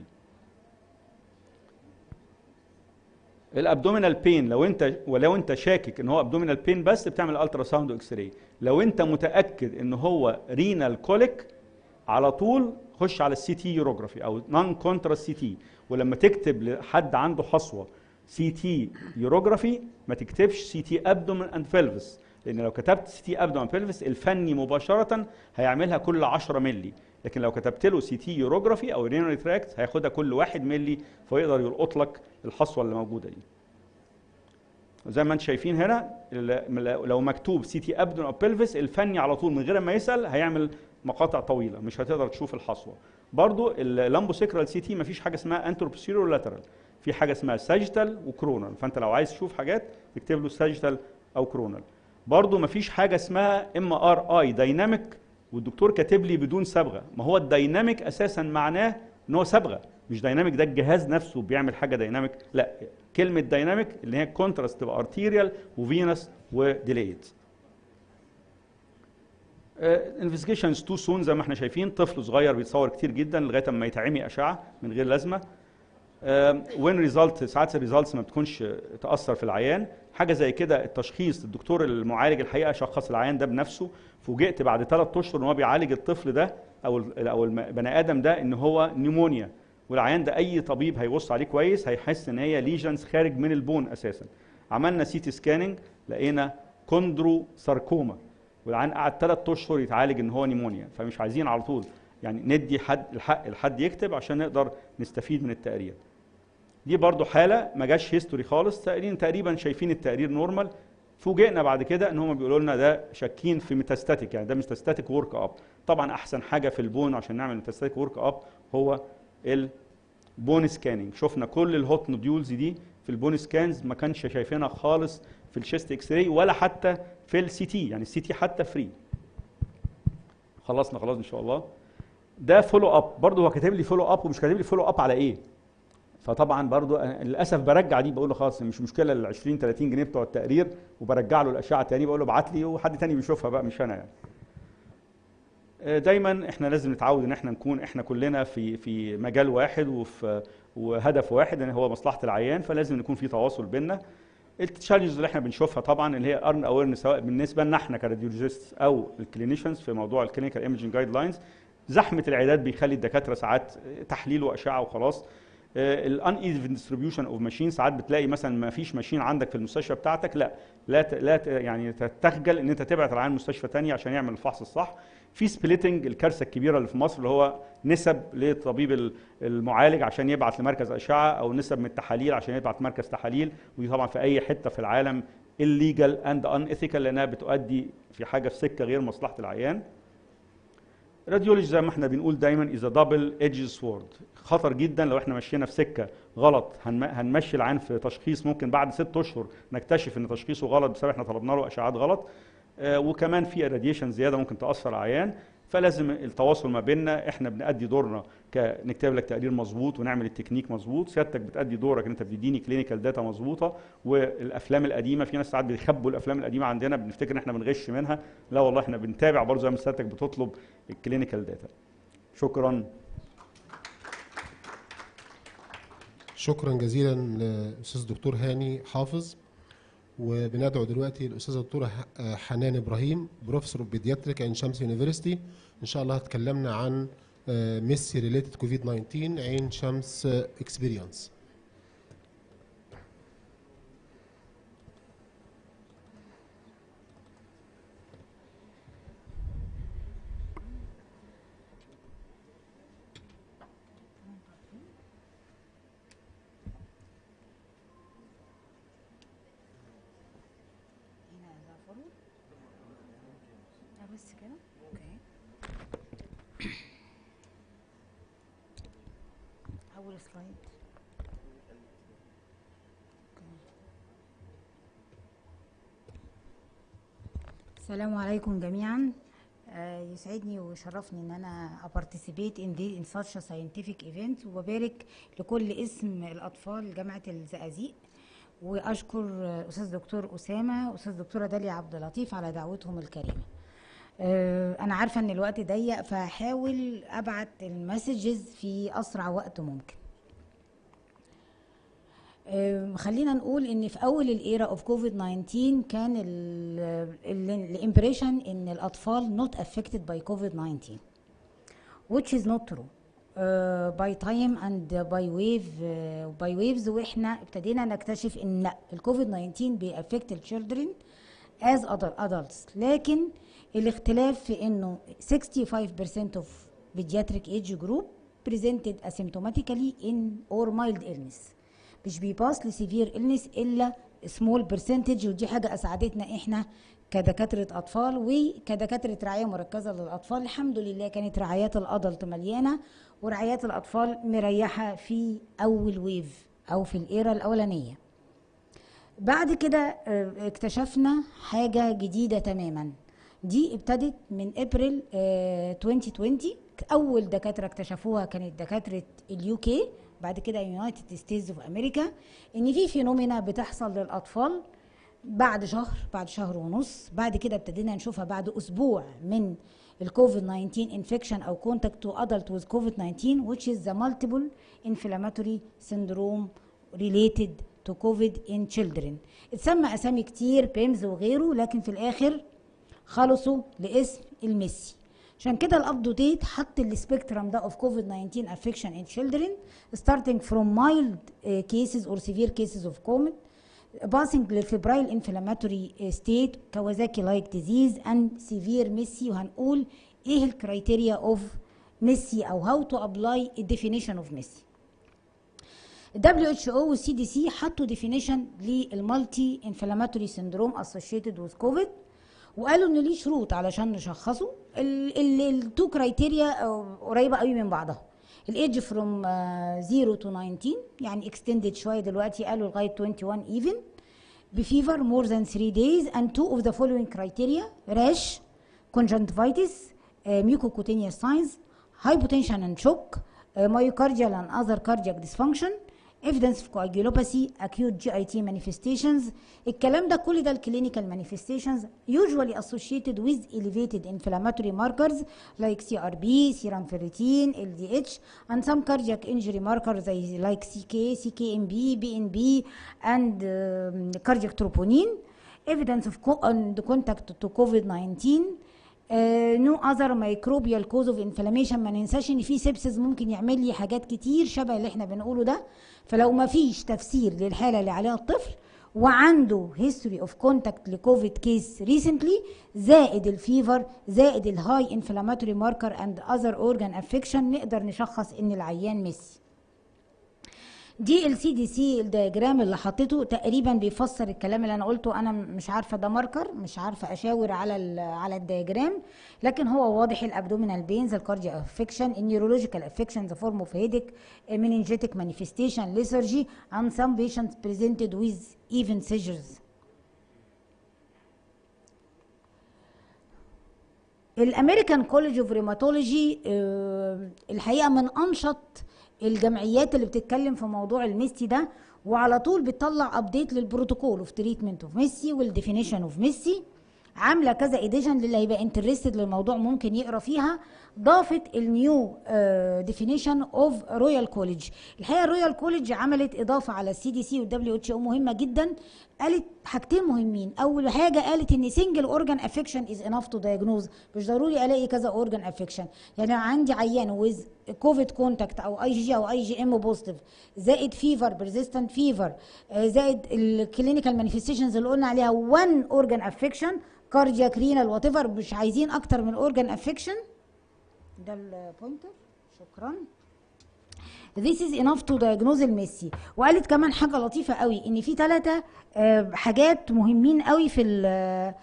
الابدومينال بين لو انت ولو انت شاكك ان هو ابدومينال بين بس بتعمل الترا ساوند واكس راي لو انت متاكد ان هو رينال كوليك على طول خش على السي تي يوروجرافي او نون كونتراست سي تي ولما تكتب لحد عنده حصوه سي تي يوروجرافي ما تكتبش سي تي ابدومن اند بلفس لان لو كتبت سي تي ابدومن بلفس الفني مباشره هيعملها كل 10 مللي لكن لو كتبت له سي تي يوروجرافي او رينال تراكت هياخدها كل 1 مللي فيقدر يلقط لك الحصوه اللي موجوده دي زي ما انتم شايفين هنا ال- لو مكتوب سي تي ابدون او بلفس الفني على طول من غير ما يسال هيعمل مقاطع طويله مش هتقدر تشوف الحصوه برضو اللامبو سيكرال سي تي مفيش حاجه اسمها انتروبسيرو لاترال في حاجه اسمها ساجيتال وكرونال فانت لو عايز تشوف حاجات تكتب له ساجيتال او كرونال برضو مفيش حاجه اسمها ام ار اي دايناميك والدكتور كاتب لي بدون صبغه ما هو الدايناميك اساسا معناه ان هو صبغه مش دايناميك ده الجهاز نفسه بيعمل حاجه دايناميك لا كلمه دايناميك اللي هي الكونتراست تبقى ارتيريال وفينس وديليد انفستيجيشنز تو سون زي ما احنا شايفين طفل صغير بيتصور كتير جدا لغايه اما يتعمي اشعه من غير لازمه وين ريزلت ساعات الريزلتس ما بتكونش تاثر في العيان حاجه زي كده التشخيص الدكتور المعالج الحقيقه شخص العيان ده بنفسه فوجئت بعد ثلاث اشهر ان هو بيعالج الطفل ده او ال- او البني ادم ده ان هو نيمونيا والعيان ده اي طبيب هيبص عليه كويس هيحس ان هي ليجنز خارج من البون اساسا عملنا سي تي سكاننج لقينا كوندرو ساركوما والعيان قعد ثلاث اشهر يتعالج ان هو نيمونيا فمش عايزين على طول يعني ندي حد الحق لحد يكتب عشان نقدر نستفيد من التقرير دي برضو حاله ما جاش هيستوري خالص تقريبا تقريبا شايفين التقرير نورمال فوجئنا بعد كده ان هم بيقولوا لنا ده شاكين في ميتاستاتيك يعني ده ميتاستاتيك ورك اب طبعا احسن حاجه في البون عشان نعمل ميتاستاتيك ورك اب هو البون سكاننج شفنا كل الهوت نوديولز دي في البون سكانز ما كانش شايفينها خالص في الشيست اكس راي ولا حتى في السي تي يعني السي تي حتى فري خلصنا خلاص ان شاء الله ده فولو اب برضه هو كاتب لي فولو اب ومش كاتب لي فولو اب على ايه فطبعا برضو أنا للاسف برجع دي بقول له خلاص مش مشكله ال 20 30 جنيه بتوع التقرير وبرجع له الاشعه تاني بقول له ابعت لي وحد تاني بيشوفها بقى مش انا يعني آه، دايما احنا لازم نتعود ان احنا نكون احنا كلنا في في مجال واحد وفي وهدف واحد ان هو مصلحه العيان فلازم يكون في تواصل بيننا التشالنجز اللي احنا بنشوفها طبعا اللي هي ارن اويرنس سواء بالنسبه لنا احنا كراديولوجيست او الكلينيشنز في موضوع الكلينيكال ايمجنج جايد لاينز زحمه العيادات بيخلي الدكاتره ساعات تحليل واشعه وخلاص الان ايفن ديستريبيوشن اوف ماشين ساعات بتلاقي مثلا ما فيش ماشين عندك في المستشفى بتاعتك لا لا ت- لا ت- يعني تخجل ان انت تبعت العيان مستشفى تانية عشان يعمل الفحص الصح في سبليتنج الكارثه الكبيره اللي في مصر اللي هو نسب للطبيب ال- المعالج عشان يبعت لمركز اشعه او نسب من التحاليل عشان يبعت مركز تحاليل ودي طبعا في اي حته في العالم illegal and unethical لانها بتؤدي في حاجه في سكه غير مصلحه العيان راديولوجي زي ما احنا بنقول دايما از دبل ايدج سورد خطر جدا لو احنا مشينا في سكه غلط هنم- هنمشي العين في تشخيص ممكن بعد ست اشهر نكتشف ان تشخيصه غلط بسبب احنا طلبنا له اشعاعات غلط آه، وكمان في راديشن زياده ممكن تاثر على العيان فلازم التواصل ما بيننا احنا بنأدي دورنا ك- نكتب لك تقرير مظبوط ونعمل التكنيك مظبوط سيادتك بتأدي دورك ان انت بتديني كلينيكال داتا مظبوطه والافلام القديمه في ناس ساعات بيخبوا الافلام القديمه عندنا بنفتكر ان احنا بنغش منها لا والله احنا بنتابع برضه زي ما سيادتك بتطلب الكلينيكال داتا شكرا شكرا جزيلا للاستاذ الدكتور هاني حافظ وبندعو دلوقتي الاستاذه الدكتوره ح- حنان ابراهيم بروفيسور اوف بيدياتريك عين شمس يونيفرستي ان شاء الله هتكلمنا عن ميسي ريليتد كوفيد 19 عين شمس اكسبيرينس بس كده اوكي اول سلايد السلام عليكم جميعا آه، يسعدني ويشرفني ان انا participate in, the, in such a scientific event وببارك لكل اسم الاطفال جامعه الزقازيق واشكر آه، استاذ دكتور اسامه واستاذ دكتوره داليا عبد اللطيف على دعوتهم الكريمه آه، انا عارفه ان الوقت ضيق فهحاول ابعت المسجز في اسرع وقت ممكن آم، خلينا نقول ان في اول الايرا اوف كوفيد 19 كان الامبريشن ان الاطفال not affected by covid 19 which is not true uh, by time and by wave uh, by waves واحنا ابتدينا نكتشف ان لا الكوفيد 19 بيأفكت الchildren as other adults لكن الاختلاف في انه 65% of pediatric age group presented asymptomatically in or mild illness مش بيباس لسيفير illness الا سمول برسنتج ودي حاجه اسعدتنا احنا كدكاتره اطفال وكدكاتره رعايه مركزه للاطفال الحمد لله كانت رعايات الادلت مليانه ورعايات الاطفال مريحه في اول ويف او في الايرا الاولانيه بعد كده آه، اكتشفنا حاجه جديده تماما دي ابتدت من ابريل آه، 2020 اول دكاتره اكتشفوها كانت دكاتره اليو كي بعد كده يونايتد ستيتس اوف امريكا ان في فينومينا بتحصل للاطفال بعد شهر بعد شهر ونص بعد كده ابتدينا نشوفها بعد اسبوع من الكوفيد 19 انفكشن او كونتاكت تو ادلت with كوفيد 19 which is the multiple inflammatory syndrome related to covid in children اتسمى اسامي كتير بيمز وغيره لكن في الاخر خلصوا لاسم الميسي عشان كده الاب ديت حط السبيكترم ده اوف كوفيد 19 افكشن ان children starting from mild uh, cases or severe cases of COVID passing للفبرايل inflammatory state كوازاكي لايك ديزيز and severe ميسي وهنقول ايه الكرايتيريا اوف ميسي او how to apply a definition of ميسي WHO والسي دي سي حطوا definition للمالتي انفلاماتوري سندروم associated with COVID وقالوا ان ليه شروط علشان نشخصه التو كرايتيريا قريبه قوي من بعضها الايدج فروم 0 تو 19 يعني اكستندد شويه دلوقتي قالوا لغايه 21 ايفن بفيفر مور ذان 3 دايز and two of the following criteria rash conjunctivitis uh, mucocutaneous signs hypotension and shock uh, myocardial and other cardiac dysfunction evidence of coagulopathy acute GIT manifestations الكلام ده كل ده الكلينيكال manifestations usually associated with elevated inflammatory markers like CRB, serum ferritin, LDH and some cardiac injury markers زي like CK, CKMB, BNB and um, cardiac troponin evidence of co- and contact to COVID-19 نو اذر مايكروبيال كوز اوف انفلاميشن ما ننساش ان في سيبسز ممكن يعمل لي حاجات كتير شبه اللي احنا بنقوله ده فلو ما فيش تفسير للحاله اللي عليها الطفل وعنده هيستوري اوف كونتاكت لكوفيد كيس ريسنتلي زائد الفيفر زائد الهاي انفلاماتوري ماركر اند اذر اورجان افكشن نقدر نشخص ان العيان ميسي دي السي دي سي الدياجرام اللي حطيته تقريبا بيفسر الكلام اللي انا قلته انا مش عارفه ده ماركر مش عارفه اشاور على ال على الدياجرام لكن هو واضح الابدومينال بينز الكارديا افكشن النيورولوجيكال افكشن ذا فورم اوف هيديك meningitic مانيفستيشن ليسرجي and some patients presented with even seizures الامريكان كوليج اوف ريماتولوجي الحقيقه من انشط الجمعيات اللي بتتكلم في موضوع الميسي ده وعلى طول بتطلع ابديت للبروتوكول اوف تريتمنت اوف ميسي والديفينيشن اوف ميسي عامله كذا اديشن للي هيبقى انترستد للموضوع ممكن يقرا فيها ضافت النيو ديفينيشن اوف رويال كوليدج الحقيقه الرويال كوليدج عملت اضافه على السي دي سي والدبليو اتش او مهمه جدا قالت حاجتين مهمين اول حاجه قالت ان سنجل اورجان افكشن از انف تو دايجنوز مش ضروري الاقي كذا اورجان افكشن يعني أنا عندي عيان ويز كوفيد كونتاكت او اي جي او اي جي ام بوزيتيف زائد فيفر بريزيستنت فيفر زائد الكلينيكال مانيفستيشنز اللي قلنا عليها 1 اورجان افكشن كاردياك رينال وات ايفر مش عايزين اكتر من اورجان افكشن ده البوينتر شكرا This is enough to diagnose الميسي وقالت كمان حاجة لطيفة قوي ان في ثلاثة حاجات مهمين قوي في ال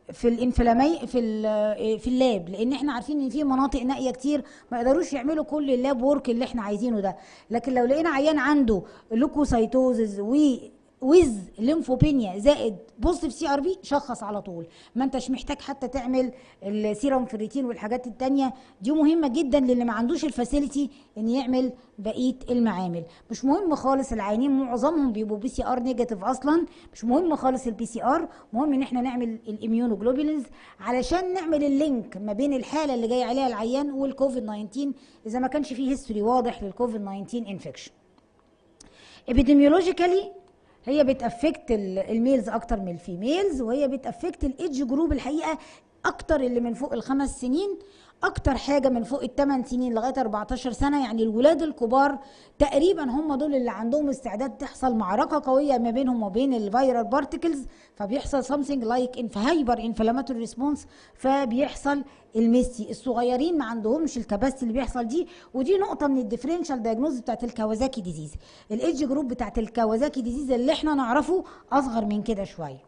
في الانفلامي في ال- في اللاب لان احنا عارفين ان في مناطق نائيه كتير ما يقدروش يعملوا كل اللاب وورك اللي احنا عايزينه ده لكن لو لقينا عيان عنده لوكوسايتوزز و ويز ليمفوبينيا زائد بوزيتيف سي ار بي شخص على طول ما انتش محتاج حتى تعمل السيرم فريتين والحاجات التانية دي مهمة جدا للي ما عندوش الفاسيلتي ان يعمل بقية المعامل مش مهم خالص العيانين معظمهم بيبقوا بي سي ار نيجاتيف اصلا مش مهم خالص البي سي ار مهم ان احنا نعمل الاميونوجلوبولينز علشان نعمل اللينك ما بين الحالة اللي جاي عليها العيان والكوفيد 19 اذا ما كانش فيه هيستوري واضح للكوفيد 19 انفكشن epidemiologically هي بتافكت ال- الميلز اكتر من الفيميلز وهي بتافكت الايدج جروب الحقيقه اكتر اللي من فوق الخمس سنين اكتر حاجه من فوق الثمان سنين لغايه 14 سنه يعني الولاد الكبار تقريبا هم دول اللي عندهم استعداد تحصل معركه قويه ما بينهم وبين الفيرال بارتكلز فبيحصل something like in هايبر انفلاماتوري ريسبونس فبيحصل الميسي الصغيرين ما عندهمش الكباستي اللي بيحصل دي ودي نقطه من الديفرنشال دايجنوز بتاعت الكawasaki ديزيز الايدج جروب بتاعت الكawasaki ديزيز اللي احنا نعرفه اصغر من كده شويه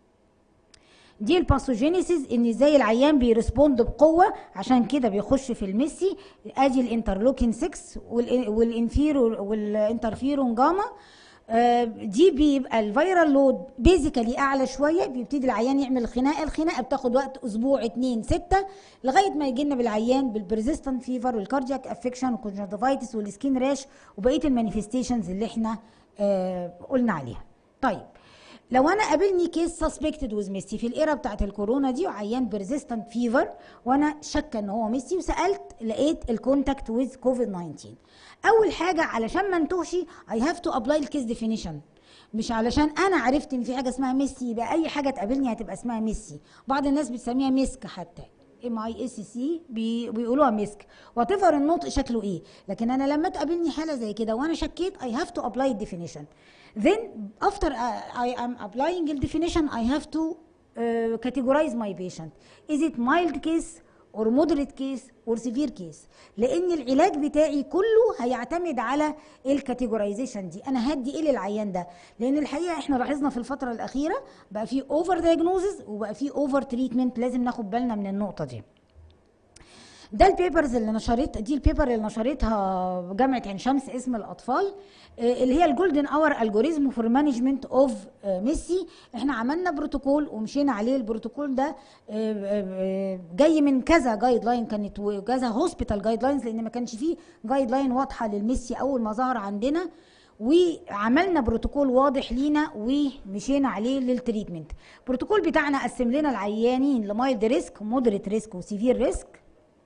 دي الباثوجينيسيس ان ازاي العيان بيرسبوند بقوه عشان كده بيخش في الميسي ادي الانترلوكين 6 والإن- والانفيرو والانترفيرون جاما آه، دي بيبقى الفيرال لود بيزيكالي اعلى شويه بيبتدي العيان يعمل خناقه الخناقه بتاخد وقت اسبوع اتنين سته لغايه ما يجي لنا بالعيان بالبرزيستنت فيفر والكاردياك افكشن والكونجنتيفايتس والسكين راش وبقيه المانيفستيشنز اللي احنا آه، قلنا عليها طيب لو انا قابلني كيس سسبكتد ويز ميسي في الايرا بتاعت الكورونا دي وعيان بيرزيستنت فيفر وانا شاكه ان هو ميسي وسالت لقيت الكونتاكت ويز كوفيد 19 اول حاجه علشان ما انتهش اي هاف تو ابلاي الكيس ديفينيشن مش علشان انا عرفت ان في حاجه اسمها ميسي يبقى اي حاجه تقابلني هتبقى اسمها ميسي بعض الناس بتسميها مسك حتى ام اي اس سي بيقولوها مسك وات ايفر النطق شكله ايه لكن انا لما تقابلني حاله زي كده وانا شكيت اي هاف تو ابلاي الديفينيشن then after uh, I am applying the definition I have to uh, categorize my patient is it mild case or moderate case or severe case لان العلاج بتاعي كله هيعتمد على الكاتيجورايزيشن دي انا هدي ايه للعيان ده لان الحقيقه احنا لاحظنا في الفتره الاخيره بقى في اوفر دايجنوزز وبقى في اوفر تريتمنت لازم ناخد بالنا من النقطه دي ده البيبرز اللي نشرت دي البيبر اللي نشرتها جامعه عين شمس اسم الاطفال آه، اللي هي الجولدن اور الجوريزم فور مانجمنت اوف ميسي احنا عملنا بروتوكول ومشينا عليه البروتوكول ده آه، آه، جاي من كذا جايد لاين كانت وكذا هوسبيتال جايد لاينز لان ما كانش فيه جايد لاين واضحه للميسي اول ما ظهر عندنا وعملنا بروتوكول واضح لينا ومشينا عليه للتريتمنت البروتوكول بتاعنا قسم لنا العيانين لمايلد ريسك مودريت ريسك وسيفير ريسك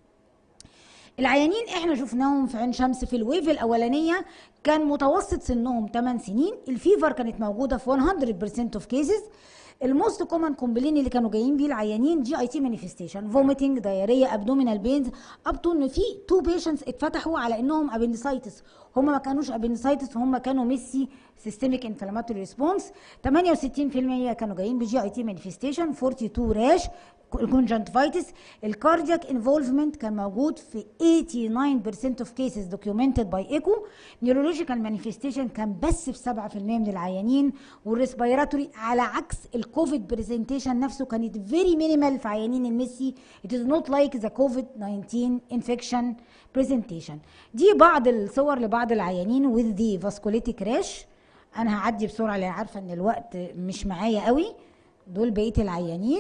العيانين احنا شفناهم في عين شمس في الويف الاولانيه كان متوسط سنهم 8 سنين الفيفر كانت موجوده في 100% اوف كيسز الموست كومن كومبلين اللي كانوا جايين بيه العيانين جي اي تي مانيفستيشن فوميتنج دايريا ابدومينال بينز اب تو ان في تو بيشنتس اتفتحوا على انهم ابندسايتس هم ما كانوش ابندسايتس هم كانوا ميسي سيستميك انفلاماتوري ريسبونس 68% كانوا جايين بجي اي تي مانيفستيشن 42 راش الكونجنتفايتس الكاردياك انفولفمنت كان موجود في 89% اوف كيسز دوكيومنتد باي ايكو نيورولوجيكال مانيفستيشن كان بس في 7% من العيانين والريسبيراتوري على عكس الكوفيد برزنتيشن نفسه كانت فيري مينيمال في عيانين الميسي it is not like the covid 19 infection presentation دي بعض الصور لبعض العيانين with the vasculitic rash انا هعدي بسرعه لان عارفه ان الوقت مش معايا قوي دول بقيه العيانين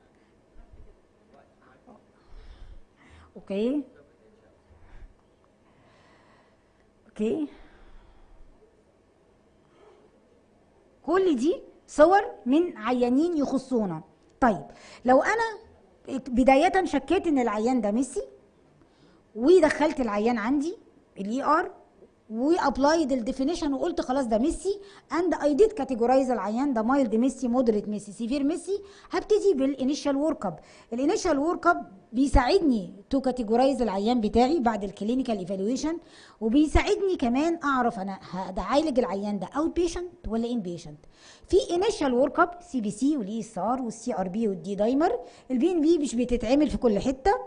اوكي اوكي كل دي صور من عيانين يخصونا طيب لو انا بدايه شكيت ان العيان ده ميسي ودخلت العيان عندي الاي ار وابلايد الديفينيشن وقلت خلاص ده ميسي اند اي ديد كاتيجورايز العيان ده مايلد ميسي مودريت ميسي سيفير ميسي هبتدي بالانيشال ورك اب الانيشال ورك اب بيساعدني تو كاتيجورايز العيان بتاعي بعد الكلينيكال ايفالويشن وبيساعدني كمان اعرف انا هعالج العيان ده اوت بيشنت ولا ان بيشنت في انيشال ورك اب سي بي سي والاي اس ار والسي ار بي والدي دايمر البي ان بي مش بتتعمل في كل حته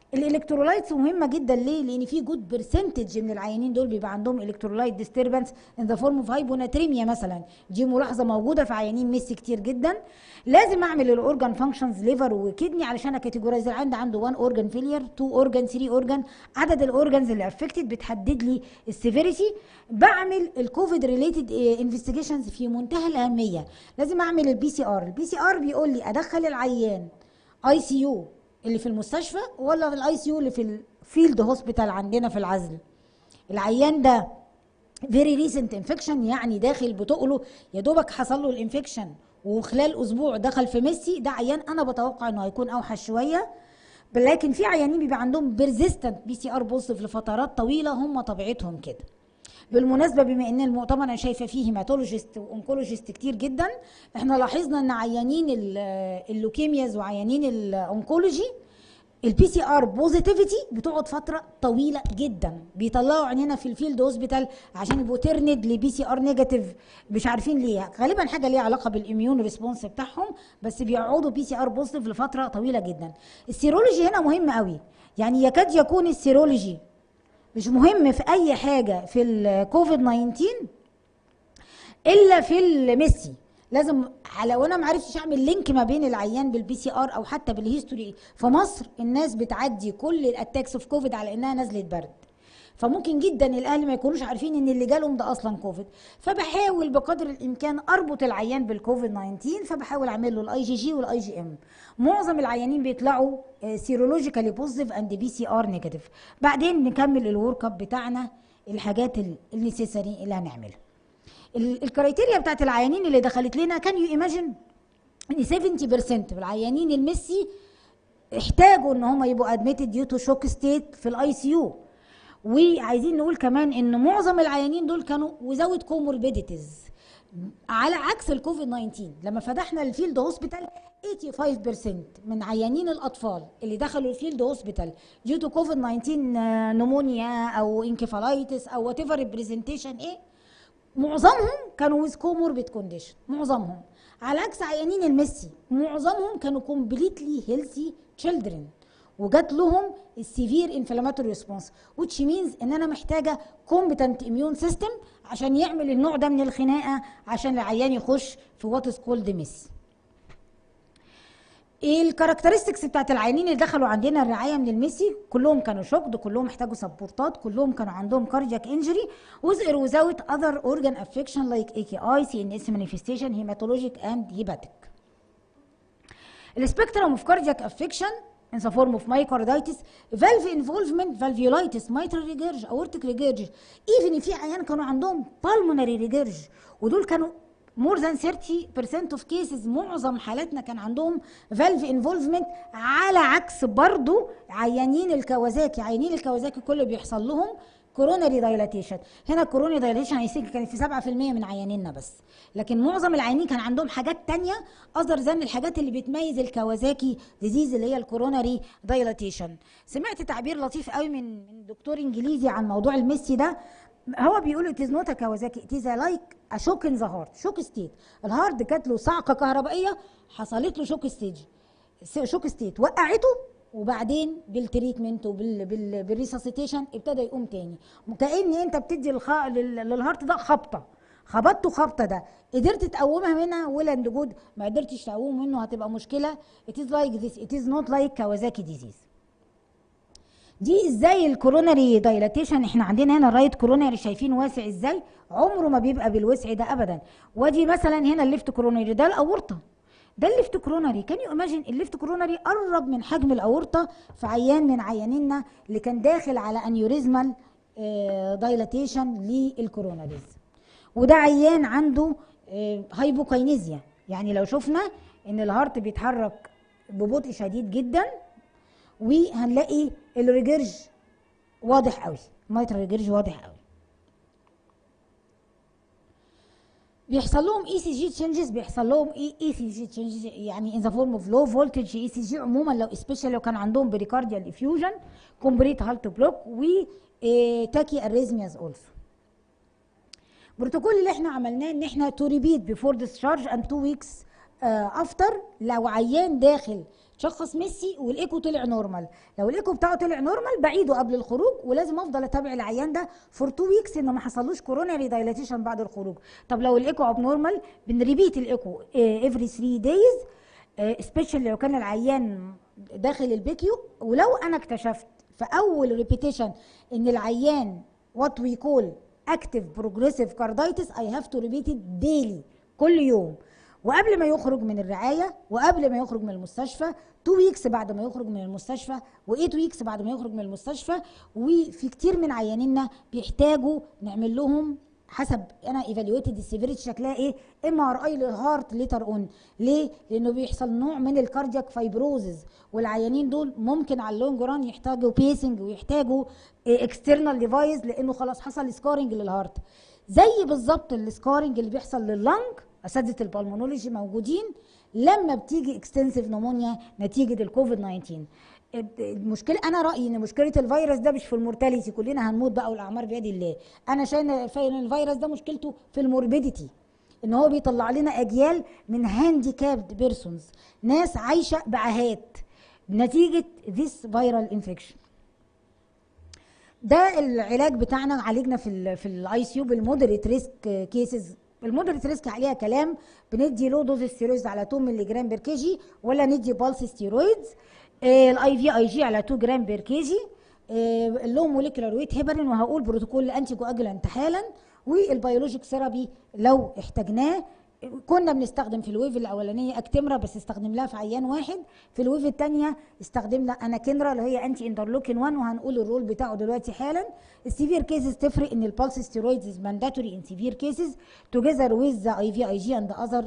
الالكترولايتس مهمه جدا ليه لان في جود برسنتج من العيانين دول بيبقى عندهم الكترولايت ديستربنس ان ذا فورم اوف هايبوناتريميا مثلا دي ملاحظه موجوده في عيانين ميسي كتير جدا لازم اعمل الاورجان فانكشنز ليفر وكدني علشان اكاتيجورايز العند عنده 1 اورجان فيلير 2 اورجان 3 اورجان عدد الاورجانز اللي افكتد بتحدد لي السيفيريتي بعمل الكوفيد ريليتد انفستيجيشنز في منتهى الاهميه لازم اعمل البي سي ار البي سي ار بيقول لي ادخل العيان اي سي يو اللي في المستشفى ولا في الاي سي يو اللي في الفيلد هوسبيتال عندنا في العزل العيان ده فيري ريسنت انفكشن يعني داخل بتقله يا دوبك حصل له الانفكشن وخلال اسبوع دخل في ميسي ده عيان انا بتوقع انه هيكون اوحش شويه لكن في عيانين بيبقى عندهم بيرزيستنت بي سي ار بوزيتيف لفترات طويله هم طبيعتهم كده بالمناسبه بما ان المؤتمر انا شايفه فيه هيماتولوجيست وانكولوجيست كتير جدا احنا لاحظنا ان عيانين ال- اللوكيمياز وعيانين الانكولوجي البي سي ار بوزيتيفيتي بتقعد فتره طويله جدا بيطلعوا عينينا في الفيلد هوسبيتال عشان يبقوا ترند لبي سي ار نيجاتيف مش عارفين ليه غالبا حاجه ليها علاقه بالاميون ريسبونس بتاعهم بس بيقعدوا بي سي ار بوزيتيف لفتره طويله جدا السيرولوجي هنا مهم قوي يعني يكاد يكون السيرولوجي مش مهم في اي حاجه في الكوفيد 19 الا في الميسي لازم لو انا ما عرفتش اعمل لينك ما بين العيان بالبي سي ار او حتى بالهيستوري في مصر الناس بتعدي كل الاتاكس اوف كوفيد على انها نزله برد فممكن جدا الاهل ما يكونوش عارفين ان اللي جالهم ده اصلا كوفيد فبحاول بقدر الامكان اربط العيان بالكوفيد 19 فبحاول اعمل له الاي جي جي والاي جي ام معظم العيانين بيطلعوا سيرولوجيكالي بوزيتيف اند بي سي ار نيجاتيف بعدين نكمل الورك اب بتاعنا الحاجات النسيسري اللي هنعملها ال- الكرايتيريا بتاعت العيانين اللي دخلت لنا كان يو ايماجن ان 70% من العيانين الميسي احتاجوا ان هم يبقوا ادميتد ديو تو شوك ستيت في الاي سي يو وعايزين نقول كمان ان معظم العيانين دول كانوا وزود كوموربيديتيز على عكس الكوفيد 19 لما فتحنا الفيلد هوسبيتال 85% من عيانين الاطفال اللي دخلوا الفيلد هوسبيتال ديو تو كوفيد 19 آه، نمونيا او انكفالايتس او وات ايفر البرزنتيشن ايه معظمهم كانوا ويز كوموربيد كونديشن معظمهم على عكس عيانين الميسي معظمهم كانوا كومبليتلي هيلثي تشيلدرن وجات لهم السيفير انفلاماتوري ريسبونس which means ان انا محتاجه كومبتنت اميون سيستم عشان يعمل النوع ده من الخناقه عشان العيان يخش في وات از كولد ميسي الكاركترستكس بتاعت العيانين اللي دخلوا عندنا الرعايه من الميسي كلهم كانوا شوكد كلهم احتاجوا سبورتات كلهم كانوا عندهم كاردياك انجري with or without other organ affection like AKI, CNS manifestation, hematologic and hepatic. السبيكترم اوف كاردياك افكشن in the form of myocarditis, valve involvement, valvulitis, mitral regurg, aortic regurg, even في عيان كانوا عندهم pulmonary regurg ودول كانوا more than 30% of cases معظم حالاتنا كان عندهم valve involvement على عكس برضو عيانين الكوازاكي عيانين الكوازاكي كل اللي بيحصل لهم كوروناري دايلاتيشن هنا كوروناري دايلاتيشن هيسيك كانت في 7% من عيانيننا بس لكن معظم العيانين كان عندهم حاجات تانية اذر ذان الحاجات اللي بتميز الكوازاكي ديزيز اللي هي الكوروناري دايلاتيشن سمعت تعبير لطيف قوي من من دكتور انجليزي عن موضوع الميسي ده هو بيقول ات از نوت كوازاكي ات از لايك ا شوك ان ذا هارت شوك ستيت الهارت جات له صعقه كهربائيه حصلت له شوك ستيج شوك ستيت وقعته وبعدين بالتريتمنت وبال بال بالريساسيتيشن ابتدى يقوم تاني كأن انت بتدي الخ... لل... للهارت ده خبطه خبطته خبطه ده قدرت تقومها منها ولا جود ما قدرتش تقوم منه هتبقى مشكله it is like this it is not like كوازاكي ديزيز دي ازاي الكوروناري دايلاتيشن احنا عندنا هنا الرايت كوروناري شايفين واسع ازاي عمره ما بيبقى بالوسع ده ابدا ودي مثلا هنا الليفت كوروناري ده الاورطه ده الليفت كوروناري كان يو ايماجين الليفت كوروناري قرب من حجم الاورطه في عيان من عيانينا اللي كان داخل على انيوريزمال دايلاتيشن للكوروناريز وده عيان عنده هايبوكاينيزيا يعني لو شفنا ان الهارت بيتحرك ببطء شديد جدا وهنلاقي الريجرج واضح قوي مايترا ريجرج واضح قوي بيحصل لهم اي سي جي تشينجز بيحصل لهم اي اي سي جي تشينجز يعني ان ذا فورم اوف لو فولتج اي سي جي عموما لو سبيشال لو كان عندهم بريكارديال افيوجن كومبريت هالت بلوك و تاكي اريزمياز اولسو البروتوكول اللي احنا عملناه ان احنا تو ريبيت بيفور ديسشارج اند تو ويكس افتر لو عيان داخل شخص ميسي والايكو طلع نورمال لو الايكو بتاعه طلع نورمال بعيده قبل الخروج ولازم افضل اتابع العيان ده فور تو ويكس انه ما حصلوش كوروناري دايلاتيشن بعد الخروج طب لو الايكو اب نورمال بنريبيت الايكو افري 3 دايز سبيشال لو كان العيان داخل البيكيو ولو انا اكتشفت في اول ريبيتيشن ان العيان وات وي كول اكتف بروجريسيف كاردايتس اي هاف تو ريبيت ديلي كل يوم وقبل ما يخرج من الرعايه وقبل ما يخرج من المستشفى 2 ويكس بعد ما يخرج من المستشفى و8 ويكس بعد ما يخرج من المستشفى وفي كتير من عيانينا بيحتاجوا نعمل لهم حسب انا ايفالويتد السيفيريتي شكلها ايه ام ار اي للهارت ليتر اون ليه لانه بيحصل نوع من الكاردياك فايبروزز والعيانين دول ممكن على اللونج ران يحتاجوا بيسنج ويحتاجوا اكسترنال ديفايس لانه خلاص حصل سكارنج للهارت زي بالظبط السكارنج اللي بيحصل لللنج اساتذه البلمونولوجي موجودين لما بتيجي اكستنسيف نمونيا نتيجه الكوفيد 19 المشكله انا رايي ان مشكله الفيروس ده مش في المورتاليتي كلنا هنموت بقى والاعمار بيد الله انا شايفه ان الفيروس ده مشكلته في الموربيديتي ان هو بيطلع لنا اجيال من هانديكابد بيرسونز ناس عايشه بعاهات نتيجه ذيس فيرال انفكشن ده العلاج بتاعنا عالجنا في ال في الاي سي يو بالمودريت ريسك كيسز المودريت ريسك عليها كلام بندي لو دوز ستيرويدز على 2 مللي جرام بير كي جي ولا ندي بالس ستيرويدز الاي في اي جي على 2 جرام بير كي جي اللو موليكولار ويت هيبرين وهقول بروتوكول الانتي كواجولانت حالا والبيولوجيك ثيرابي لو احتاجناه كنا بنستخدم في الويف الاولانيه اكتمرا بس استخدم لها في عيان واحد في الويف الثانيه استخدمنا اناكينرا اللي هي انتي انترلوكين 1 وهنقول الرول بتاعه دلوقتي حالا السيفير كيسز تفرق ان البالس ستيرويدز از مانداتوري ان سيفير كيسز توجذر ويز ذا اي في اي جي اند اذر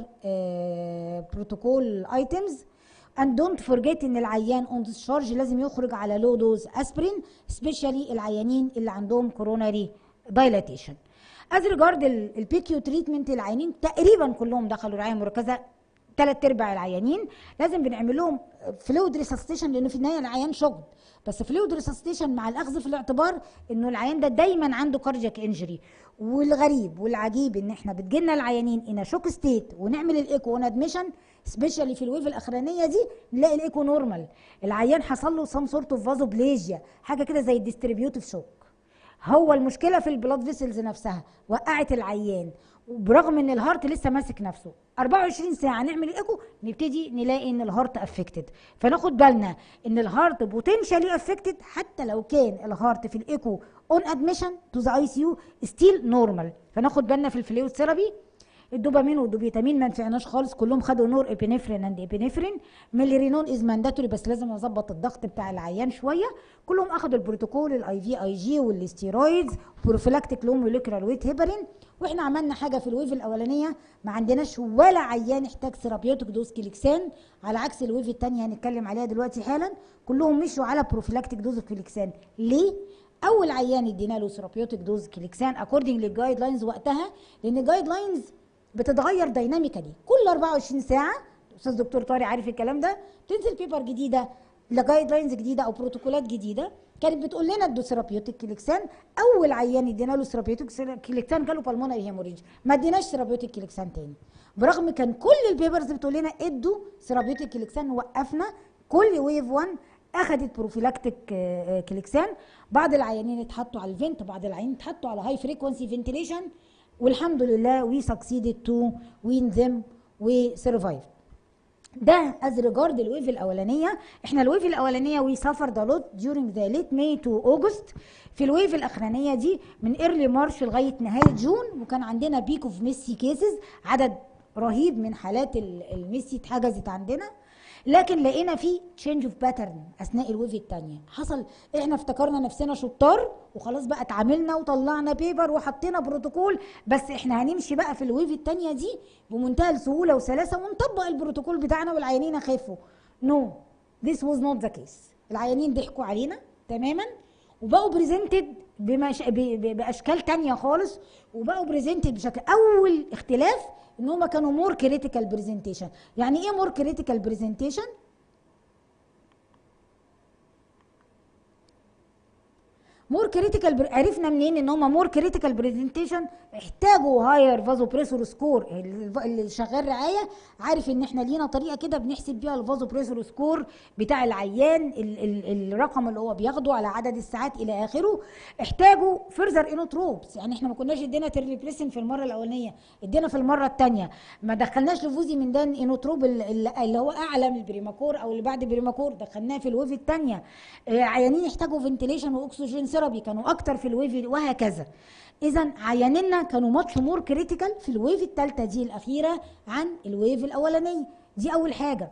بروتوكول ايتمز اند دونت فورجيت ان العيان اون ديسشارج لازم يخرج على لو دوز اسبرين سبيشالي العيانين اللي عندهم كوروناري دايلاتيشن از ريجارد البي كيو تريتمنت العيانين تقريبا كلهم دخلوا رعايه مركزه ثلاث ارباع العيانين لازم بنعمل لهم فلويد ريسستيشن لانه في النهايه العيان شغل بس فلويد ريسستيشن مع الاخذ في الاعتبار انه العيان ده دايما عنده كاردياك انجري والغريب والعجيب ان احنا بتجيلنا العيانين ان شوك ستيت ونعمل الايكو اون ادميشن سبيشالي في الويف الاخرانيه دي نلاقي الايكو نورمال العيان حصل له سام سورت اوف فازوبليجيا حاجه كده زي الديستريبيوتيف شوك هو المشكله في البلاد فيسلز نفسها وقعت العيان وبرغم ان الهارت لسه ماسك نفسه 24 ساعه نعمل ايكو نبتدي نلاقي ان الهارت افكتد فناخد بالنا ان الهارت بوتنشالي افكتد حتى لو كان الهارت في الايكو اون ادميشن تو ذا اي سي يو ستيل نورمال فناخد بالنا في الفلويد ثيرابي الدوبامين والدوبيتامين ما نفعناش خالص كلهم خدوا نور ابينفرين اند ابينفرين ميليرينون از مانداتوري بس لازم اظبط الضغط بتاع العيان شويه كلهم اخدوا البروتوكول الاي في اي جي والستيرويدز بروفيلاكتيك لو موليكولار ويت هيبرين واحنا عملنا حاجه في الويف الاولانيه ما عندناش ولا عيان احتاج ثيرابيوتيك دوز كليكسان على عكس الويف الثانيه هنتكلم عليها دلوقتي حالا كلهم مشوا على بروفيلاكتيك دوز كليكسان ليه اول عيان ادينا له ثيرابيوتيك دوز كليكسان اكوردنج للجايد لاينز وقتها لان الجايد لاينز بتتغير دايناميكالي كل 24 ساعه استاذ دكتور طارق عارف الكلام ده تنزل بيبر جديده لجايد لاينز جديده او بروتوكولات جديده كانت بتقول لنا ادوا ثيرابيوتيك كليكسان اول عيان ادينا له ثيرابيوتيك كليكسان جاله بالمونري هيموريج ما اديناش ثيرابيوتيك كليكسان تاني برغم كان كل البيبرز بتقول لنا ادوا ثيرابيوتيك كليكسان وقفنا كل ويف 1 اخذت بروفيلاكتيك كليكسان بعض العيانين اتحطوا على الفنت بعض العيانين اتحطوا على هاي فريكونسي فنتيليشن والحمد لله وي سكسيدد تو وين ذم وسرفايف ده از ريجارد الويف الاولانيه احنا الويف الاولانيه وي سفر ذا لوت ديورنج ذا ليت ماي تو اوجست في الويف الاخرانيه دي من ايرلي مارش لغايه نهايه جون وكان عندنا بيك اوف ميسي كيسز عدد رهيب من حالات الميسي اتحجزت عندنا لكن لقينا في تشينج اوف باترن اثناء الويف الثانيه حصل احنا افتكرنا نفسنا شطار وخلاص بقى اتعاملنا وطلعنا بيبر وحطينا بروتوكول بس احنا هنمشي بقى في الويف الثانيه دي بمنتهى السهوله وسلاسه ونطبق البروتوكول بتاعنا والعيانين خافوا نو ذيس واز نوت ذا كيس العيانين ضحكوا علينا تماما وبقوا بريزنتد بمش... ب... ب... باشكال تانية خالص وبقوا بريزنتد بشكل اول اختلاف ان هم كانوا مور كريتيكال برزنتيشن يعني ايه مور كريتيكال برزنتيشن مور كريتيكال عرفنا منين ان هم مور كريتيكال برزنتيشن احتاجوا هاير فازو بريسور سكور اللي شغال رعايه عارف ان احنا لينا طريقه كده بنحسب بيها الفازو بريسور سكور بتاع العيان ال ال الرقم اللي هو بياخده على عدد الساعات الى اخره احتاجوا فيرذر انوتروبس يعني احنا ما كناش ادينا ترفيبريسين في المره الاولانيه ادينا في المره الثانيه ما دخلناش لفوزي من ده انوتروب ال- ال- اللي هو اعلى من البريماكور او اللي بعد البريماكور دخلناه في الويف الثانيه عيانين يحتاجوا فنتيليشن واكسجين ثيرابي كانوا اكتر في الويف وهكذا اذا عيانينا كانوا ماتش مور كريتيكال في الويف الثالثه دي الاخيره عن الويف الاولانيه دي اول حاجه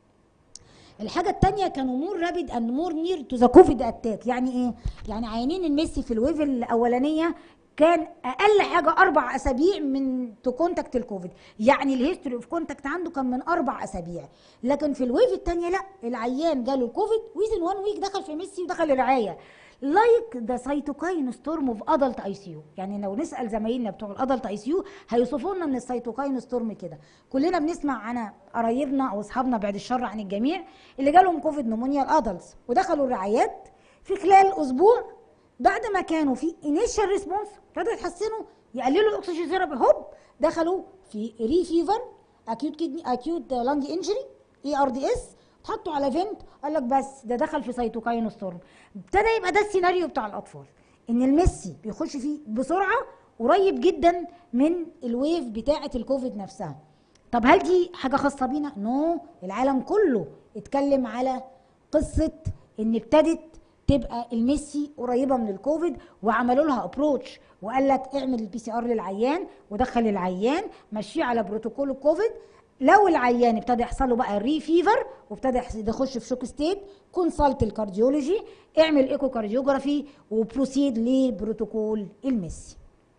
الحاجه الثانيه كانوا مور رابيد اند مور نير تو ذا كوفيد اتاك يعني ايه يعني عيانين الميسي في الويف الاولانيه كان اقل حاجه اربع اسابيع من تو كونتاكت الكوفيد يعني الهيستوري اوف كونتاكت عنده كان من اربع اسابيع لكن في الويف الثانيه لا العيان جاله الكوفيد ويزن وان ويك دخل في ميسي ودخل الرعايه لايك ذا سيتوكاين ستورم اوف ادلت اي سي يو يعني لو نسال زمايلنا بتوع الادلت اي سي يو هيوصفوا لنا من السيتوكاين ستورم كده كلنا بنسمع عن قرايبنا او اصحابنا بعد الشر عن الجميع اللي جالهم كوفيد نمونيا الادلتس ودخلوا الرعايات في خلال اسبوع بعد ما كانوا في انيشال ريسبونس ابتدوا يتحسنوا يقللوا الاكسجين ثيرابي هوب دخلوا في ري فيفر اكيوت كدني اكيوت لانج انجري اي ار دي اس اتحطوا على فينت قال لك بس ده دخل في سيتوكاين ستورم ابتدى يبقى ده السيناريو بتاع الاطفال ان الميسي بيخش فيه بسرعه قريب جدا من الويف بتاعه الكوفيد نفسها طب هل دي حاجه خاصه بينا نو العالم كله اتكلم على قصه ان ابتدت تبقى الميسي قريبه من الكوفيد وعملوا لها ابروتش وقال لك اعمل البي سي ار للعيان ودخل العيان مشيه على بروتوكول الكوفيد لو العيان ابتدى يحصل له بقى ري فيفر وابتدى يحس- يخش في شوك ستيت كونسلت الكارديولوجي اعمل ايكو كارديوجرافي وبروسيد لبروتوكول الميسي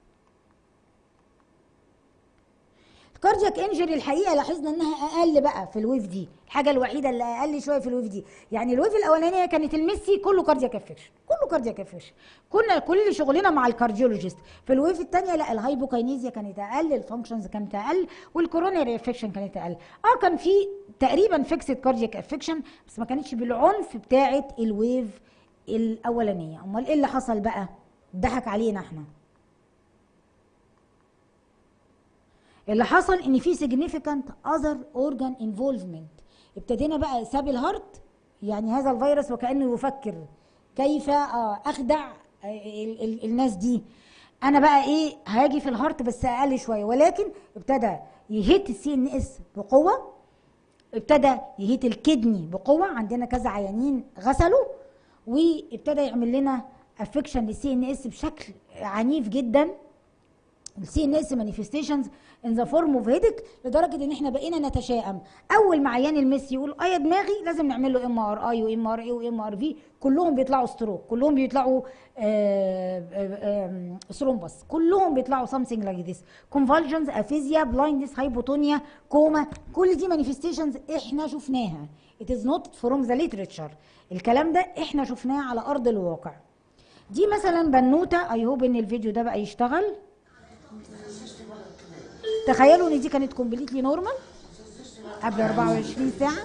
الكاردياك انجري الحقيقه لاحظنا انها اقل بقى في الويف دي الحاجه الوحيده اللي اقل شويه في الويف دي يعني الويف الاولانيه كانت الميسي كله كاردياك افكشن كله كاردياك افكشن كنا كل شغلنا مع الكارديولوجيست في الويف الثانيه لا الهايبوكاينيزيا كانت اقل الفانكشنز كانت اقل والكوروناري افكشن كانت اقل اه كان في تقريبا فيكسد كاردياك افكشن بس ما كانتش بالعنف بتاعه الويف الاولانيه امال ايه اللي حصل بقى ضحك علينا احنا اللي حصل ان في significant other organ involvement ابتدينا بقى ساب الهارت يعني هذا الفيروس وكانه يفكر كيف آه، اخدع آه، ال- ال- الناس دي انا بقى ايه هاجي في الهارت بس اقل شويه ولكن ابتدى يهيت السي ان اس بقوه ابتدى يهيت الكدني بقوه عندنا كذا عيانين غسلوا وابتدى يعمل لنا افكشن للسي ان اس بشكل عنيف جدا السي ان اس مانيفستيشنز ان ذا فورم اوف هيدك لدرجه ان احنا بقينا نتشائم اول ما عيان المس يقول اه يا دماغي لازم نعمل له ام ار اي وام ار اي وام ار في كلهم بيطلعوا ستروك كلهم بيطلعوا ثرومبس كلهم بيطلعوا something like this convulsions افيزيا بلايندنس هايبوتونيا كوما كل دي مانيفستيشنز احنا شفناها it is not from the literature الكلام ده احنا شفناه على ارض الواقع دي مثلا بنوته اي هوب ان الفيديو ده بقى يشتغل تخيلوا ان دي كانت كومبليتلي نورمال قبل 24 ساعه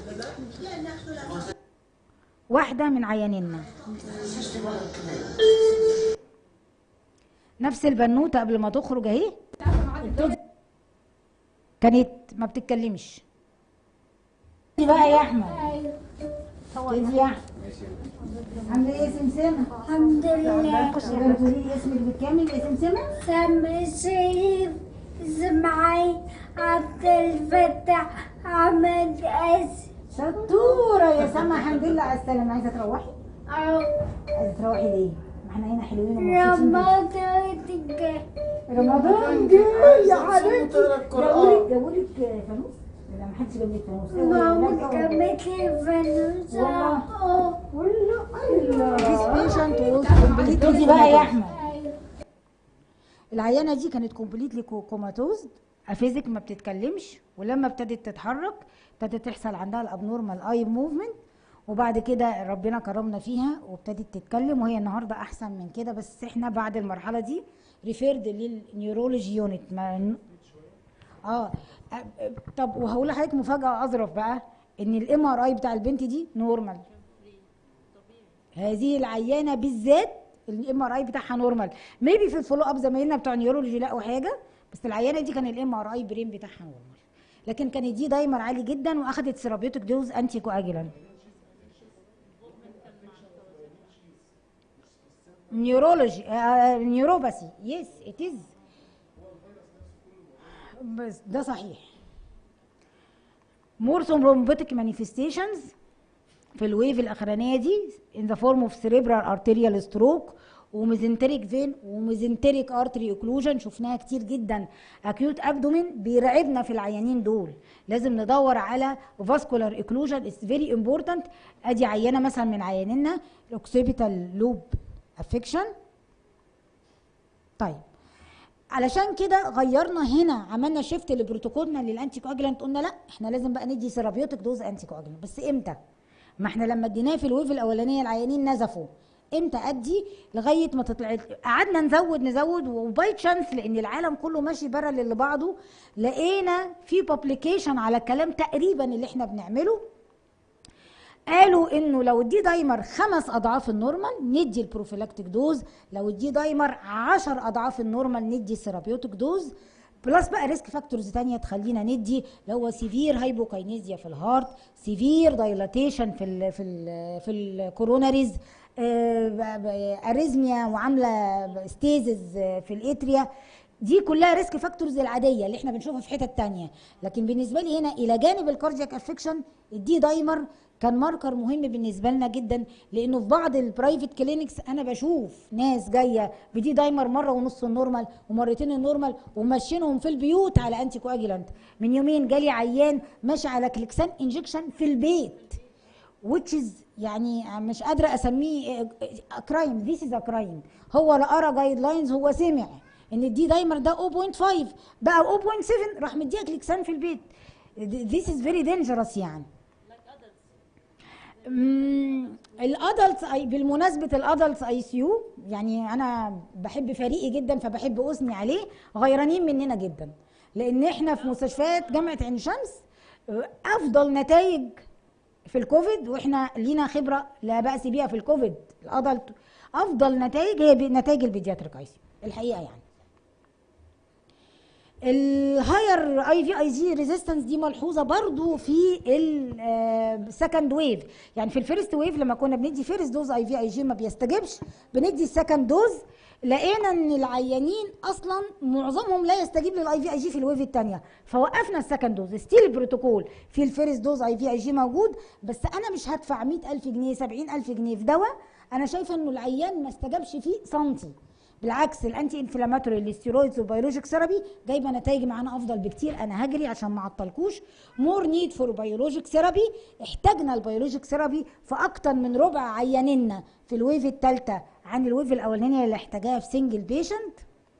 واحده من عيانينا نفس البنوته قبل ما تخرج اهي كانت ما بتتكلمش دي بقى يا احمد كده يا احمد عامله ايه يا سمسمه الحمد لله قولي لي اسمك بالكامل يا سمسمه سامي شريف اسماعيل عبد الفتاح احمد اس شطوره يا سما الحمد لله على السلامه عايزه تروحي عايزه تروحي ليه ما احنا هنا حلوين ومبسوطين بيكي. رمضان رمضان جاي يا حبيبتي جابولك جابولك فانوس لا ما حدش جاب لك فانوس ماما كملت لي فانوس والله والله This patient was completely بقى يا احمد العيانه دي كانت كومبليتلي كوماتوز افيزك ما بتتكلمش ولما ابتدت تتحرك ابتدت تحصل عندها الابنورمال اي موفمنت وبعد كده ربنا كرمنا فيها وابتدت تتكلم وهي النهارده احسن من كده بس احنا بعد المرحله دي ريفيرد للنيورولوجي يونت ما اه أ- أ- طب وهقول لحضرتك مفاجاه اظرف بقى ان الام ار اي بتاع البنت دي نورمال هذه العيانه بالذات الام ار اي بتاعها نورمال ميبي في الفولو اب زمايلنا بتوع نيورولوجي لقوا حاجه بس العيانه دي كان الام ار اي برين بتاعها نورمال لكن كان دي دايمر عالي جدا واخدت سيرابيوتيك دوز انتي كواجلانت نيورولوجي نيوروباثي يس ات از بس ده صحيح more thrombotic manifestations في الويف الاخرانيه دي in the form of cerebral arterial stroke وميزنتريك فين وميزنتريك ارتري اوكلوجن شفناها كتير جدا اكيوت ابدومين بيرعبنا في العيانين دول لازم ندور على فاسكولار اوكلوجن از فيري امبورتنت ادي عيانه مثلا من عيانينا الاوكسيبيتال لوب افكشن طيب علشان كده غيرنا هنا عملنا شيفت لبروتوكولنا للانتي كواجلانت قلنا لا احنا لازم بقى ندي سيرابيوتيك دوز انتي كواجلانت بس امتى ما احنا لما اديناه في الويف الاولانيه العيانين نزفوا امتى ادي لغايه ما تطلع قعدنا نزود نزود وباي تشانس لان العالم كله ماشي بارل لبعضه لقينا في بابليكيشن على الكلام تقريبا اللي احنا بنعمله قالوا انه لو الدي دايمر خمس اضعاف النورمال ندي البروفيلاكتيك دوز لو الدي دايمر 10 اضعاف النورمال ندي السيرابيوتيك دوز بلس بقى ريسك فاكتورز تانية تخلينا ندي اللي هو سيفير هايبوكاينيزيا في الهارت سيفير دايلاتيشن في ال في ال في الكوروناريز اريزميا وعامله ستيزز في الاتريا دي كلها ريسك فاكتورز العاديه اللي احنا بنشوفها في حتت تانية لكن بالنسبه لي هنا الى جانب الكاردياك افكشن الدي دايمر كان ماركر مهم بالنسبه لنا جدا لانه في بعض البرايفت كلينكس انا بشوف ناس جايه بدي دايمر مره ونص النورمال ومرتين النورمال وماشيينهم في البيوت على انتي كواجلانت من يومين جالي عيان ماشي على كليكسان انجكشن في البيت which is يعني مش قادره اسميه كرايم ذيس از كرايم هو لا قرا جايد لاينز هو سمع ان الدي دايمر ده 0.5 بقى 0.7 راح مديها كليكسان في البيت this is very dangerous يعني الادلتس بالمناسبه الادلتس اي سي يو يعني انا بحب فريقي جدا فبحب اثني عليه غيرانين مننا جدا لان احنا في مستشفيات جامعه عين شمس افضل نتائج في الكوفيد واحنا لينا خبره لا باس بيها في الكوفيد الادلت افضل نتائج هي نتائج البيدياتريك اي سي الحقيقه يعني الهاير اي في اي جي ريزيستنس دي ملحوظه برضو في السكند ويف يعني في الفيرست ويف لما كنا بندي فيرست دوز اي في اي جي ما بيستجبش بندي السكند دوز لقينا ان العيانين اصلا معظمهم لا يستجيب للاي في اي جي في الويف الثانيه فوقفنا السكند دوز ستيل البروتوكول في الفيرست دوز اي في اي جي موجود بس انا مش هدفع 100000 جنيه 70000 جنيه في دواء انا شايفه انه العيان ما استجابش فيه سنتي بالعكس الانتي انفلاماتوري الاستيرويدز والبيولوجيك ثيرابي جايبه نتائج معانا افضل بكتير انا هجري عشان ما اعطلكوش مور نيد فور بيولوجيك ثيرابي احتاجنا البيولوجيك ثيرابي في اكتر من ربع عيانينا في الويف الثالثه عن الويف الاولانيه اللي احتاجها في سنجل بيشنت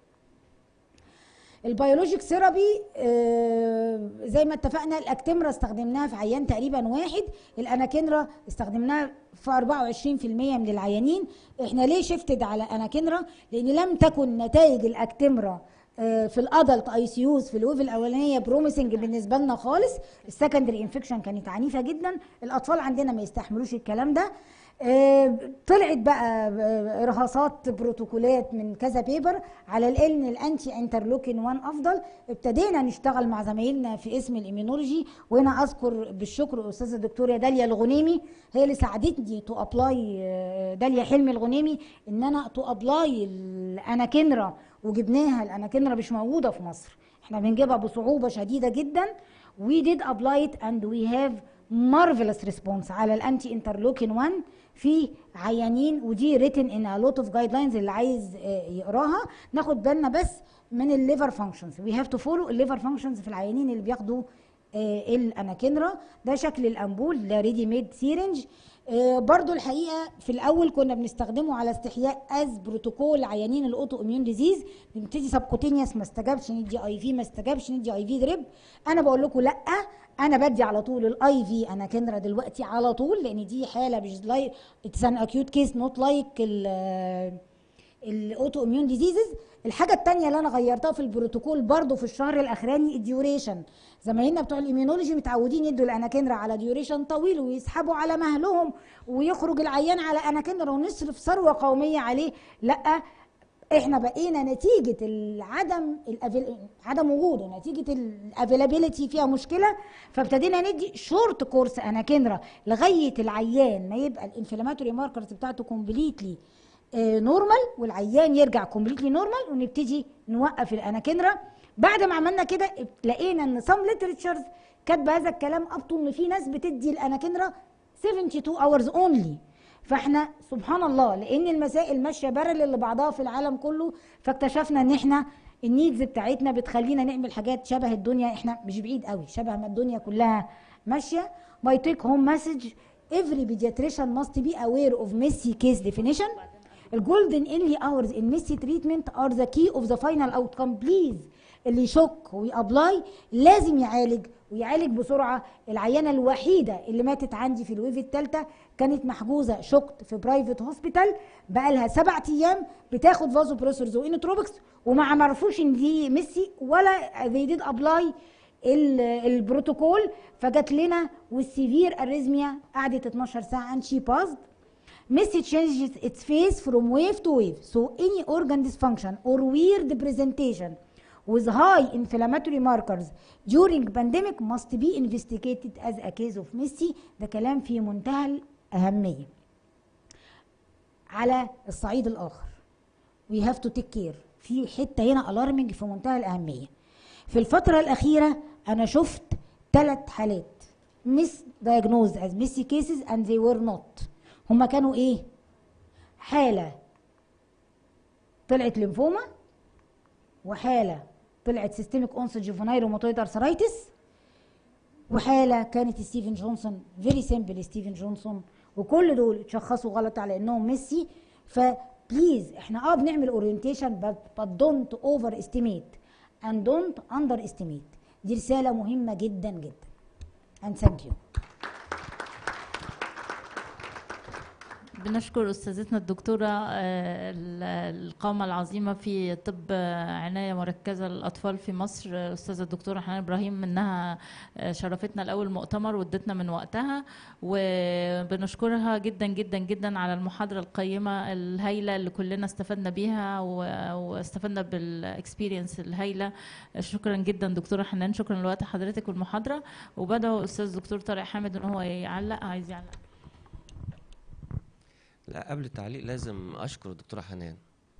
البيولوجيك ثيرابي آه زي ما اتفقنا الاكتمرا استخدمناها في عيان تقريبا واحد الاناكينرا استخدمناها في 24% من العيانين احنا ليه شفتد على اناكينرا لان لم تكن نتائج الاكتمرا آه في الادلت اي سي يوز في الويف الاولانيه بروميسنج بالنسبه لنا خالص السكندري انفكشن كانت عنيفه جدا الاطفال عندنا ما يستحملوش الكلام ده آه طلعت بقى ارهاصات بروتوكولات من كذا بيبر على ان الانتي انترلوكين 1 افضل ابتدينا نشتغل مع زمايلنا في اسم الاميونولوجي وهنا اذكر بالشكر استاذه الدكتوره داليا الغنيمي هي اللي ساعدتني تو ابلاي داليا حلمي الغنيمي ان انا تو ابلاي الاناكينرا وجبناها الاناكينرا مش موجوده في مصر احنا بنجيبها بصعوبه شديده جدا we did apply it and we have marvelous response على الانتي انترلوكين 1 في عيانين ودي ريتن ان ا لوت اوف جايد لاينز اللي عايز يقراها ناخد بالنا بس من الليفر فانكشنز وي هاف تو فولو الليفر فانكشنز في العيانين اللي بياخدوا الاناكينرا ده شكل الامبول ده ريدي ميد سيرنج برضو الحقيقه في الاول كنا بنستخدمه على استحياء از بروتوكول عيانين الاوتو اميون ديزيز بنبتدي سبكوتينيوس ما استجابش ندي اي في ما استجابش ندي اي في دريب انا بقول لكم لا انا بدي على طول الاي في انا كنرا دلوقتي على طول لان دي حاله مش لايك اتس ان اكيوت كيس نوت لايك الاوتو اميون ديزيزز الحاجه الثانيه اللي انا غيرتها في البروتوكول برضو في الشهر الاخراني الديوريشن زمايلنا بتوع الاميونولوجي متعودين يدوا الاناكندرا على ديوريشن طويل ويسحبوا على مهلهم ويخرج العيان على اناكندرا ونصرف ثروه قوميه عليه لا احنا بقينا نتيجه العدم الأفيل... عدم وجوده نتيجه الافيلابيلتي فيها مشكله فابتدينا ندي شورت كورس اناكندرا لغايه العيان ما يبقى الانفلاماتوري ماركرز بتاعته كومبليتلي نورمال والعيان يرجع كومبليتلي نورمال ونبتدي نوقف الاناكندرا بعد ما عملنا كده لقينا ان سام ليترشرز كاتبه هذا الكلام ابطو ان في ناس بتدي الاناكندرا 72 اورز اونلي فاحنا سبحان الله لان المسائل ماشيه بارل لبعضها في العالم كله فاكتشفنا ان احنا النيدز بتاعتنا بتخلينا نعمل حاجات شبه الدنيا احنا مش بعيد قوي شبه ما الدنيا كلها ماشيه باي تيك هوم مسج every pediatrician must be aware of messy case definition الجولدن early hours in messy treatment are the key of the final outcome please اللي يشك ويابلاي لازم يعالج ويعالج بسرعه العيانه الوحيده اللي ماتت عندي في الويف الثالثه كانت محجوزه شكت في برايفت هوسبيتال بقى لها سبع ايام بتاخد فازو بروسرز وانوتروبكس وما عرفوش ان دي ميسي ولا they did ابلاي البروتوكول فجت لنا والسيفير اريزميا قعدت 12 ساعه and she passed Messi changes its face from wave to wave. So any organ dysfunction or weird presentation with high inflammatory markers during pandemic must be investigated as a case of Messi. ده كلام في منتهى الأهمية. على الصعيد الآخر we have to take care. في حتة هنا alarming في منتهى الأهمية. في الفترة الأخيرة أنا شفت ثلاث حالات miss diagnosed as Messi cases and they were not. هما كانوا ايه حالة طلعت ليمفوما وحالة طلعت سيستميك اونس جوفنايل روماتويد ارثرايتس وحالة كانت ستيفن جونسون فيري سيمبل ستيفن جونسون وكل دول اتشخصوا غلط على انهم ميسي فبليز احنا اه بنعمل اورينتيشن but don't اوفر استيميت and don't اندر استيميت دي رسالة مهمة جدا جدا and thank you بنشكر استاذتنا الدكتوره آه، القامه العظيمه في طب آه، عنايه مركزه للاطفال في مصر آه، استاذه الدكتوره حنان ابراهيم انها آه، شرفتنا الاول مؤتمر وادتنا من وقتها وبنشكرها جدا جدا جدا على المحاضره القيمه الهائله اللي كلنا استفدنا بيها و- واستفدنا بالاكسبيرينس الهائله شكرا جدا دكتوره حنان شكرا لوقت حضرتك والمحاضره وبدأ استاذ دكتور طارق حامد ان هو يعلق عايز يعلق لا قبل التعليق لازم اشكر الدكتوره حنان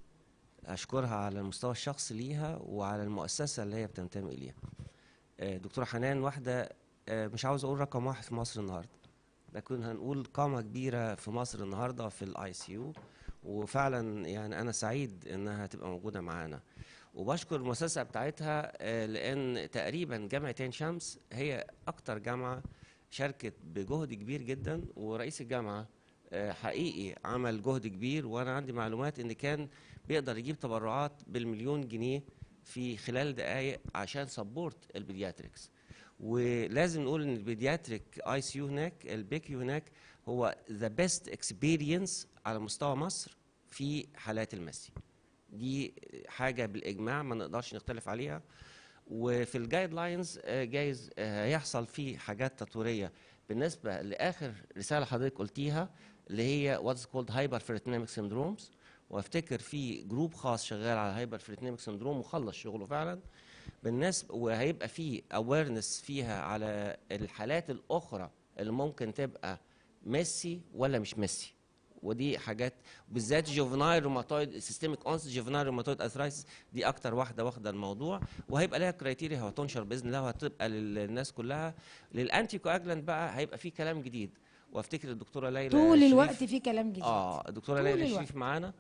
اشكرها على المستوى الشخصي ليها وعلى المؤسسه اللي هي بتنتمي اليها آه، دكتوره حنان واحده آه، مش عاوز اقول رقم واحد في مصر النهارده لكن هنقول قامه كبيره في مصر النهارده في الاي سي يو وفعلا يعني انا سعيد انها تبقى موجوده معانا وبشكر المؤسسه بتاعتها آه، لان تقريبا جامعه عين شمس هي اكتر جامعه شاركت بجهد كبير جدا ورئيس الجامعه آه، حقيقي عمل جهد كبير وانا عندي معلومات ان كان بيقدر يجيب تبرعات بالمليون جنيه في خلال دقائق عشان سبورت البيدياتريكس ولازم نقول ان البيدياتريك اي سي يو هناك البيكيو هناك هو ذا بيست اكسبيرينس على مستوى مصر في حالات المسي دي حاجه بالاجماع ما نقدرش نختلف عليها وفي الجايد لاينز جايز آه، هيحصل فيه حاجات تطويريه بالنسبه لاخر رساله حضرتك قلتيها اللي هي واتس كولد هايبر فريتنيميك سيندرومز وافتكر في جروب خاص شغال على هايبر فريتنيميك سيندروم وخلص شغله فعلا بالنسبه وهيبقى في اويرنس فيها على الحالات الاخرى اللي ممكن تبقى ميسي ولا مش ميسي ودي حاجات بالذات جوفنايل روماتويد سيستميك اونس جوفنايل روماتويد اثرايتس دي اكتر واحده واخده الموضوع وهيبقى لها كرايتيريا هتنشر باذن الله وهتبقى للناس كلها للانتي كواجلانت بقى هيبقى في كلام جديد وافتكر الدكتوره ليلى طول شريف- الوقت في كلام جديد اه الدكتوره طول ليلى الوقت. شريف معانا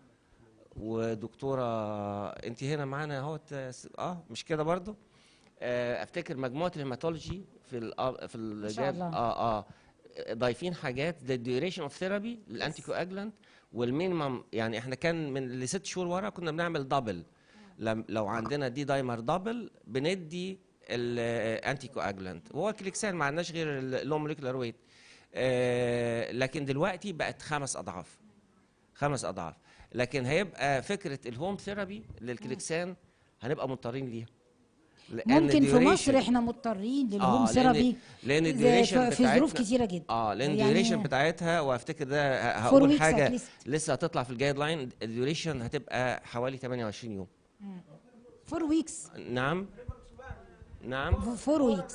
ودكتوره انت هنا معانا اهوت اه مش كده برضو آه افتكر مجموعه الهيماتولوجي في ال آه، في ال شاء الله. اه اه ضايفين حاجات للديوريشن اوف ثيرابي للانتي كواجلانت والمينيمم يعني احنا كان من لست شهور ورا كنا بنعمل دبل لم لو عندنا دي دايمر دبل بندي الانتي كواجلانت وهو الكليكسان ما عندناش غير اللو موليكولار ويت آه لكن دلوقتي بقت خمس اضعاف خمس اضعاف لكن هيبقى فكره الهوم ثيرابي للكليكسان هنبقى مضطرين ليها لأن ممكن في duration- مصر احنا مضطرين للهوم آه، لأن- ثيرابي لان زي- الديوريشن في في ظروف بتاعتنا- كتيره جدا اه لان يعني- الديوريشن بتاعتها وافتكر ده ه- Four هقول weeks at حاجه least. لسه هتطلع في الجايد لاين الديوريشن هتبقى حوالي 28 يوم فور ويكس نعم نعم فور ويكس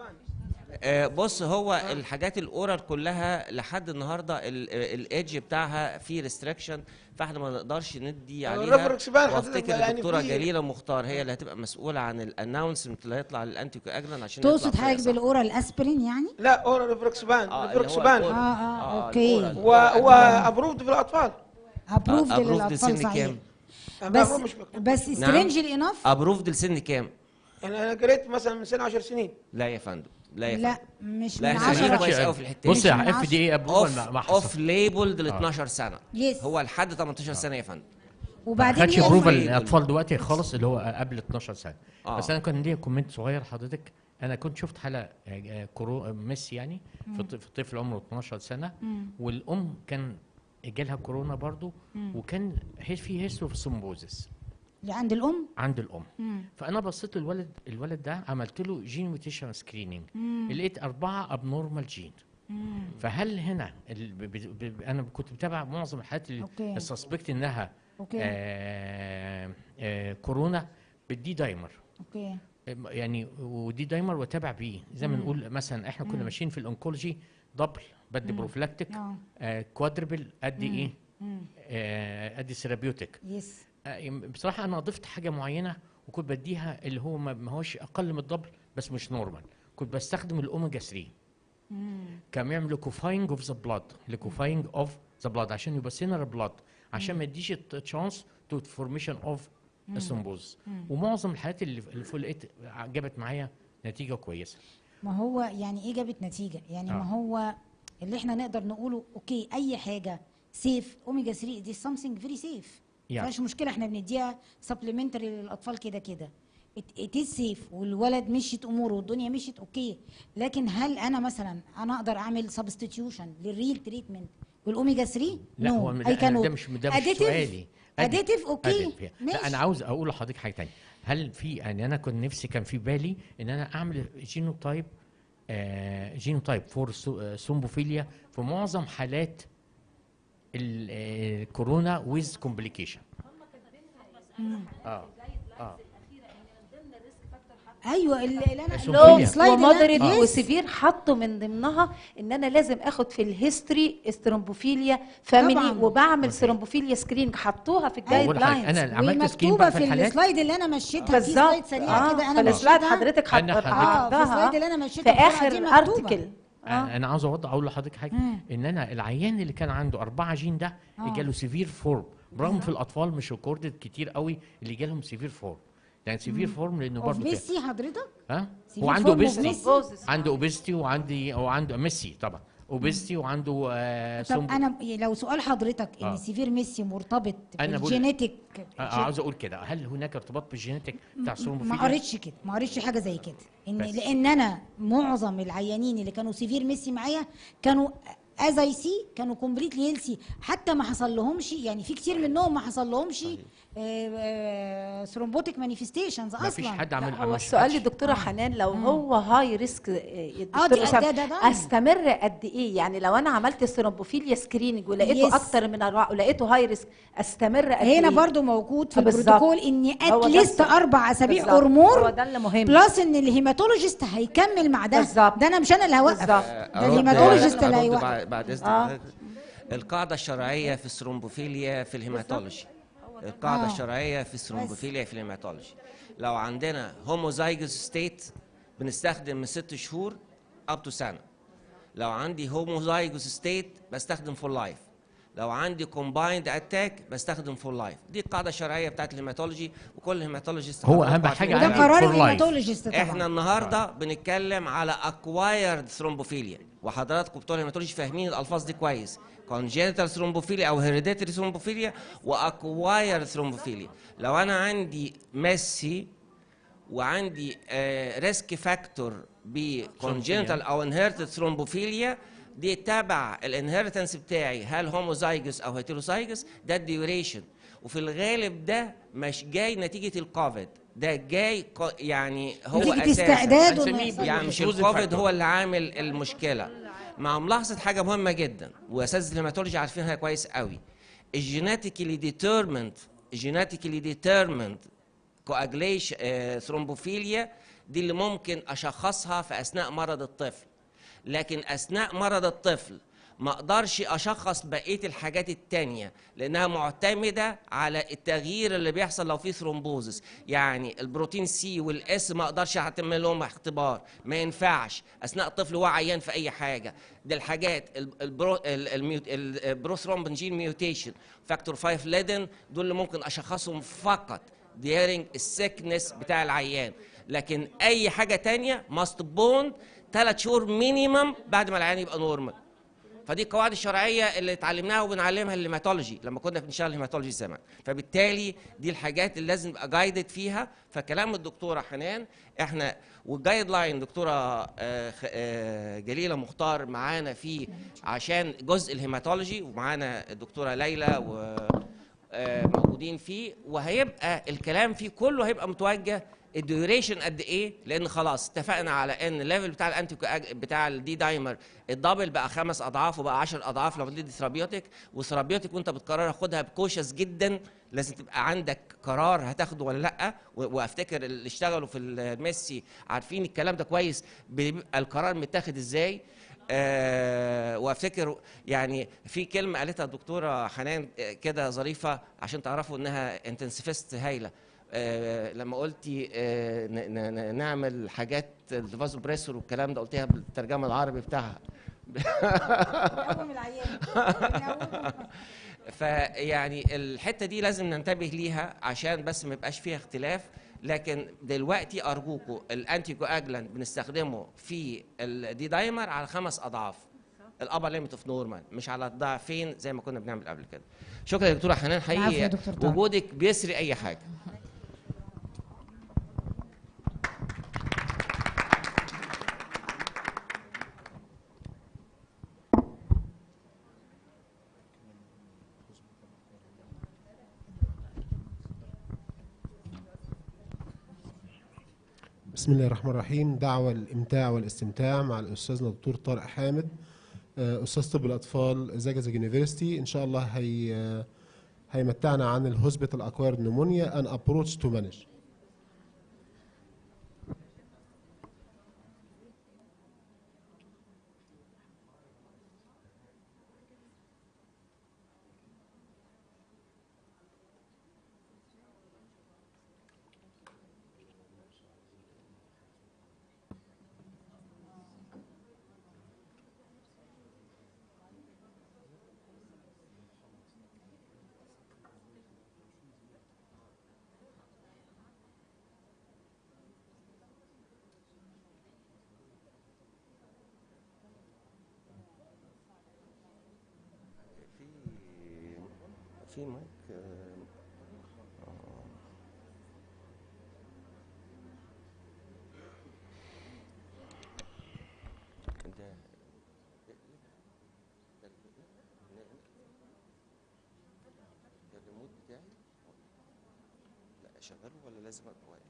آه، بص هو الحاجات الاورال كلها لحد النهارده الايدج بتاعها فيه ريستريكشن فاحنا ما نقدرش ندي عليها الريفركسبان حضرتك وافتكر يعني الدكتوره في- جليله مختار هي اللي هتبقى مسؤوله عن الاناونسمنت اللي هيطلع للانتي كواجلان عشان يطلع تقصد بطريقة حاجه صح. بالاورال اسبرين يعني لا اورال ريفركسبان آه، اللي هو ريفركسبان الأورال. اه اه آه، اوكي الأورال. وهو ابروفد في الاطفال ابروفد approved للاطفال لسن صحيح كام؟ بس أما مش مكتوب. بس نعم. سترينجلي انف ابروفد لسن كام؟ يعني انا قريت مثلا من سنه 10 سنين لا يا فندم لا يا لا فندم مش لا من احنا ماشيين 10 كويس قوي في الحته بص دي يا من اف دي اي ابروفل اوف ما ما اوف حصل ليبلد ل آه. 12 سنه يس هو لحد 18 سنه يا فندم ما وبعدين خدش ليه ابروفل أسبرين؟ الاطفال دلوقتي خالص اللي هو قبل 12 سنه آه. بس انا كان ليا كومنت صغير حضرتك انا كنت شفت حاله آه، آه، كورو ميسي يعني في ط- في طفل عمره 12 سنه والام كان جالها كورونا برضو وكان هي- في هيستو في سمبوزس اللي عند الام عند الام مم. فانا بصيت للولد الولد ده عملت له جين ميوتيشن سكريننج مم. لقيت اربعه ابنورمال جين مم. فهل هنا ال... ب... ب... ب... انا كنت متابع معظم الحالات اللي أوكي. السسبكت انها أوكي. آه... آه... كورونا بالدي دايمر اوكي يعني ودي دايمر واتابع بيه زي ما نقول مثلا احنا كنا ماشيين في الانكولوجي دبل بدي بروفلاكتيك اه آه كوادربل ادي ايه مم. آه ادي سيرابيوتيك يس آه يم- بصراحه انا ضفت حاجه معينه وكنت بديها اللي هو ما ما هوش اقل من الدبل بس مش نورمال كنت بستخدم الاوميجا 3 كان بيعمل ليكوفاينج اوف ذا بلاد ليكوفاينج اوف ذا بلاد عشان يبقى سينر بلاد عشان ما يديش تشانس تو فورميشن اوف الثرومبوز ومعظم الحالات اللي اللي فوق لقيت جابت معايا نتيجه كويسه ما هو يعني ايه جابت نتيجه يعني آه. ما هو اللي احنا نقدر نقوله اوكي اي حاجه سيف اوميجا 3 دي سامثينج فيري سيف ما يعني. فيهاش مشكله احنا بنديها سبلمنتري للاطفال كده كده ات از سيف والولد مشيت اموره والدنيا مشيت اوكي لكن هل انا مثلا انا اقدر اعمل سبستيتيوشن للريل تريتمنت والاوميجا 3 لا هو I ده, cannot. ده مش ده مش Additive. سؤالي Additive، أوكي. Additive. لا ماشي. انا عاوز اقول لحضرتك حاجه تانية هل في يعني انا كنت نفسي كان في بالي ان انا اعمل جينوتايب آه جينوتايب فور سومبوفيليا في معظم حالات ال- آه، الكورونا ويز كومبليكيشن اه اه ايوه اللي اللي انا اسمه اللي هو فيليا. السلايد اللي أنا- ومودريت Yes. وسيفير حطوا من ضمنها ان انا لازم اخد في الهيستوري استرومبوفيليا فاميلي طبعاً. وبعمل سترومبوفيليا سكرين حطوها في الجايد أقول حاجة، لاينز انا عملت سكين ومكتوبه بقى في في الحالات السلايد اللي انا مشيتها في سلايد بالظبط سريع كده انا فالسلايد مشيتها حضرتك أنا حط- حضرتك- اه في حطها السلايد اللي انا في مشيتها بسرعة اخر دي مكتوبة. ارتكل انا أنا عاوز اوضح اقول لحضرتك حاجه مم. ان انا العيان اللي كان عنده أربعة جين ده آه. جاله سيفير فورم برغم في الاطفال مش ريكوردد كتير قوي اللي جالهم سيفير فورم يعني سيفير فورم لانه اوف برضه كده. ميسي حضرتك ها سيفير هو عنده فورم اوبيستي وميسي؟ عنده اوبيستي وعندي هو عنده ميسي طبعا اوبيستي وعنده آه طب سمبو- انا لو سؤال حضرتك ان آه. سيفير ميسي مرتبط أنا بقول- بالجينيتك آه عاوز اقول كده هل هناك ارتباط بالجينيتك بتاع ما الثرومبوفيليا قريتش كده ما قريتش حاجه زي كده ان بس. لان انا معظم العيانين اللي كانوا سيفير ميسي معايا كانوا از اي سي كانوا كومبليتلي هيلسي حتى ما حصل لهمش يعني في كتير منهم ما حصل لهمش ثرومبوتيك مانيفستيشنز اصلا ما فيش حد عمل هو ما السؤال شفتش. لدكتوره حنان لو هو هاي ريسك آه، دي- ده- ده- ده. استمر قد ايه يعني لو انا عملت ثرومبوفيليا سكريننج ولقيته يس. اكتر من اربعه ولقيته هاي ريسك استمر قد ايه هنا برضو موجود في آه، بالظبط. البروتوكول اني هو ده اتليست السؤال. اربع اسابيع بالظبط. هرمون هو ده اللي مهم بلس ان الهيماتولوجيست هيكمل مع ده بالظبط. ده انا مش انا اللي هوقف بالظبط. ده أرد- الهيماتولوجيست اللي أرد هيوقف بعد- بعد اذنك آه. حضرتك. القاعده الشرعيه في الثرومبوفيليا في الهيماتولوجي القاعده آه. الشرعيه في الثرومبوفيليا في الهيماتولوجي لو عندنا هوموزايجوس ستيت بنستخدم من ست شهور اب تو سنه لو عندي هوموزايجوس ستيت بستخدم فول لايف لو عندي كومبايند اتاك بستخدم فول لايف دي القاعده الشرعيه بتاعت الهيماتولوجي وكل الهيماتولوجيست هو حضرتك أهم عارفين حاجة وده عندي قرار for life. الهيماتولوجيست طبعا احنا النهارده بنتكلم على اكوايرد ثرومبوفيليا وحضراتكم بتوع الهيماتولوجي فاهمين الالفاظ دي كويس كونجنتال ثرومبوفيليا او هيريديتري ثرومبوفيليا واكوايرد ثرومبوفيليا لو انا عندي ميسي وعندي ريسك فاكتور بكونجنتال او انهيرتد ثرومبوفيليا دي تبع الانهيرتنس بتاعي هل هوموزايجس او هيتروزايجس ده الديوريشن وفي الغالب ده مش جاي نتيجه الكوفيد ده جاي ق- يعني هو نتيجة اساسا استعداد وإنه يحصل يعني له مش حدوث الكوفيد الفاكتور. هو اللي عامل المشكله مع ملاحظه حاجه مهمه جدا واساتذه الهيماتولوجي عارفينها كويس قوي الجيناتيكلي ديترمنت جيناتيكلي ديترمنت كواجليش ثرومبوفيليا دي اللي ممكن اشخصها في اثناء مرض الطفل لكن اثناء مرض الطفل ما اقدرش اشخص بقيه الحاجات التانية لانها معتمده على التغيير اللي بيحصل لو في ثرومبوزس يعني البروتين سي والاس ما اقدرش اعمل لهم اختبار ما ينفعش اثناء الطفل هو عيان في اي حاجه دي الحاجات ال- البرو ال- الميوت- ال- البروثرومبين جين ميوتيشن فاكتور 5 ليدن دول اللي ممكن اشخصهم فقط during السكنس بتاع العيان لكن اي حاجه تانية ماست بوند ثلاث شهور مينيمم بعد ما العيان يبقى نورمال فدي القواعد الشرعيه اللي اتعلمناها وبنعلمها الهيماتولوجي لما كنا بنشتغل هيماتولوجي زمان فبالتالي دي الحاجات اللي لازم نبقى جايدد فيها فكلام الدكتوره حنان احنا والجايد لاين دكتوره آه، خ- آه، جليله مختار معانا فيه عشان جزء الهيماتولوجي ومعانا الدكتوره ليلى و آه، موجودين فيه وهيبقى الكلام فيه كله هيبقى متوجه الديوريشن قد ايه لان خلاص اتفقنا على ان الليفل بتاع الانتي بتاع الدي دايمر الدبل بقى خمس اضعاف وبقى 10 اضعاف لو بتدي ثرابيوتيك والثرابيوتيك وانت بتقرر خدها بكوشس جدا لازم تبقى عندك قرار هتاخده ولا لا و- وافتكر اللي اشتغلوا في الميسي عارفين الكلام ده كويس بيبقى القرار متاخد ازاي آه وافتكر يعني في كلمه قالتها الدكتوره حنان آه، كده ظريفه عشان تعرفوا انها انتنسيفست هايله آه لما قلتي آه ن- ن- ن- نعمل حاجات الفازو بريسور والكلام ده قلتيها بالترجمه العربي بتاعها فيعني الحته دي لازم ننتبه ليها عشان بس ما يبقاش فيها اختلاف لكن دلوقتي ارجوكوا الانتي كواجلانت بنستخدمه في الدي دايمر على خمس اضعاف الابر ليميت اوف نورمال مش على الضعفين زي ما كنا بنعمل قبل كده شكرا يا دكتوره حنان العفو يا حقيقي دكتور طارق. وجودك بيسري اي حاجه بسم الله الرحمن الرحيم دعوة الإمتاع والاستمتاع مع الأستاذنا الدكتور طارق حامد آه، أستاذ طب الأطفال زاجازج يونيفرستي إن شاء الله هي آه، هيمتعنا عن الهوسبيتال أكوارد نمونيا أن أبروتش تو مانج في مايك آه، آه. ده ده الريموت بتاعي لا اشغله ولا لازم ابقى واقف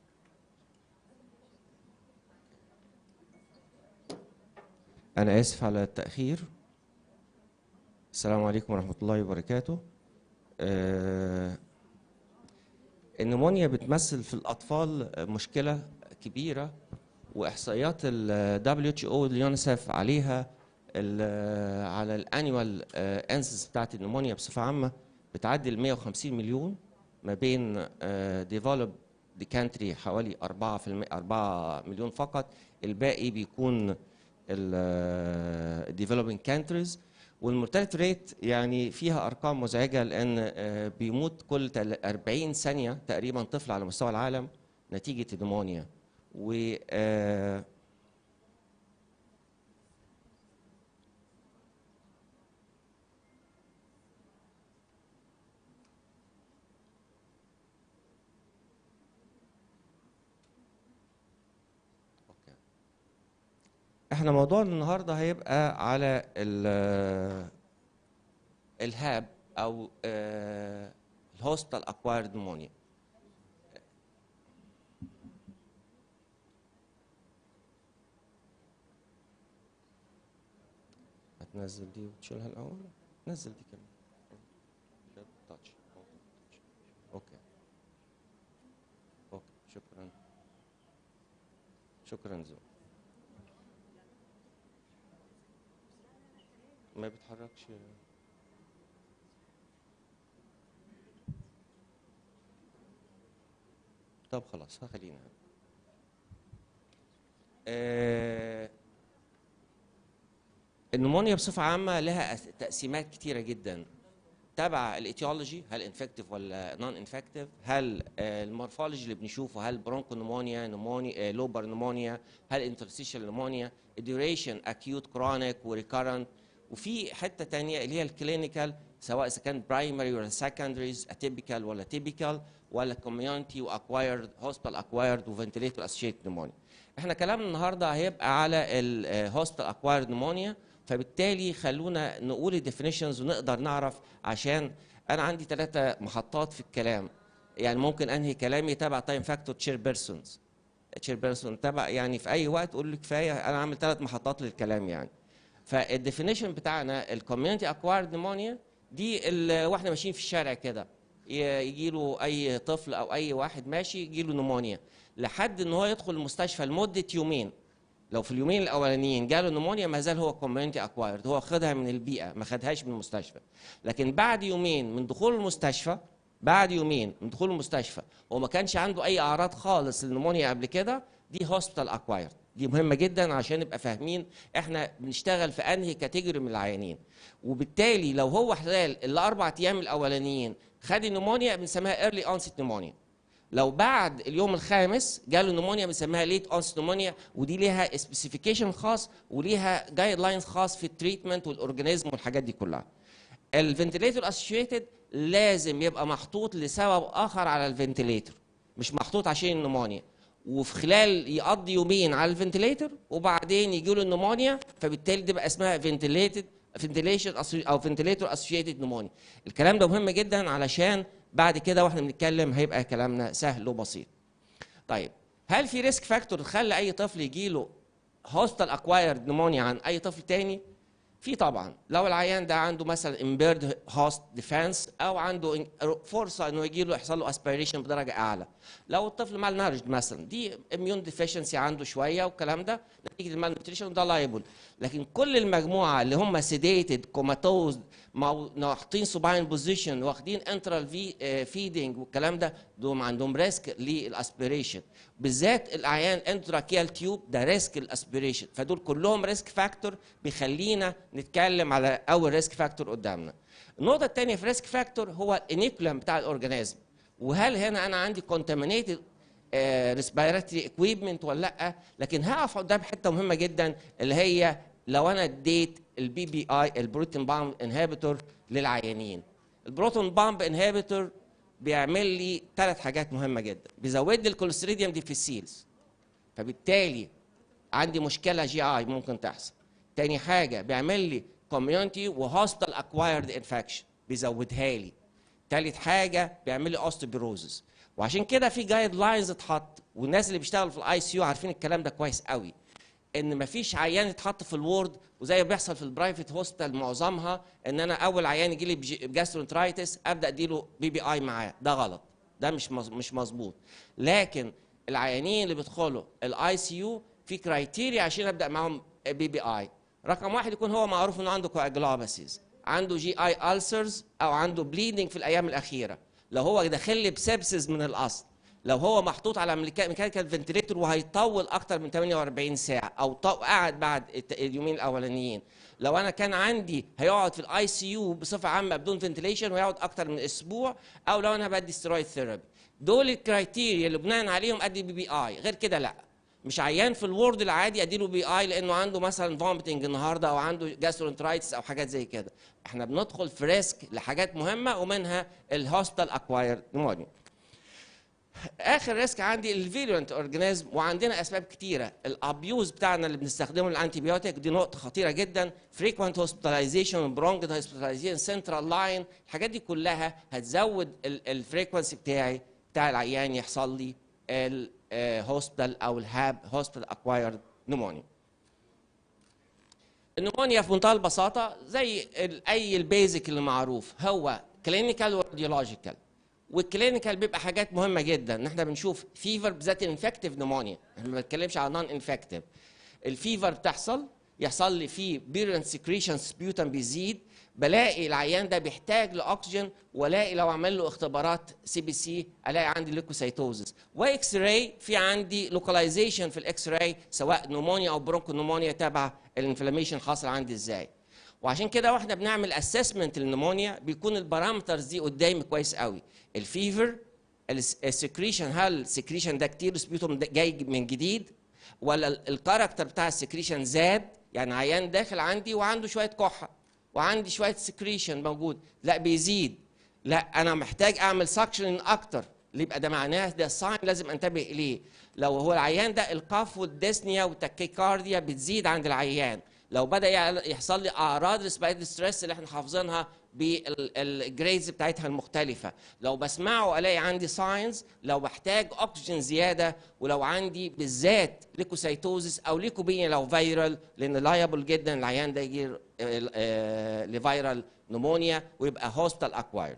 انا اسف على التاخير السلام عليكم ورحمه الله وبركاته آه، النمونيا بتمثل في الأطفال مشكلة كبيرة وإحصائيات ال WHO واليونيسف عليها ال- على الانيوال انسس بتاعت النمونيا بصفة عامة بتعدي ال 150 مليون ما بين ديفلوب دي كانتري حوالي 4 في المي 4 مليون فقط الباقي بيكون الديفلوبينج كانتريز والمورتاليتي ريت يعني فيها ارقام مزعجه لان آه، بيموت كل تل- 40 ثانيه تقريبا طفل على مستوى العالم نتيجه النمونيا و آه، احنا موضوعنا النهارده هيبقى على ال الهاب او الهوستال اكوايرد نمونيا هتنزل دي وتشيلها الاول نزل دي كمان ده تاتش اوكي اوكي شكرا شكرا زو ما بيتحركش طب خلاص خلينا آه النمونيا بصفة عامة لها أس- تقسيمات كتيرة جدا تبع الايتيولوجي هل انفكتيف ولا نون انفكتيف هل آه، المورفولوجي اللي بنشوفه هل برونكو نمونيا نمونيا لوبر نمونيا هل انترستيشال نمونيا الديوريشن اكيوت كرونيك وريكارنت وفي حته تانية اللي هي الكلينيكال سواء اذا كان برايمري ولا سكندريز اتيبيكال ولا تيبيكال ولا كوميونتي واكوايرد هوسبيتال اكوايرد وفنتليتور اسوشيت نمونيا احنا كلامنا النهارده هيبقى على الهوسبيتال اكوايرد نمونيا فبالتالي خلونا نقول الديفينيشنز ونقدر نعرف عشان انا عندي ثلاثه محطات في الكلام يعني ممكن انهي كلامي تبع تايم فاكتور تشير بيرسونز تشير بيرسون تبع يعني في اي وقت قول لي كفايه انا عامل ثلاث محطات للكلام يعني فالديفينيشن بتاعنا الكوميونتي اكوايرد نمونيا دي ال- واحنا ماشيين في الشارع كده يجي له اي طفل او اي واحد ماشي يجي له نمونيا لحد ان هو يدخل المستشفى لمده يومين لو في اليومين الاولانيين جاله نمونيا ما زال هو كوميونتي اكوايرد هو خدها من البيئه ما خدهاش من المستشفى لكن بعد يومين من دخول المستشفى بعد يومين من دخول المستشفى وما كانش عنده اي اعراض خالص للنمونيا قبل كده دي هوسبيتال اكوايرد دي مهمه جدا عشان نبقى فاهمين احنا بنشتغل في انهي كاتيجوري من العيانين وبالتالي لو هو خلال الاربع ايام الاولانيين خد النمونيا بنسميها ايرلي اونست نمونيا لو بعد اليوم الخامس جاله نمونيا بنسميها ليت اونست نمونيا ودي ليها سبيسيفيكيشن خاص وليها جايد لاينز خاص في التريتمنت والاورجانيزم والحاجات دي كلها الفنتليتور اسوشيتد لازم يبقى محطوط لسبب اخر على الفنتليتور مش محطوط عشان النمونيا وفي خلال يقضي يومين على الفنتليتور وبعدين يجي له النمونيا فبالتالي تبقى اسمها فنتليتد فنتليشن او فنتليتور اسوشيتد نمونيا الكلام ده مهم جدا علشان بعد كده واحنا بنتكلم هيبقى كلامنا سهل وبسيط طيب هل في ريسك فاكتور تخلي اي طفل يجي له هوستال اكوايرد نمونيا عن اي طفل تاني في طبعا لو العيان ده عنده مثلا امبيرد هوست ديفense او عنده إن- فرصه انه يجي له يحصل له اسبيريشن بدرجه اعلى لو الطفل مال نارجد مثلا دي اميون ديفيشنسي عنده شويه والكلام ده نتيجه المال نوتريشن ده لايبل لكن كل المجموعه اللي هم سيديتد كوماتوز حاطين سوباين بوزيشن واخدين انترال في فيدنج والكلام ده دول عندهم ريسك للاسبيريشن بالذات الاعيان انتراكيال تيوب ده ريسك الاسبيريشن فدول كلهم ريسك فاكتور بيخلينا نتكلم على اول ريسك فاكتور قدامنا النقطه الثانيه في ريسك فاكتور هو الانيكولم بتاع الاورجانيزم وهل هنا انا عندي كونتامينيتد ريسبيراتوري اكويبمنت ولا لا لكن هقف قدام حته مهمه جدا اللي هي لو انا اديت البي بي اي البروتين بامب انهبيتور للعيانين البروتون بامب انهبيتور بيعمل لي ثلاث حاجات مهمه جدا بيزود لي الكوليستريديوم ديفيسيلز فبالتالي عندي مشكله جي اي ممكن تحصل تاني حاجه بيعمل لي كوميونتي وهوستال اكوايرد انفكشن بيزودها لي تالت حاجه بيعمل لي اوستوبيروزس وعشان كده في جايد لاينز اتحط والناس اللي بيشتغلوا في الاي سي يو عارفين الكلام ده كويس قوي ان مفيش عيان يتحط في الوورد وزي ما بيحصل في البرايفت هوستل معظمها ان انا اول عيان يجي لي بجاسترونترايتس ابدا اديله بي بي اي معاه ده غلط ده مش مظ- مش مظبوط لكن العيانين اللي بيدخلوا الاي سي يو في كرايتيريا عشان ابدا معاهم بي بي اي رقم واحد يكون هو معروف انه عنده كواجلوباسيز عنده جي اي ألسرز او عنده بليدنج في الايام الاخيره لو هو داخل لي بسبسز من الاصل لو هو محطوط على ميكانيكال فنتليتور وهيطول اكتر من 48 ساعه او طو- قعد بعد الت- اليومين الاولانيين لو انا كان عندي هيقعد في الاي سي يو بصفه عامه بدون فنتليشن ويقعد اكتر من اسبوع او لو انا بدي ستيرويد ثيرابي دول الكرايتيريا اللي بناء عليهم ادي بي بي اي غير كده لا مش عيان في الورد العادي اديله بي اي لانه عنده مثلا فوميتنج النهارده او عنده جاسترونترايتس او حاجات زي كده احنا بندخل في ريسك لحاجات مهمه ومنها الهوستال اكوايرد نمونيا اخر ريسك عندي الفيرولنت اورجانيزم وعندنا اسباب كتيره الابيوز بتاعنا اللي بنستخدمه الانتيبيوتيك دي نقطه خطيره جدا فريكوينت هوسبيتاليزيشن برونج هوسبيتاليزيشن سنترال لاين الحاجات دي كلها هتزود الفريكونسي بتاعي بتاع العيان يحصل لي الهوسبيتال او الهاب هوسبيتال اكوايرد نمونيا النمونيا في منتهى البساطه زي ال- اي البيزك اللي معروف هو كلينيكال وراديولوجيكال والكلينيكال بيبقى حاجات مهمه جدا ان احنا بنشوف فيفر بالذات انفكتيف نمونيا احنا ما بنتكلمش على نون انفكتيف الفيفر بتحصل يحصل لي فيه بيرنت سكريشن سبيوتم بيزيد بلاقي العيان ده بيحتاج لاكسجين والاقي لو عمل له اختبارات سي بي سي الاقي عندي ليكوسيتوزس واكس راي في عندي لوكاليزيشن في الاكس راي سواء نمونيا او برونكو نمونيا تبع الانفلاميشن حاصل عندي ازاي وعشان كده واحنا بنعمل اسسمنت للنمونيا بيكون البارامترز دي قدامي كويس قوي الفيفر السكريشن هل السكريشن ده كتير سبيوتوم ده جاي من جديد ولا ال- الكاركتر بتاع السكريشن زاد يعني عيان داخل عندي وعنده شويه كحه وعندي شويه سكريشن موجود لا بيزيد لا انا محتاج اعمل سكشن اكتر اللي يبقى ده معناه ده ساين لازم انتبه اليه لو هو العيان ده القاف والديسنيا والتكيكارديا بتزيد عند العيان لو بدا يع- يحصل لي اعراض ريسبيرتوري ستريس اللي احنا حافظينها بالجريدز بتاعتها المختلفه لو بسمعه الاقي عندي ساينز لو بحتاج اكسجين زياده ولو عندي بالذات ليكوسيتوزس او ليكوبينيا لو فيرال لان لايبل جدا العيان ده يجي لفيرال نمونيا ويبقى هوستال اكوايرد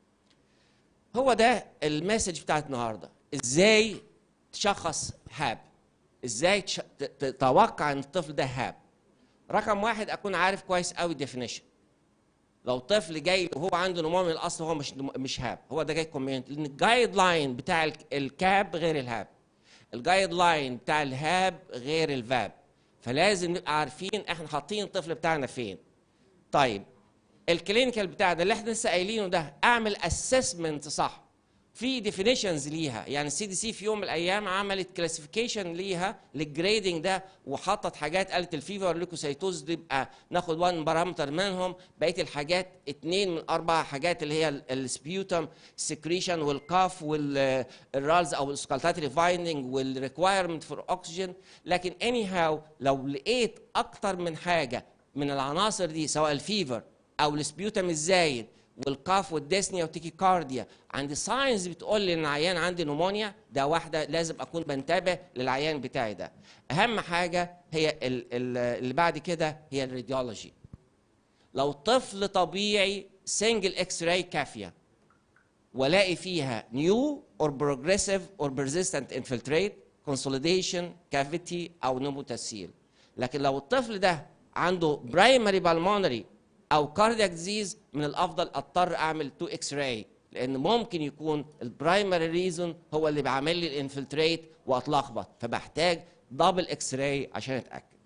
هو ده المسج بتاعت النهارده ازاي تشخص هاب ازاي تش- ت- تتوقع ان الطفل ده هاب رقم واحد اكون عارف كويس قوي الديفينيشن لو طفل جاي وهو عنده نمو من الاصل هو مش مش هاب هو ده جاي كوميونتي لان الجايد لاين بتاع ال- الكاب غير الهاب الجايد لاين بتاع الهاب غير الفاب فلازم نبقى عارفين احنا حاطين الطفل بتاعنا فين طيب الكلينيكال بتاع ده اللي احنا لسه قايلينه ده اعمل اسسمنت صح في ديفينيشنز ليها يعني السي دي سي في يوم من الايام عملت كلاسيفيكيشن ليها للجريدنج ده وحطت حاجات قالت الفيفر والليكوسيتوز دي يبقى ناخد وان بارامتر منهم بقيه الحاجات اثنين من اربع حاجات اللي هي السبيوتم سكريشن والكاف والرالز او السكالتاتري فايندنج والريكوايرمنت فور اوكسجين لكن اني هاو لو لقيت اكتر من حاجه من العناصر دي سواء الفيفر او السبيوتم الزايد والكاف والديسنيا والتيكيكارديا عندي ساينز بتقول لي ان العيان عندي نمونيا ده واحده لازم اكون بنتبه للعيان بتاعي ده اهم حاجه هي ال- ال- اللي بعد كده هي الراديولوجي لو طفل طبيعي سنجل اكس راي كافيه والاقي فيها نيو اور بروجريسيف اور بيرزيستنت انفلتريت كونسوليديشن كافيتي او نمو تسهيل لكن لو الطفل ده عنده برايمري بالمونري او كاردياك ديزيز من الافضل اضطر اعمل 2 اكس راي لان ممكن يكون البرايمري ريزون هو اللي بيعمل لي الانفلتريت واتلخبط فبحتاج دبل اكس راي عشان اتاكد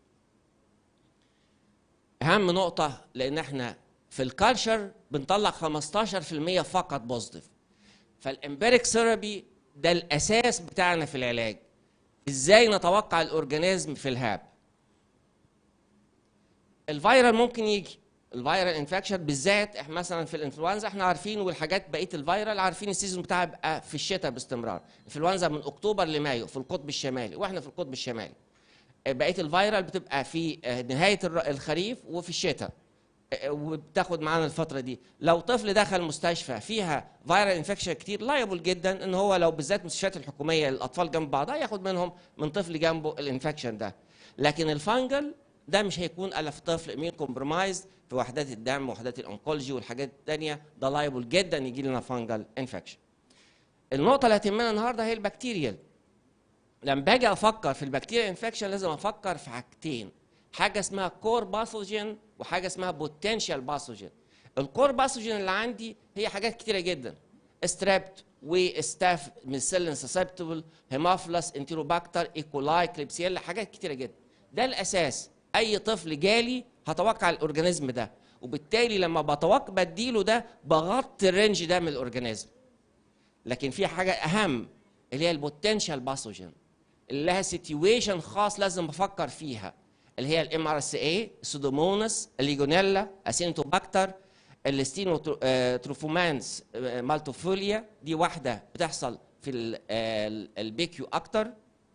اهم نقطه لان احنا في الكالتشر بنطلع 15% فقط بوزيتيف فالامبيريك ثيرابي ده الاساس بتاعنا في العلاج ازاي نتوقع الاورجانيزم في الهاب الفيرال ممكن يجي الفيرال انفكشن بالذات احنا مثلا في الانفلونزا احنا عارفين والحاجات بقيه الفيرال عارفين السيزون بتاعها بيبقى في الشتاء باستمرار الانفلونزا من اكتوبر لمايو في القطب الشمالي واحنا في القطب الشمالي بقيه الفيرال بتبقى في نهايه الر- الخريف وفي الشتاء وبتاخد معانا الفتره دي لو طفل دخل مستشفى فيها فيرال انفكشن كتير لايبل جدا ان هو لو بالذات المستشفيات الحكوميه الاطفال جنب بعضها ياخد منهم من طفل جنبه الانفكشن ده لكن الفانجل ده مش هيكون الا في طفل امين كومبرومايز في وحدات الدم وحدات الانكولوجي والحاجات الثانيه ده لايبل جدا يجي لنا فانجل انفكشن النقطه اللي هتهمنا النهارده هي البكتيريال لما باجي افكر في البكتيريا انفكشن لازم افكر في حاجتين حاجه اسمها كور باثوجين وحاجه اسمها بوتنشال باثوجين الكور باثوجين اللي عندي هي حاجات كتيره جدا استرابت وستاف ميسلين سسبتبل هيموفيلس انتيروباكتر ايكولاي كليبسيلا حاجات كتيره جدا ده الاساس اي طفل جالي هتوقع الاورجانيزم ده وبالتالي لما بتوقع بديله ده بغطي الرينج ده من الاورجانيزم لكن في حاجه اهم اللي هي البوتنشال باثوجين اللي لها سيتويشن خاص لازم افكر فيها اللي هي الام ار اس اي سودوموناس الليجونيلا اسينوتوباكتر الستينوتروفومانس مالتوفوليا دي واحده بتحصل في في البي كيو اكتر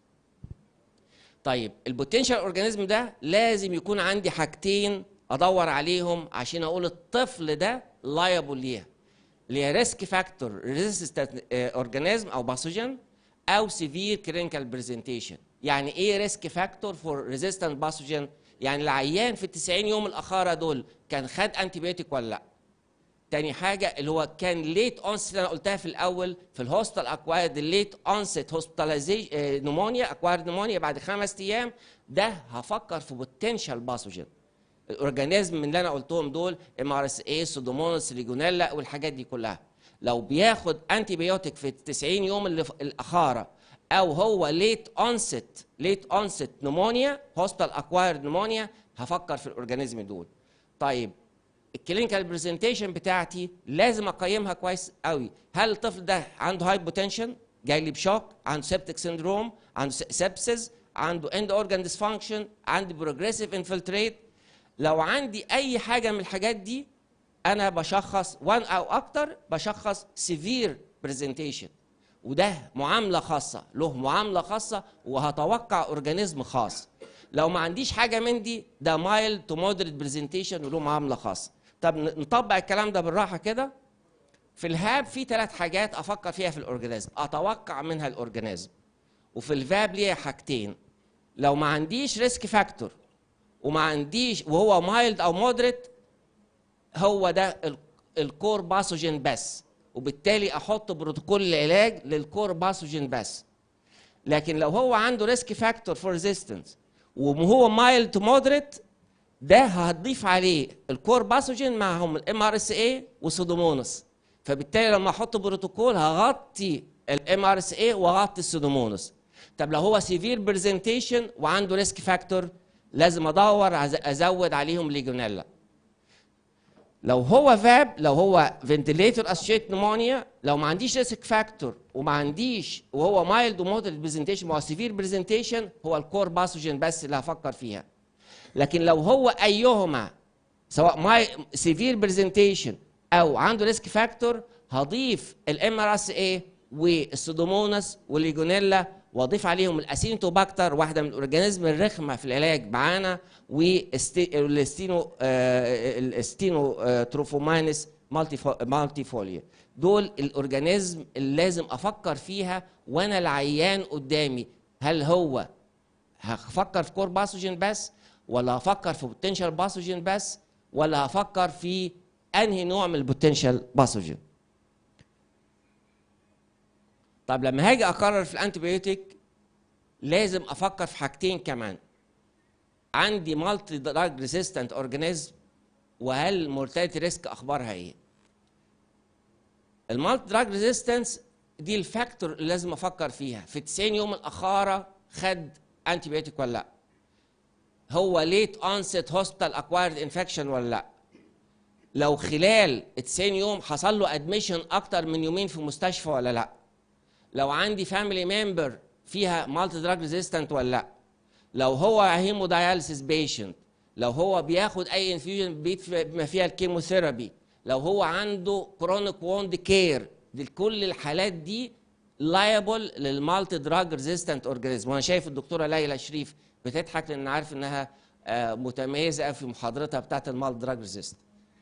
طيب البوتنشال اورجانيزم ده لازم يكون عندي حاجتين ادور عليهم عشان اقول الطفل ده لايبل ليها اللي هي ريسك فاكتور ريزيستنت اورجانيزم او باثوجين او سيفير كلينيكال برزنتيشن يعني ايه ريسك فاكتور فور ريزيستنت باثوجين يعني العيان في ال 90 يوم الاخاره دول كان خد انتيبيوتيك ولا لا تاني حاجه اللي هو كان ليت اونست اللي انا قلتها في الاول في الهوستال اكوايرد الليت اونست هوسبيتاليزيشن نمونيا اكوايرد نمونيا بعد خمس ايام ده هفكر في بوتنشال باثوجين الاورجانيزم من اللي انا قلتهم دول ام ار اس اي سودوموناس ليجونيلا والحاجات دي كلها لو بياخد انتي بيوتيك في 90 يوم اللي في الاخاره او هو ليت اونست ليت اونست نمونيا هوستال اكوايرد نمونيا هفكر في الاورجانيزم دول طيب الكلينيكال برزنتيشن بتاعتي لازم اقيمها كويس قوي هل الطفل ده عنده هاي بوتنشن جاي لي بشوك عنده سيبتك سيندروم عنده سبسز عنده اند اورجان ديسفانكشن عنده بروجريسيف انفلتريت لو عندي اي حاجه من الحاجات دي انا بشخص وان او اكتر بشخص سيفير برزنتيشن وده معامله خاصه له معامله خاصه وهتوقع اورجانيزم خاص لو ما عنديش حاجه من دي ده مايل تو مودريت برزنتيشن وله معامله خاصه طب نطبق الكلام ده بالراحه كده في الهاب في ثلاث حاجات افكر فيها في الاورجانيزم اتوقع منها الاورجانيزم وفي الفاب ليها حاجتين لو ما عنديش ريسك فاكتور وما عنديش وهو مايلد او مودريت هو ده الكور باثوجين بس وبالتالي احط بروتوكول العلاج للكور باثوجين بس لكن لو هو عنده ريسك فاكتور فور ريزيستنس وهو مايلد تو مودريت ده هتضيف عليه الكور باثوجين معهم الام ار اس اي والسودومونس فبالتالي لما احط بروتوكول هغطي الام ار اس اي واغطي السودومونس طب لو هو سيفير برزنتيشن وعنده ريسك فاكتور لازم ادور ازود عليهم ليجونيلا لو هو فاب لو هو فنتليتور اسوشيت نمونيا لو ما عنديش ريسك فاكتور وما عنديش وهو مايلد ومودريت برزنتيشن وهو سيفير برزنتيشن هو الكور باثوجين بس اللي هفكر فيها لكن لو هو ايهما سواء ماي سيفير برزنتيشن او عنده ريسك فاكتور هضيف الام ار اس اي والسودوموناس والليجونيلا واضيف عليهم الاسينتوباكتر واحده من الاورجانيزم الرخمه في العلاج معانا والستينو الستينو تروفومانس مالتي فوليا دول الاورجانيزم اللي لازم افكر فيها وانا العيان قدامي هل هو هفكر في كور باثوجين بس ولا هفكر في بوتنشال باثوجين بس ولا هفكر في انهي نوع من البوتنشال باثوجين طب لما هاجي اقرر في الانتيبيوتيك لازم افكر في حاجتين كمان عندي مالتي دراج ريزيستنت اورجانيزم وهل المورتاليتي ريسك اخبارها ايه المالتي دراج ريزيستنس دي الفاكتور اللي لازم افكر فيها في 90 يوم الاخاره خد انتيبيوتيك ولا لا هو ليت اونست هوسبيتال اكوايرد انفكشن ولا لا لو خلال 90 يوم حصل له ادميشن اكتر من يومين في مستشفى ولا لا لو عندي فاميلي ممبر فيها مالتي دراج ريزيستنت ولا لا لو هو هيموداياليسيس بيشنت لو هو بياخد اي انفيوجن بما فيها الكيموثيرابي لو هو عنده كرونيك ووند كير دي كل الحالات دي لايبل للمالتي دراج ريزيستنت اورجانيزم وانا شايف الدكتوره ليلى شريف بتضحك لان عارف انها آه متميزه في محاضرتها بتاعت المالتي دراج ريزيستنت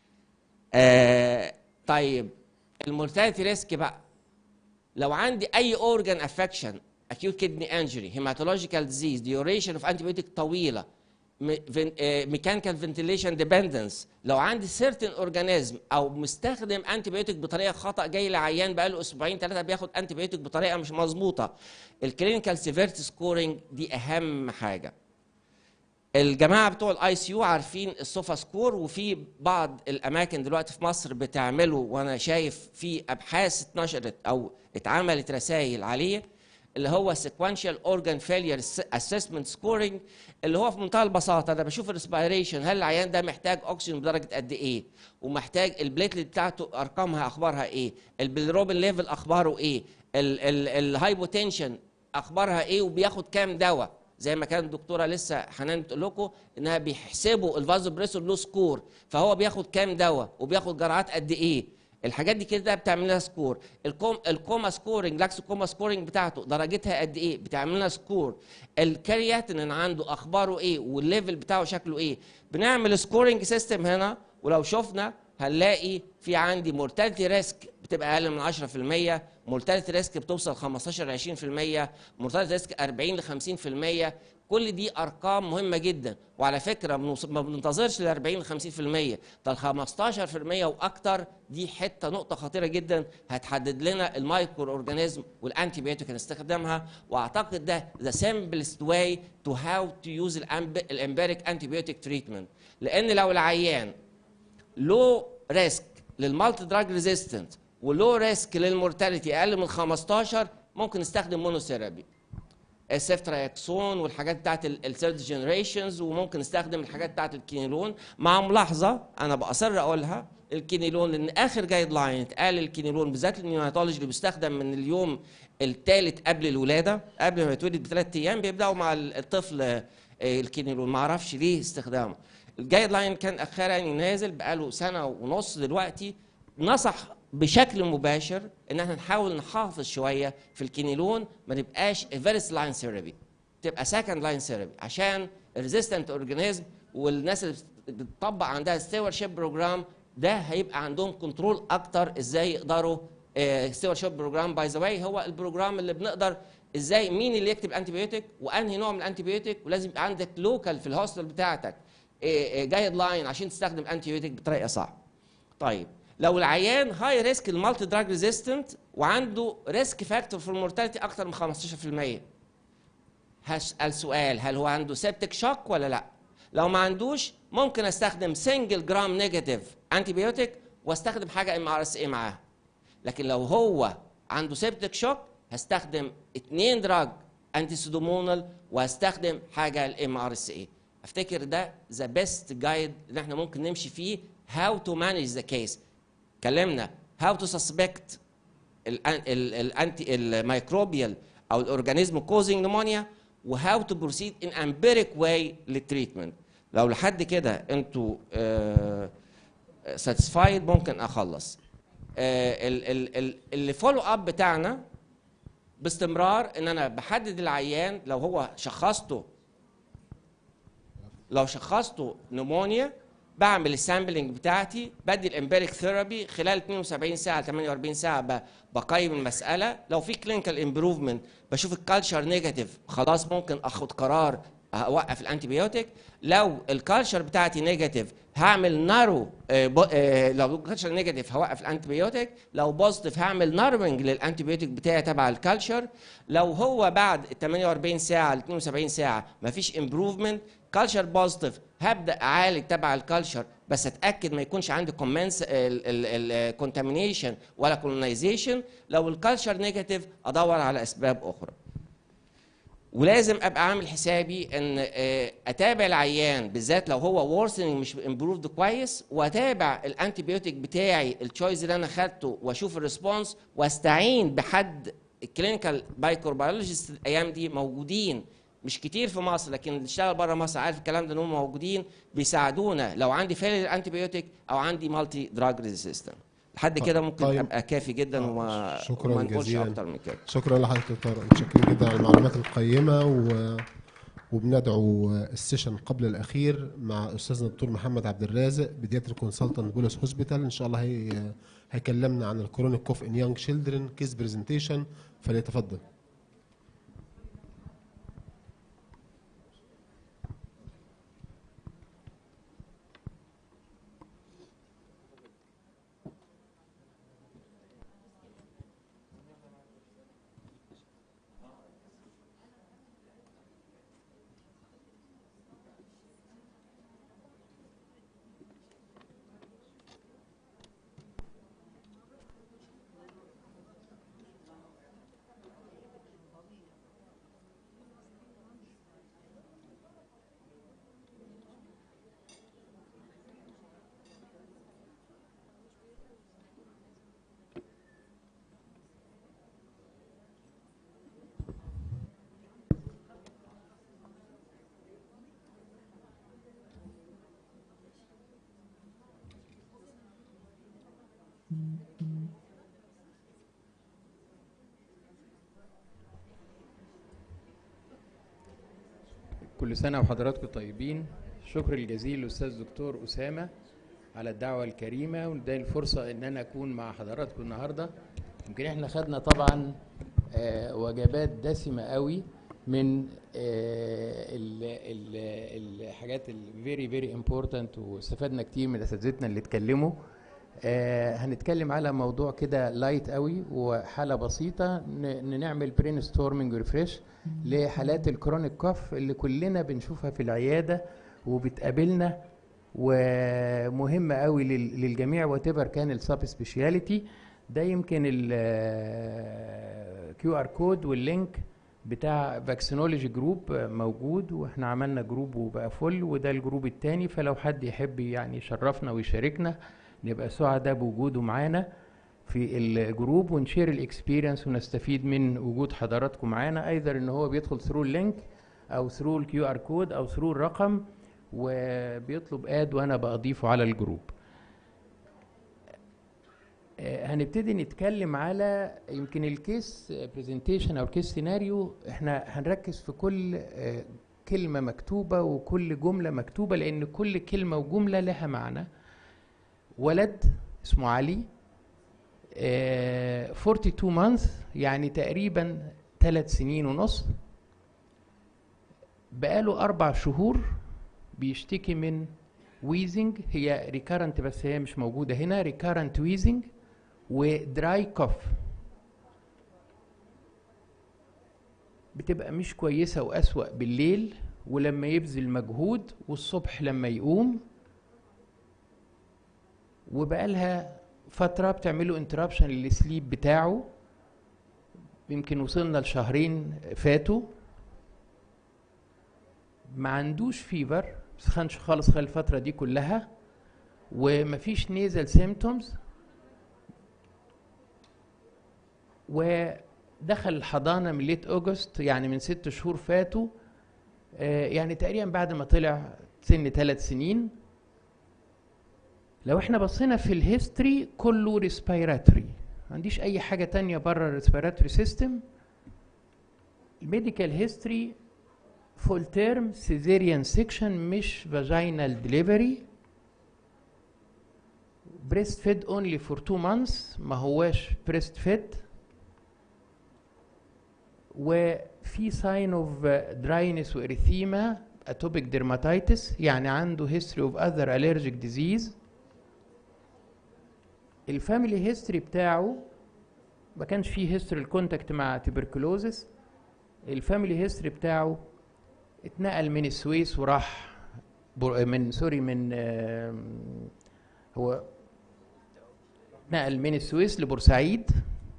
آه طيب المورتاليتي ريسك بقى لو عندي اي اورجان افكشن acute kidney injury hematological disease duration of antibiotic طويله ميكانيكال فنتيليشن ديبندنس لو عندي سيرتن اورجانيزم او مستخدم انتيبيوتيك بطريقه خطا جاي لعيان بقاله اسبوعين ثلاثه بياخد انتيبيوتيك بطريقه مش مظبوطه الكلينيكال سيفيرتي سكورنج دي اهم حاجه الجماعه بتوع الاي سي يو عارفين السوفا سكور وفي بعض الاماكن دلوقتي في مصر بتعمله وانا شايف في ابحاث اتنشرت او اتعملت رسائل عليه اللي هو sequential organ failure assessment scoring اللي هو في منتهى البساطه انا بشوف الريسبيريشن هل العيان ده محتاج اكسجين بدرجه قد ايه ومحتاج البليتلت بتاعته ارقامها اخبارها ايه البيلروبين ليفل اخباره ايه الهايبوتنشن اخبارها ايه وبياخد كام دواء زي ما كانت الدكتوره لسه حنان بتقول لكم انها بيحسبوا الفازو بريسور له سكور فهو بياخد كام دواء وبياخد جرعات قد ايه الحاجات دي كده بتعمل لها سكور الكوم الكوما سكورنج لاكس كوما سكورنج بتاعته درجتها قد ايه بتعمل لها سكور الكرياتين عنده اخباره ايه والليفل بتاعه شكله ايه بنعمل سكورنج سيستم هنا ولو شفنا هنلاقي في عندي مورتاليتي ريسك بتبقى اقل من 10% مورتاليتي ريسك بتوصل 15 ل 20% مورتاليتي ريسك 40 ل 50% كل دي ارقام مهمه جدا وعلى فكره بنوص- ما بننتظرش ل 40 ل 50% ده ال 15% واكتر دي حته نقطه خطيره جدا هتحدد لنا المايكرو اورجانيزم والانتي بيوتيك هنستخدمها واعتقد ده ذا simplest way to how to use الامبيريك انتي بيوتيك تريتمنت لان لو العيان لو ريسك للمالتي دراج ريزيستنت ولو ريسك للمورتاليتي اقل من 15 ممكن نستخدم مونوثيرابي السيفتراكسون والحاجات بتاعت الثيرد جنريشنز وممكن نستخدم الحاجات بتاعت الكينيلون مع ملاحظه انا باصر اقولها الكينيلون لان اخر جايد لاين اتقال الكينيلون بالذات النيوناتولوجي اللي بيستخدم من اليوم الثالث قبل الولاده قبل ما يتولد بثلاث ايام بيبداوا مع الطفل آه، الكينيلون ما اعرفش ليه استخدامه الجايد لاين كان اخيرا نازل بقاله سنه ونص دلوقتي نصح بشكل مباشر ان احنا نحاول نحافظ شويه في الكينيلون ما نبقاش فيرست لاين ثيرابي تبقى سكند لاين ثيرابي عشان الريزيستنت اورجانيزم والناس اللي بتطبق عندها ستيور شيب بروجرام ده هيبقى عندهم كنترول اكتر ازاي يقدروا ستيور شيب بروجرام باي ذا واي هو البروجرام اللي بنقدر ازاي مين اللي يكتب انتي بيوتيك وانهي نوع من الانتي بيوتيك ولازم يبقى عندك لوكال في الهوستل بتاعتك جايد لاين عشان تستخدم انتي بيوتيك بطريقه صح طيب لو العيان هاي ريسك المالتي دراج ريزيستنت وعنده ريسك فاكتور في المورتاليتي اكتر من 15% هسال سؤال هل هو عنده سيبتك شوك ولا لا لو ما عندوش ممكن استخدم سنجل جرام نيجاتيف انتي بيوتيك واستخدم حاجه ام ار اس اي معاه لكن لو هو عنده سيبتك شوك هستخدم اتنين دراج انتي سودومونال وهستخدم حاجه الام ار اس اي افتكر ده ذا بيست جايد اللي احنا ممكن نمشي فيه هاو تو مانج ذا كيس اتكلمنا هاو تو سسبكت الانتي الميكروبيال او الاورجانيزم كوزنج نمونيا وهاو تو بروسيد ان امبيريك واي للتريتمنت لو لحد كده انتوا ساتيسفايد ممكن اخلص آه، ال- ال- ال- اللي فولو اب بتاعنا باستمرار ان انا بحدد العيان لو هو شخصته لو شخصته نمونيا بعمل السامبلنج بتاعتي بدي الامبيريك ثيرابي خلال 72 ساعه 48 ساعه ب- بقيم المساله لو في كلينيكال امبروفمنت بشوف الكالتشر نيجاتيف خلاص ممكن اخد قرار اوقف الانتي بيوتيك لو الكالتشر بتاعتي نيجاتيف هعمل نارو آه، بو- آه، لو الكالتشر نيجاتيف هوقف الانتي بيوتيك لو بوزيتيف هعمل ناروينج للانتي بيوتيك بتاعي تبع الكالتشر لو هو بعد ال 48 ساعه ل 72 ساعه مفيش امبروفمنت كالتشر بوزيتيف هبدا اعالج تبع الكالتشر بس اتاكد ما يكونش عندي كومنس الكونتامينيشن ولا كولونايزيشن لو الكالتشر نيجاتيف ادور على اسباب اخرى ولازم ابقى عامل حسابي ان آه، اتابع العيان بالذات لو هو worsening مش امبروفد كويس واتابع الانتي بيوتيك بتاعي التشويس اللي انا خدته واشوف الريسبونس واستعين بحد الكلينيكال بايكروبيولوجيست الايام دي موجودين مش كتير في مصر لكن اللي اشتغل بره مصر عارف الكلام ده ان هم موجودين بيساعدونا لو عندي فيلر انتي بيوتيك او عندي مالتي دراج ريزيستنت لحد كده ممكن طيب. ابقى كافي جدا وما شكرا وما نقولش جزيلا اكتر من كده شكرا لحضرتك دكتور متشكرين جدا على المعلومات القيمه و... وبندعو السيشن قبل الاخير مع استاذنا الدكتور محمد عبد الرازق بيدياتري كونسلتنت بولس هوسبيتال ان شاء الله هي... هيكلمنا عن الكرونيك كوف ان يونج شيلدرن كيس برزنتيشن فليتفضل كل سنة وحضراتكم طيبين شكر الجزيل للأستاذ دكتور أسامة على الدعوة الكريمة وده الفرصة إن أنا أكون مع حضراتكم النهاردة يمكن إحنا خدنا طبعا آه، وجبات دسمة قوي من آه، ال- ال- الحاجات الفيري فيري امبورتنت واستفدنا كتير من اساتذتنا اللي اتكلموا آه، هنتكلم على موضوع كده لايت قوي وحاله بسيطه ن- ن- نعمل برين ستورمنج وريفريش لحالات الكرونيك كوف اللي كلنا بنشوفها في العياده وبتقابلنا ومهمه قوي لل- للجميع وتبر كان السب سبيشاليتي ده يمكن الكيو ار كود واللينك بتاع فاكسينولوجي جروب موجود واحنا عملنا جروب وبقى فل وده الجروب التاني فلو حد يحب يعني يشرفنا ويشاركنا نبقى سعداء بوجوده معانا في الجروب ونشير الاكسبيرينس ونستفيد من وجود حضراتكم معانا ايضا ان هو بيدخل ثرو اللينك او ثرو الكيو ار كود او ثرو الرقم وبيطلب اد وانا بضيفه على الجروب آه، هنبتدي نتكلم على يمكن الكيس برزنتيشن او الكيس سيناريو احنا هنركز في كل آه، كلمه مكتوبه وكل جمله مكتوبه لان كل كلمه وجمله لها معنى ولد اسمه علي آه، 42 months يعني تقريبا ثلاث سنين ونص بقاله أربع شهور بيشتكي من ويزنج هي ريكارنت بس هي مش موجودة هنا ريكارنت ويزنج ودراي كوف بتبقى مش كويسة وأسوأ بالليل ولما يبذل مجهود والصبح لما يقوم وبقالها فترة بتعمله انترابشن للسليب بتاعه يمكن وصلنا لشهرين فاتوا ما عندوش فيفر سخنش خالص خلال الفترة دي كلها ومفيش نيزل سيمتومز ودخل الحضانة من ليت أوجست يعني من ست شهور فاتوا آه، يعني تقريبا بعد ما طلع سن ثلاث سنين لو احنا بصينا في الهيستوري كله ريسبيراتوري ما عنديش اي حاجه تانية بره الريسبيراتوري سيستم الميديكال هيستوري فول تيرم سيزيريان سيكشن مش فاجينال ديليفري بريست فيد اونلي فور تو مانثس ما هواش بريست فيد وفي ساين اوف دراينس واريثيما اتوبيك ديرماتيتس يعني عنده هيستوري اوف اذر الرجيك ديزيز الفاميلي هيستوري بتاعه ما كانش فيه هيستوري الكونتاكت مع تبركلوزس الفاميلي هيستوري بتاعه اتنقل من السويس وراح بر- من سوري من آم، هو نقل من السويس لبورسعيد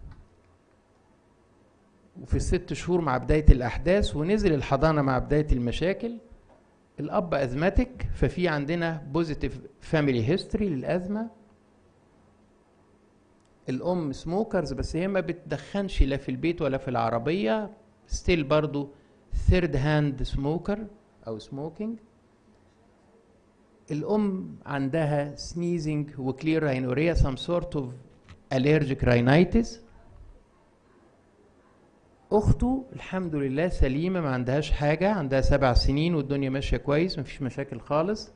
وفي الست شهور مع بداية الأحداث ونزل الحضانة مع بداية المشاكل الأب أزماتيك ففي عندنا بوزيتيف فاميلي هيستوري للأزمة الام سموكرز بس هي ما بتدخنش لا في البيت ولا في العربيه ستيل برضو ثيرد هاند سموكر او سموكينج الام عندها سنيزنج وكلير راينوريا some sort of allergic rhinitis اخته الحمد لله سليمه ما عندهاش حاجه عندها سبع سنين والدنيا ماشيه كويس مفيش مشاكل خالص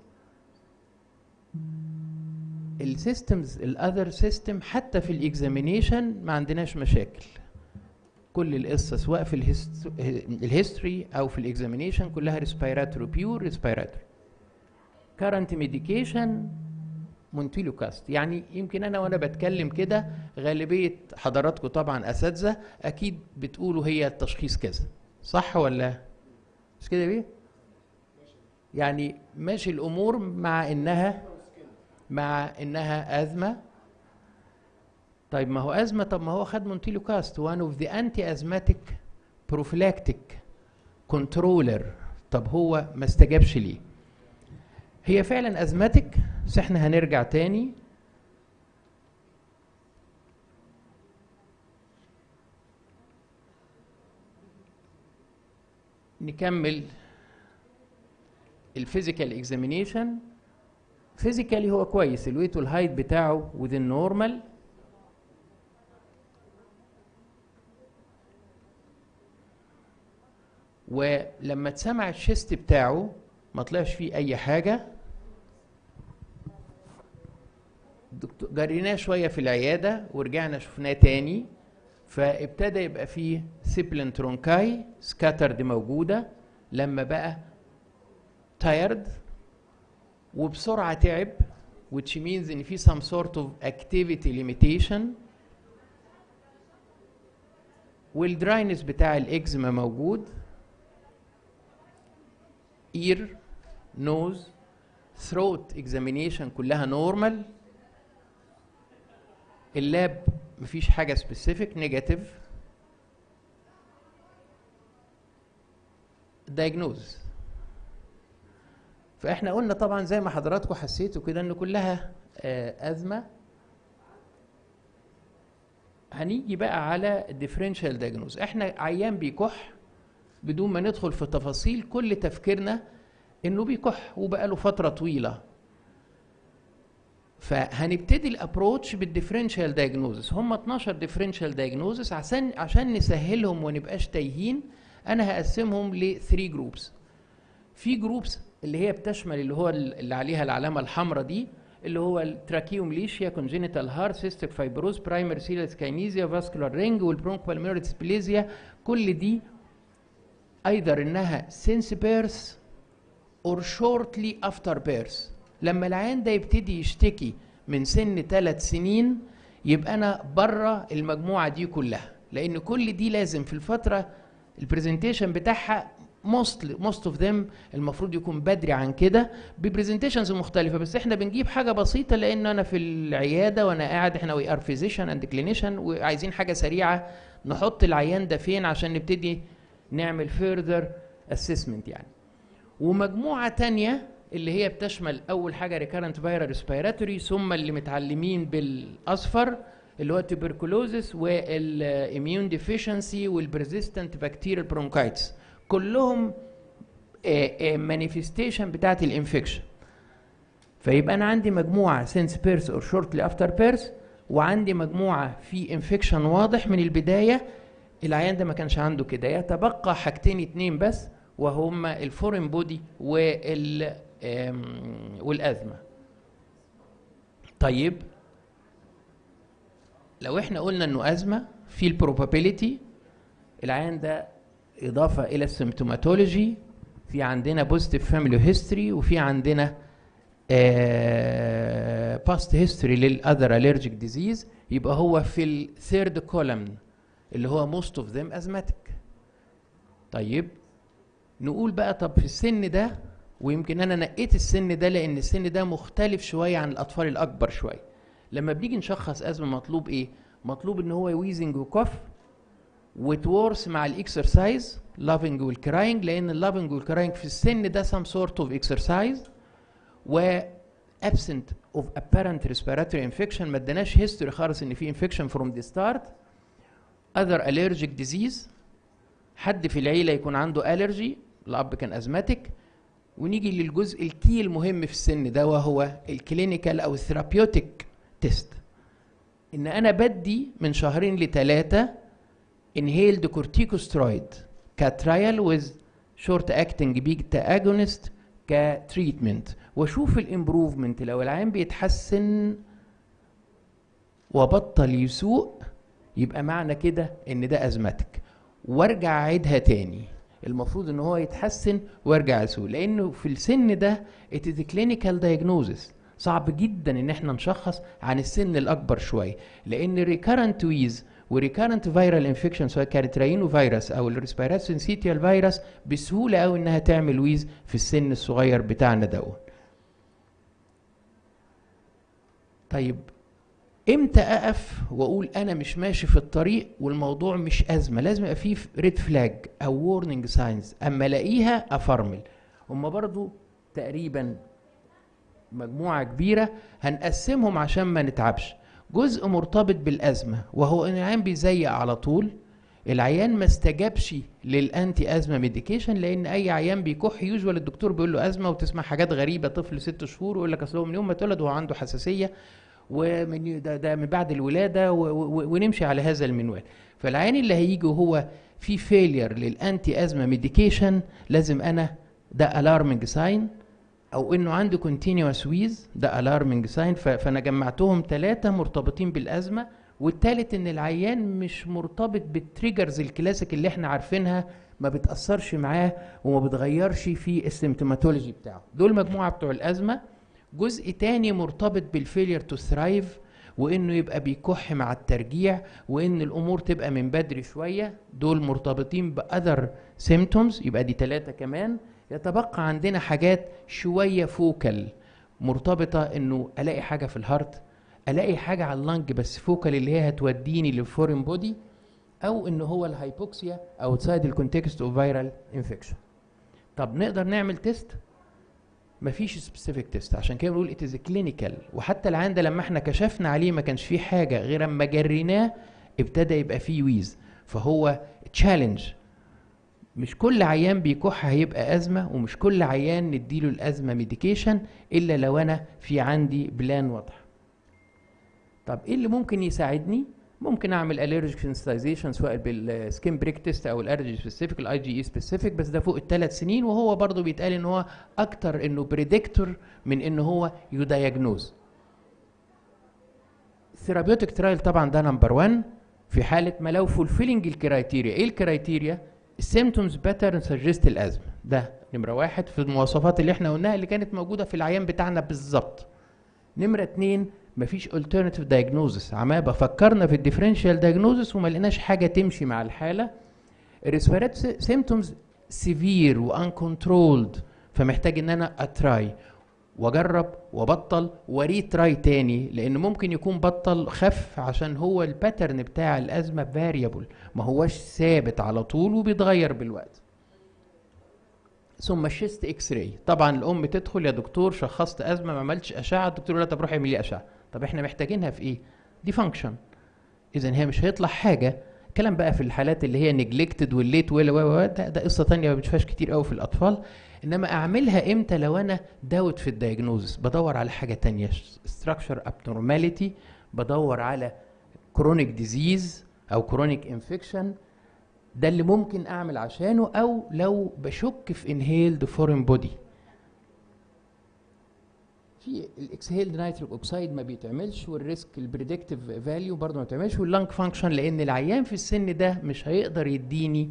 السيستمز الاذر سيستم حتى في الاكزامينيشن ما عندناش مشاكل كل القصه سواء في الهيست- الهيستوري او في الاكزامينيشن كلها ريسبيراتوري بيور ريسبيراتوري كارنت ميديكيشن مونتيلوكاست يعني يمكن انا وانا بتكلم كده غالبيه حضراتكم طبعا اساتذه اكيد بتقولوا هي التشخيص كذا صح ولا مش كده بيه يعني ماشي الامور مع انها مع انها ازمه طيب ما هو ازمه طب ما هو خد مونتيلوكاست وان اوف ذا انتي ازماتيك بروفيلاكتيك كنترولر طب هو ما استجابش ليه هي فعلا ازماتيك بس احنا هنرجع تاني نكمل الفيزيكال اكزامينيشن فيزيكالي هو كويس الويت والهايت بتاعه within normal ولما اتسمع الشيست بتاعه ما طلعش فيه اي حاجه الدكتور جريناه شويه في العياده ورجعنا شفناه تاني فابتدى يبقى فيه سيبلين ترونكاي سكاترد موجوده لما بقى تايرد وبسرعه تعب which means ان في some sort of activity limitation والدراينس بتاع الاكزيما موجود ear nose throat examination كلها نورمال اللاب مفيش حاجة سبيسيفيك نيجاتيف diagnose فاحنا قلنا طبعا زي ما حضراتكم حسيتوا كده ان كلها آه، ازمه هنيجي بقى على الديفرنشال دايجنوز احنا عيان بيكح بدون ما ندخل في تفاصيل كل تفكيرنا انه بيكح وبقاله فتره طويله فهنبتدي الابروتش بالديفرنشال دايجنوزس هم 12 ديفرنشال دايجنوزس عشان عشان نسهلهم ونبقاش تايهين انا هقسمهم ل 3 جروبس في جروبس اللي هي بتشمل اللي هو اللي عليها العلامه الحمراء دي اللي هو التراكيومليشيا كونجينيتال هارت سيستيك فايبروز برايمري سيلس كاينيزيا فاسكولار رينج والبرونكوبالمينوري ديسبليزيا كل دي ايذر انها سينس بيرس اور شورتلي افتر بيرس لما العيان ده يبتدي يشتكي من سن ثلاث سنين يبقى انا بره المجموعه دي كلها لان كل دي لازم في الفتره البرزنتيشن بتاعها موست موست اوف ذيم المفروض يكون بدري عن كده ببرزنتيشنز مختلفه بس احنا بنجيب حاجه بسيطه لان انا في العياده وانا قاعد احنا وي ار فيزيشن اند كلينيشن وعايزين حاجه سريعه نحط العيان ده فين عشان نبتدي نعمل فيرذر اسسمنت يعني ومجموعه تانية اللي هي بتشمل اول حاجه ريكارنت فيرال ريسبيراتوري ثم اللي متعلمين بالاصفر اللي هو التوبركلوزس والاميون ديفيشنسي والبرزيستنت بكتيريال برونكايتس كلهم مانيفستيشن بتاعت الانفكشن فيبقى انا عندي مجموعه سينس بيرس اور شورتلي افتر بيرس وعندي مجموعه في انفكشن واضح من البدايه العيان ده ما كانش عنده كده يتبقى حاجتين اتنين بس وهما الفورين بودي وال آم، والازمه طيب لو احنا قلنا انه ازمه في البروبابيليتي العيان ده اضافه الى السيمتوماتولوجي في عندنا بوزيتيف فاميلي هيستوري وفي عندنا باست هيستوري للاذر الرجيك ديزيز يبقى هو في الثيرد كولمن اللي هو موست اوف ذيم ازماتيك طيب نقول بقى طب في السن ده ويمكن انا نقيت السن ده لان السن ده مختلف شويه عن الاطفال الاكبر شويه لما بنيجي نشخص ازمه مطلوب ايه مطلوب ان هو ويزنج وكف وتورس مع الاكسرسايز لافنج والكراينج لان اللافنج والكراينج في السن ده سم سورت اوف اكسرسايز و absent of apparent respiratory infection ما اداناش history خالص ان في infection from the start other allergic disease حد في العيله يكون عنده الرجي الاب كان ازماتيك ونيجي للجزء الكي المهم في السن ده وهو الكلينيكال او الثيرابيوتيك تيست ان انا بدي من شهرين لثلاثه inhaled corticosteroid كترايل with short acting beta agonist كتريتمنت واشوف الامبروفمنت لو العيان بيتحسن وبطل يسوق يبقى معنى كده ان ده ازمتك وارجع اعيدها تاني المفروض ان هو يتحسن وارجع اسوق لانه في السن ده it is a clinical diagnosis صعب جدا ان احنا نشخص عن السن الاكبر شويه لان ريكارنت ويز وريكارنت فيرال انفكشن سواء كانت راينو فيروس او الريسبيرات سينسيتيال فيروس بسهوله قوي انها تعمل ويز في السن الصغير بتاعنا دوت طيب امتى اقف واقول انا مش ماشي في الطريق والموضوع مش ازمه لازم يبقى فيه ريد فلاج او وورنينج ساينز اما الاقيها افرمل هما برضو تقريبا مجموعه كبيره هنقسمهم عشان ما نتعبش جزء مرتبط بالازمه وهو ان العيان بيزيق على طول العيان ما استجابش للانتي ازمه ميديكيشن لان اي عيان بيكح يوجوال الدكتور بيقول له ازمه وتسمع حاجات غريبه طفل ست شهور ويقول لك اصل هو من يوم ما اتولد وهو عنده حساسيه ومن ده, ده من بعد الولاده و و ونمشي على هذا المنوال فالعيان اللي هيجي وهو في فيلير للانتي ازمه ميديكيشن لازم انا ده الارمنج ساين او انه عنده كونتينوس ويز ده الارمنج ساين فانا جمعتهم ثلاثه مرتبطين بالازمه والثالث ان العيان مش مرتبط بالتريجرز الكلاسيك اللي احنا عارفينها ما بتاثرش معاه وما بتغيرش في السيمتوماتولوجي بتاعه دول مجموعه بتوع الازمه جزء تاني مرتبط بالفيلير تو ثرايف وانه يبقى بيكح مع الترجيع وان الامور تبقى من بدري شويه دول مرتبطين باذر سيمتومز يبقى دي ثلاثه كمان يتبقى عندنا حاجات شويه فوكال مرتبطه انه الاقي حاجه في الهارت الاقي حاجه على اللنج بس فوكال اللي هي هتوديني للفورين بودي او ان هو الهايبوكسيا اوتسايد الكونتكست اوف فيرال انفكشن طب نقدر نعمل تيست مفيش سبيسيفيك تيست عشان كده بنقول اتز كلينيكال وحتى العيان ده لما احنا كشفنا عليه ما كانش فيه حاجه غير اما جريناه ابتدى يبقى فيه ويز فهو تشالنج مش كل عيان بيكح هيبقى ازمه ومش كل عيان نديله الازمه ميديكيشن الا لو انا في عندي بلان واضحه طب ايه اللي ممكن يساعدني ممكن اعمل الرجيك سنسيتايزيشن سواء بالسكين بريك تيست او الالرجي سبيسيفيك الاي جي اي سبيسيفيك بس ده فوق الثلاث سنين وهو برضه بيتقال ان هو اكتر انه بريدكتور من ان هو يدايجنوز ثيرابيوتيك ترايل طبعا ده نمبر 1 في حاله ما لو فولفيلنج الكرايتيريا ايه الكرايتيريا السيمتومز باترن سجست الازمه ده نمره واحد في المواصفات اللي احنا قلناها اللي كانت موجوده في العيان بتاعنا بالظبط نمره اتنين مفيش alternative diagnosis عمال بفكرنا في الديفرنشال diagnosis وما لقيناش حاجه تمشي مع الحاله الريسبيرات سيمتومز سيفير وانكنترولد فمحتاج ان انا اتراي واجرب وابطل وري تراي تاني لان ممكن يكون بطل خف عشان هو الباترن بتاع الازمه فاريبل ما هوش ثابت على طول وبيتغير بالوقت ثم الشيست اكس راي طبعا الام تدخل يا دكتور شخصت ازمه ما عملتش اشعه الدكتور يقول لها طب روحي اعملي اشعه طب احنا محتاجينها في ايه دي فانكشن اذا هي مش هيطلع حاجه كلام بقى في الحالات اللي هي نجلكتد والليت ولا و ده, ده قصه ثانيه ما بنشوفهاش كتير قوي في الاطفال انما اعملها امتى لو انا داوت في الدايجنوزس بدور على حاجه تانية ستراكشر ابنورماليتي بدور على كرونيك ديزيز او كرونيك انفكشن ده اللي ممكن اعمل عشانه او لو بشك في انهيلد فورين بودي في الاكسهيلد نيتريك اوكسيد ما بيتعملش والريسك البريدكتيف فاليو برضه ما بيتعملش واللنج فانكشن لان العيان في السن ده مش هيقدر يديني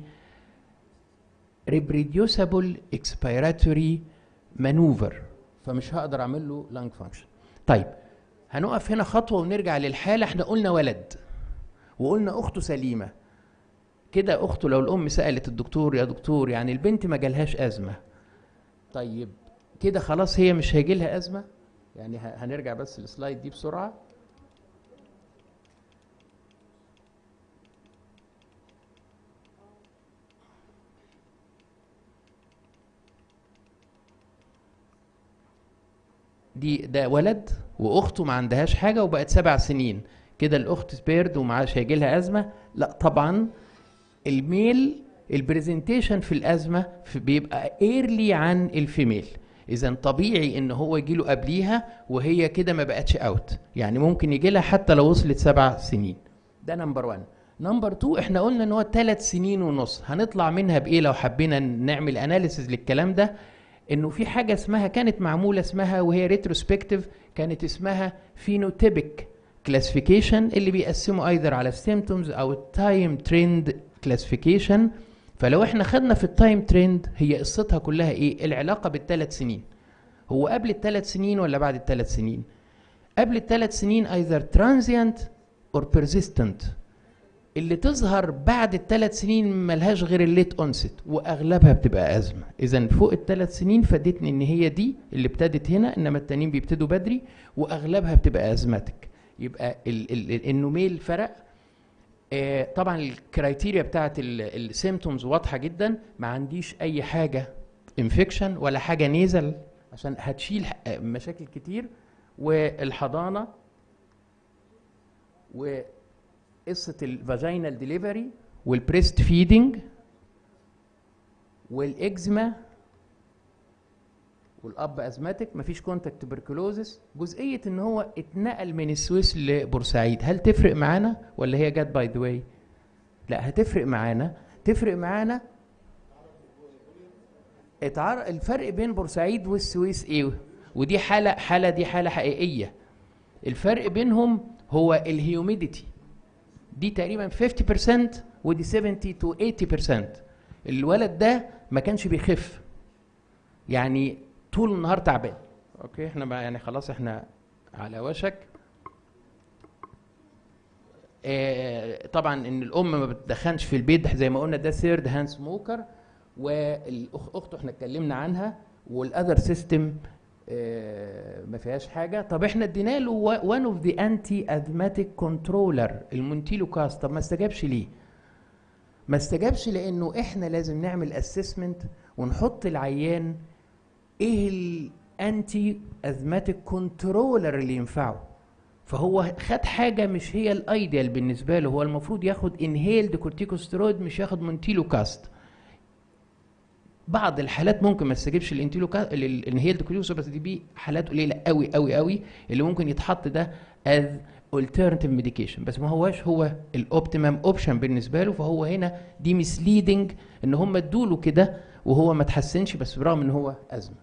ريبريديوسابل اكسبيراتوري مانوفر فمش هقدر اعمل له لانج فانكشن طيب هنقف هنا خطوه ونرجع للحاله احنا قلنا ولد وقلنا اخته سليمه كده اخته لو الام سالت الدكتور يا دكتور يعني البنت ما جالهاش ازمه طيب كده خلاص هي مش هيجي لها ازمه يعني هنرجع بس السلايد دي بسرعه دي ده ولد واخته ما عندهاش حاجه وبقت سبع سنين كده الاخت سبيرد ومعاش هيجي لها ازمه لا طبعا الميل البرزنتيشن في الازمه في بيبقى ايرلي عن الفيميل اذا طبيعي ان هو يجي له قبليها وهي كده ما بقتش اوت يعني ممكن يجي لها حتى لو وصلت سبع سنين ده نمبر 1 نمبر 2 احنا قلنا ان هو ثلاث سنين ونص هنطلع منها بايه لو حبينا نعمل اناليسز للكلام ده انه في حاجه اسمها كانت معموله اسمها وهي ريتروسبكتيف كانت اسمها فينوتيبك كلاسيفيكيشن اللي بيقسموا ايذر على السيمتومز او التايم ترند كلاسيفيكيشن فلو احنا خدنا في التايم ترند هي قصتها كلها ايه العلاقه بالثلاث سنين هو قبل الثلاث سنين ولا بعد الثلاث سنين قبل الثلاث سنين either transient or persistent اللي تظهر بعد الثلاث سنين ملهاش غير الليت اونست واغلبها بتبقى ازمه اذا فوق الثلاث سنين فادتني ان هي دي اللي ابتدت هنا انما التانيين بيبتدوا بدري واغلبها بتبقى ازماتك يبقى ال ال النوميل فرق آه طبعا الكرايتيريا بتاعت السيمتومز واضحه جدا ما عنديش اي حاجه انفكشن ولا حاجه نيزل عشان هتشيل مشاكل كتير والحضانه وقصه الفاجينال ديليفري والبريست فيدنج والاكزيما والاب ازماتيك مفيش كونتاكت تبركلوزس جزئيه ان هو اتنقل من السويس لبورسعيد هل تفرق معانا ولا هي جت باي ذا واي لا هتفرق معانا تفرق معانا اتعر... الفرق بين بورسعيد والسويس ايه ودي حاله حاله دي حاله حقيقيه الفرق بينهم هو الهيوميديتي دي تقريبا 50% ودي 70 تو 80% الولد ده ما كانش بيخف يعني طول النهار تعبان اوكي احنا بقى يعني خلاص احنا على وشك آه طبعا ان الام ما بتدخنش في البيت زي ما قلنا ده ثيرد هاند سموكر والاخت احنا اتكلمنا عنها والاذر سيستم ما فيهاش حاجه طب احنا ادينا له وان اوف ذا انتي اثماتيك كنترولر المونتيلو كاست طب ما استجابش ليه ما استجابش لانه احنا لازم نعمل اسسمنت ونحط العيان ايه الانتي اثماتيك كنترولر اللي ينفعه فهو خد حاجه مش هي الايديال بالنسبه له هو المفروض ياخد انهيلد كورتيكوستيرويد مش ياخد مونتيلو كاست بعض الحالات ممكن ما تستجيبش الانتيلو كا... الانهيلد كورتيكوستيرويد بس دي بي حالات قليله قوي قوي قوي اللي ممكن يتحط ده از alternative medication بس ما هواش هو الاوبتيمم اوبشن بالنسبه له فهو هنا دي مسليدنج ان هم ادوا له كده وهو ما تحسنش بس برغم ان هو ازمه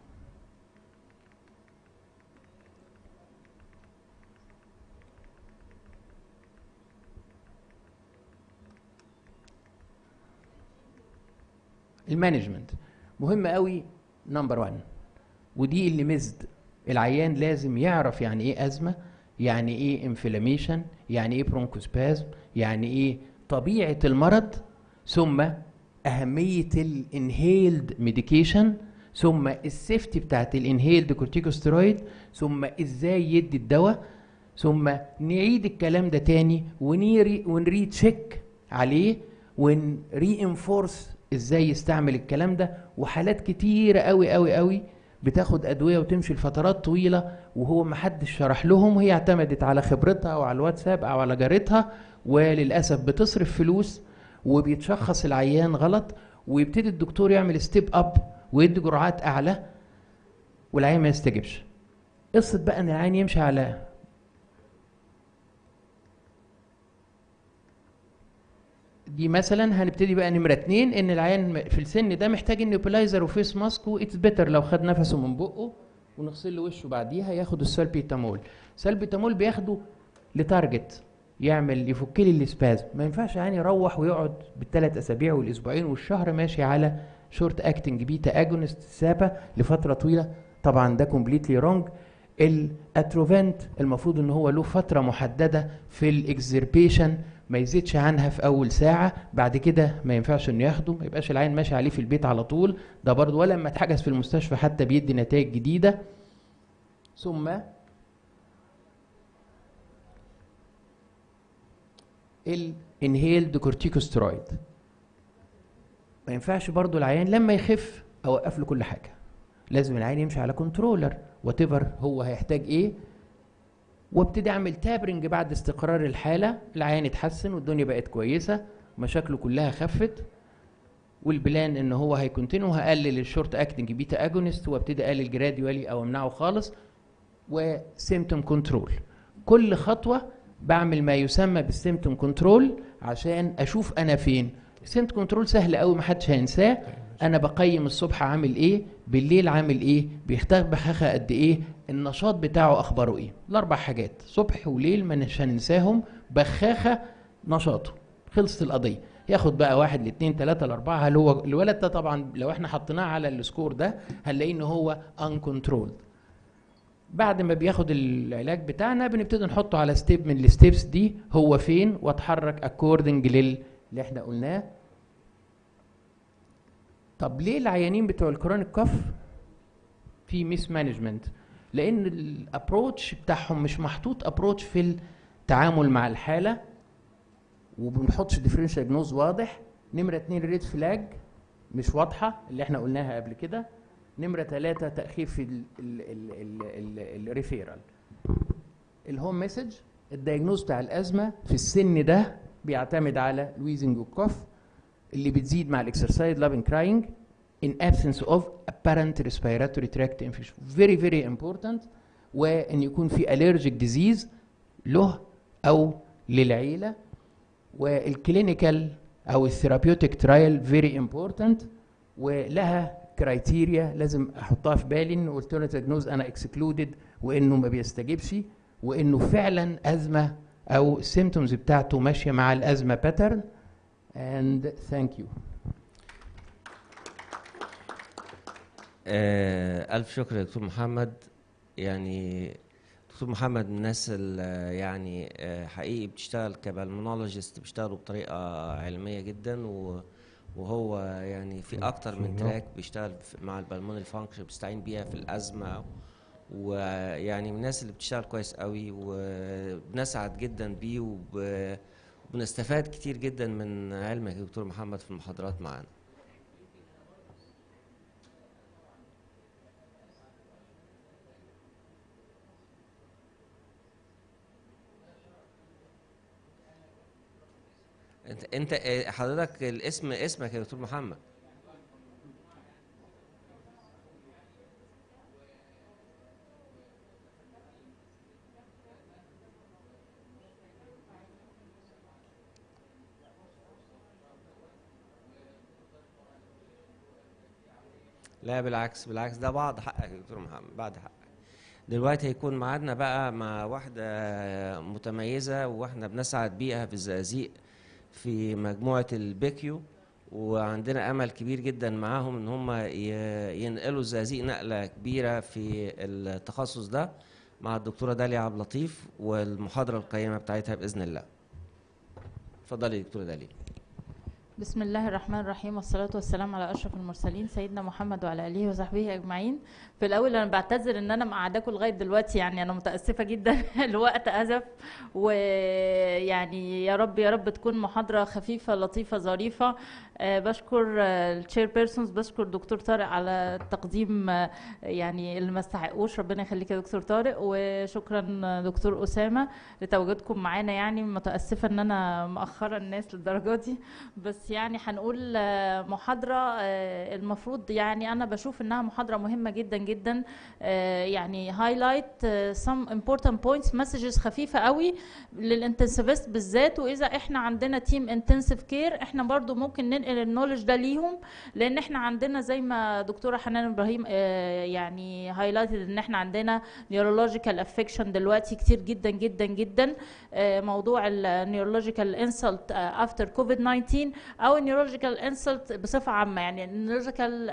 المانجمنت مهم قوي نمبر 1 ودي اللي مزد العيان لازم يعرف يعني ايه ازمه يعني ايه انفلاميشن يعني ايه برونكوسبازم يعني ايه طبيعه المرض ثم اهميه الانهيلد ميديكيشن ثم السيفتي بتاعت الانهيلد كورتيكوستيرويد ثم ازاي يدي الدواء ثم نعيد الكلام ده تاني ونيري ونري تشيك عليه ونري انفورس ازاي يستعمل الكلام ده وحالات كتيره قوي قوي قوي بتاخد ادويه وتمشي لفترات طويله وهو ما حدش شرح لهم وهي اعتمدت على خبرتها او على الواتساب او على جارتها وللاسف بتصرف فلوس وبيتشخص العيان غلط ويبتدي الدكتور يعمل ستيب اب ويدي جرعات اعلى والعيان ما يستجبش قصه بقى ان العيان يمشي على دي مثلا هنبتدي بقى نمره اتنين ان العيان في السن ده محتاج النيوبلايزر وفيس ماسك واتس بيتر لو خد نفسه من بقه ونغسل له وشه بعديها ياخد السلبيتامول السلبيتامول بياخده لتارجت يعمل يفك لي الاسبازم ما ينفعش يعني يروح ويقعد بالثلاث اسابيع والاسبوعين والشهر ماشي على شورت اكتنج بيتا اجونست سابا لفتره طويله طبعا ده كومبليتلي رونج الاتروفنت المفروض ان هو له فتره محدده في الاكزربيشن ما يزيدش عنها في اول ساعه بعد كده ما ينفعش انه ياخده ما يبقاش العين ماشي عليه في البيت على طول ده برضه ولا لما اتحجز في المستشفى حتى بيدي نتائج جديده ثم الانهيلد كورتيكوسترويد ما ينفعش برضه العيان لما يخف اوقف له كل حاجه لازم العيان يمشي على كنترولر وات هو هيحتاج ايه وابتدي اعمل تابرنج بعد استقرار الحاله العيان اتحسن والدنيا بقت كويسه مشاكله كلها خفت والبلان ان هو هيكونتينيو هقلل الشورت اكتنج بيتا اجونست وابتدي اقلل جراديوالي او امنعه خالص وسيمتوم كنترول كل خطوه بعمل ما يسمى بالسيمتوم كنترول عشان اشوف انا فين السيمتوم كنترول سهل قوي ما حدش هينساه انا بقيم الصبح عامل ايه بالليل عامل ايه بيحتاج بخاخه قد ايه النشاط بتاعه اخباره ايه الاربع حاجات صبح وليل ما مش هننساهم بخاخه نشاطه خلصت القضيه ياخد بقى واحد لاثنين ثلاثة لأربعة هل هو الولد ده طبعا لو احنا حطيناه على السكور ده هنلاقيه ان هو uncontrolled بعد ما بياخد العلاج بتاعنا بنبتدي نحطه على ستيب من الستيبس دي هو فين واتحرك اكوردنج لل اللي احنا قلناه طب ليه العيانين بتوع الكرونيك كف في ميس مانجمنت لان الابروتش بتاعهم مش محطوط ابروتش في التعامل مع الحاله وبنحطش ديفرنشال جنوز واضح نمره اتنين ريد فلاج مش واضحه اللي احنا قلناها قبل كده نمره ثلاثة تاخير في الريفيرال الهوم مسج الدايجنوز بتاع الازمه في السن ده بيعتمد على الويزنج والكوف اللي بتزيد مع الاكسرسايز لافين كراينج in absence of apparent respiratory tract infection very very important وان يكون في allergic disease له او للعيله والكلينيكال او الثيرابيوتيك ترايل فيري امبورتنت ولها كرايتيريا لازم احطها في بالي ان قلت له دياجنوز انا اكسكلودد وانه ما بيستجيبش وانه فعلا ازمه او السيمتومز بتاعته ماشيه مع الازمه باترن and thank you آه، ألف شكر يا دكتور محمد يعني دكتور محمد من الناس اللي يعني آه، حقيقي بتشتغل كبالمونولوجيست بيشتغلوا بطريقة علمية جدا و- وهو يعني في أكتر من تراك بيشتغل في- مع البالمونري فانكشن بيستعين بيها في الأزمة ويعني من الناس اللي بتشتغل كويس قوي وبنسعد جدا بيه وب- وبنستفاد كتير جدا من علمك يا دكتور محمد في المحاضرات معانا انت انت آه، حضرتك الاسم اسمك يا دكتور محمد لا بالعكس بالعكس ده بعض حقك يا دكتور محمد بعد حقك دلوقتي هيكون ميعادنا بقى مع واحدة متميزة واحنا بنسعد بيها في الزقازيق في مجموعة البيكيو وعندنا أمل كبير جدا معاهم إن هم ي- ينقلوا الزقازيق نقلة كبيرة في التخصص ده مع الدكتورة داليا عبد اللطيف والمحاضرة القيمة بتاعتها بإذن الله. اتفضلي يا دكتورة داليا. بسم الله الرحمن الرحيم والصلاة والسلام على أشرف المرسلين سيدنا محمد وعلى آله وصحبه أجمعين في الأول أنا بعتذر إن أنا مقعداكم لغاية دلوقتي يعني أنا متأسفة جدا الوقت أزف ويعني يا رب يا رب تكون محاضرة خفيفة لطيفة ظريفة آه، بشكر التشير بيرسونز بشكر دكتور طارق على التقديم آه، يعني اللي ما استحقوش ربنا يخليك يا دكتور طارق وشكرا دكتور أسامة لتواجدكم معانا يعني متأسفة إن أنا مأخرة الناس للدرجة دي بس يعني هنقول آه، محاضرة آه، المفروض يعني أنا بشوف إنها محاضرة مهمة جدا جدا آه، يعني هايلايت some important points messages خفيفة قوي للانتنسيفست بالذات وإذا إحنا عندنا تيم انتنسيف كير إحنا برضو ممكن ننقل النولج ده ليهم لأن إحنا عندنا زي ما دكتورة حنان إبراهيم آه، يعني هايلايتد إن إحنا عندنا neurological affection دلوقتي كتير جدا جدا جدا آه، موضوع النيورولوجيكال انسلت افتر كوفيد 19 او النيورولوجيكال انسلت بصفه عامه يعني النيورولوجيكال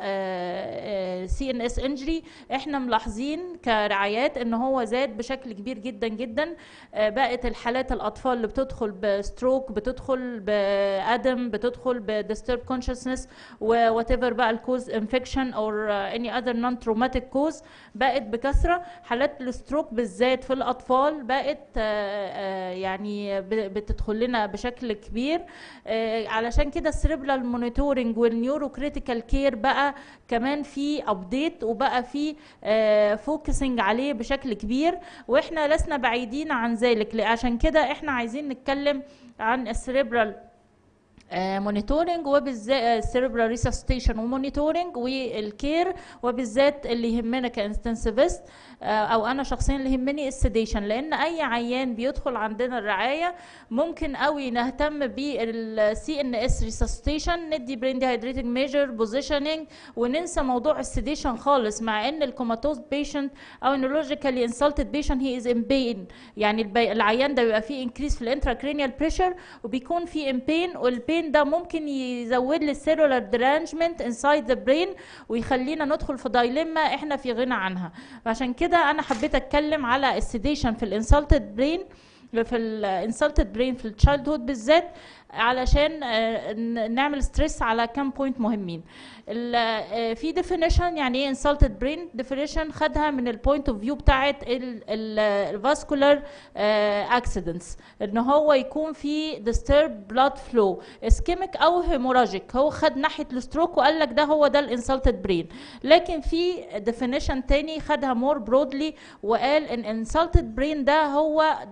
سي ان اس انجري احنا ملاحظين كرعايات ان هو زاد بشكل كبير جدا جدا آه، بقت الحالات الاطفال اللي بتدخل بستروك بتدخل بادم بتدخل بديسترب كونشسنس وات ايفر بقى الكوز انفكشن اور اني اذر نون تروماتيك كوز بقت بكثره حالات الستروك بالذات في الاطفال بقت آه، آه، يعني ب- بتدخل لنا بشكل كبير آه، علشان كده السريبرال مونيتورنج والنيورو كريتيكال كير بقى كمان في ابديت وبقى في فوكسنج عليه بشكل كبير واحنا لسنا بعيدين عن ذلك لا- عشان كده احنا عايزين نتكلم عن السريبرال مونيتورنج وبالذات سيربرال ريسستيشن ومونيتورنج والكير وبالذات اللي يهمنا كانستنسيفست او انا شخصيا اللي يهمني السيديشن لان اي عيان بيدخل عندنا الرعايه ممكن قوي نهتم بالسي ان اس ريسستيشن ندي برين ديهايدريتنج ميجر بوزيشننج وننسى موضوع السيديشن خالص مع ان الكوماتوز بيشنت او نيورولوجيكالي انسلتد بيشنت هي از ان بين يعني البي... العيان ده بيبقى فيه انكريس في الانتراكرينيال بريشر وبيكون في ان بين والبين ده ممكن يزود لي السيلولار درانجمنت انسايد ذا برين ويخلينا ندخل في دايليما احنا في غنى عنها فعشان كده انا حبيت اتكلم على السيديشن في الانسلتد برين في الانسلتد برين في التشايلد هود بالذات علشان آه، ن- نعمل ستريس على كام بوينت مهمين ال- آه، في ديفينيشن يعني ايه انسلتد برين ديفينيشن خدها من البوينت اوف فيو بتاعت الفاسكولار اكسيدنتس ان هو يكون في disturbed blood flow اسكيميك او هيموراجيك هو خد ناحيه الستروك وقال لك ده هو ده الانسلتد برين لكن في ديفينيشن تاني خدها مور برودلي وقال ان انسلتد برين ده هو diversion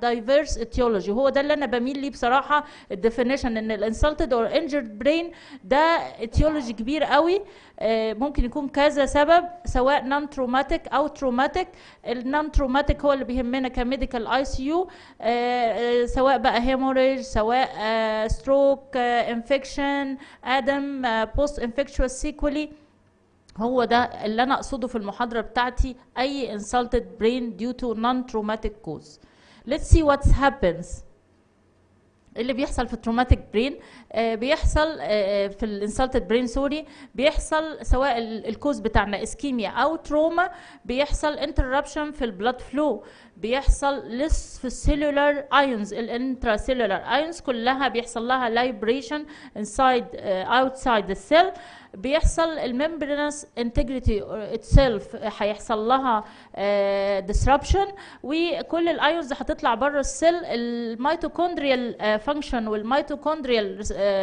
adverse etiology هو ده اللي انا بميل ليه بصراحه الديفينيشن ان الانسلتد اور injured brain ده etiology كبير قوي آه، ممكن يكون كذا سبب سواء نون تروماتيك او تروماتيك النون تروماتيك هو اللي بيهمنا كميديكال اي سي يو سواء بقى هيموريج سواء ستروك انفكشن ادم بوست انفكشوال سيكولي هو ده اللي انا اقصده في المحاضره بتاعتي اي insulted brain due to non-traumatic cause let's see what happens اللي بيحصل في التروماتيك برين بيحصل آه، في الانسلتد برين سوري بيحصل سواء ال- الكوز بتاعنا اسكيميا او تروما بيحصل انتربشن في البلاد فلو بيحصل لس في السيلولار ايونز الانترا سيلولار ايونز كلها بيحصل لها لايبريشن انسايد اوتسايد السيل بيحصل الممبرينس انتجريتي اتسيلف هيحصل لها ديسربشن وكل الايونز هتطلع بره السيل الميتوكوندريال فانكشن والميتوكوندريال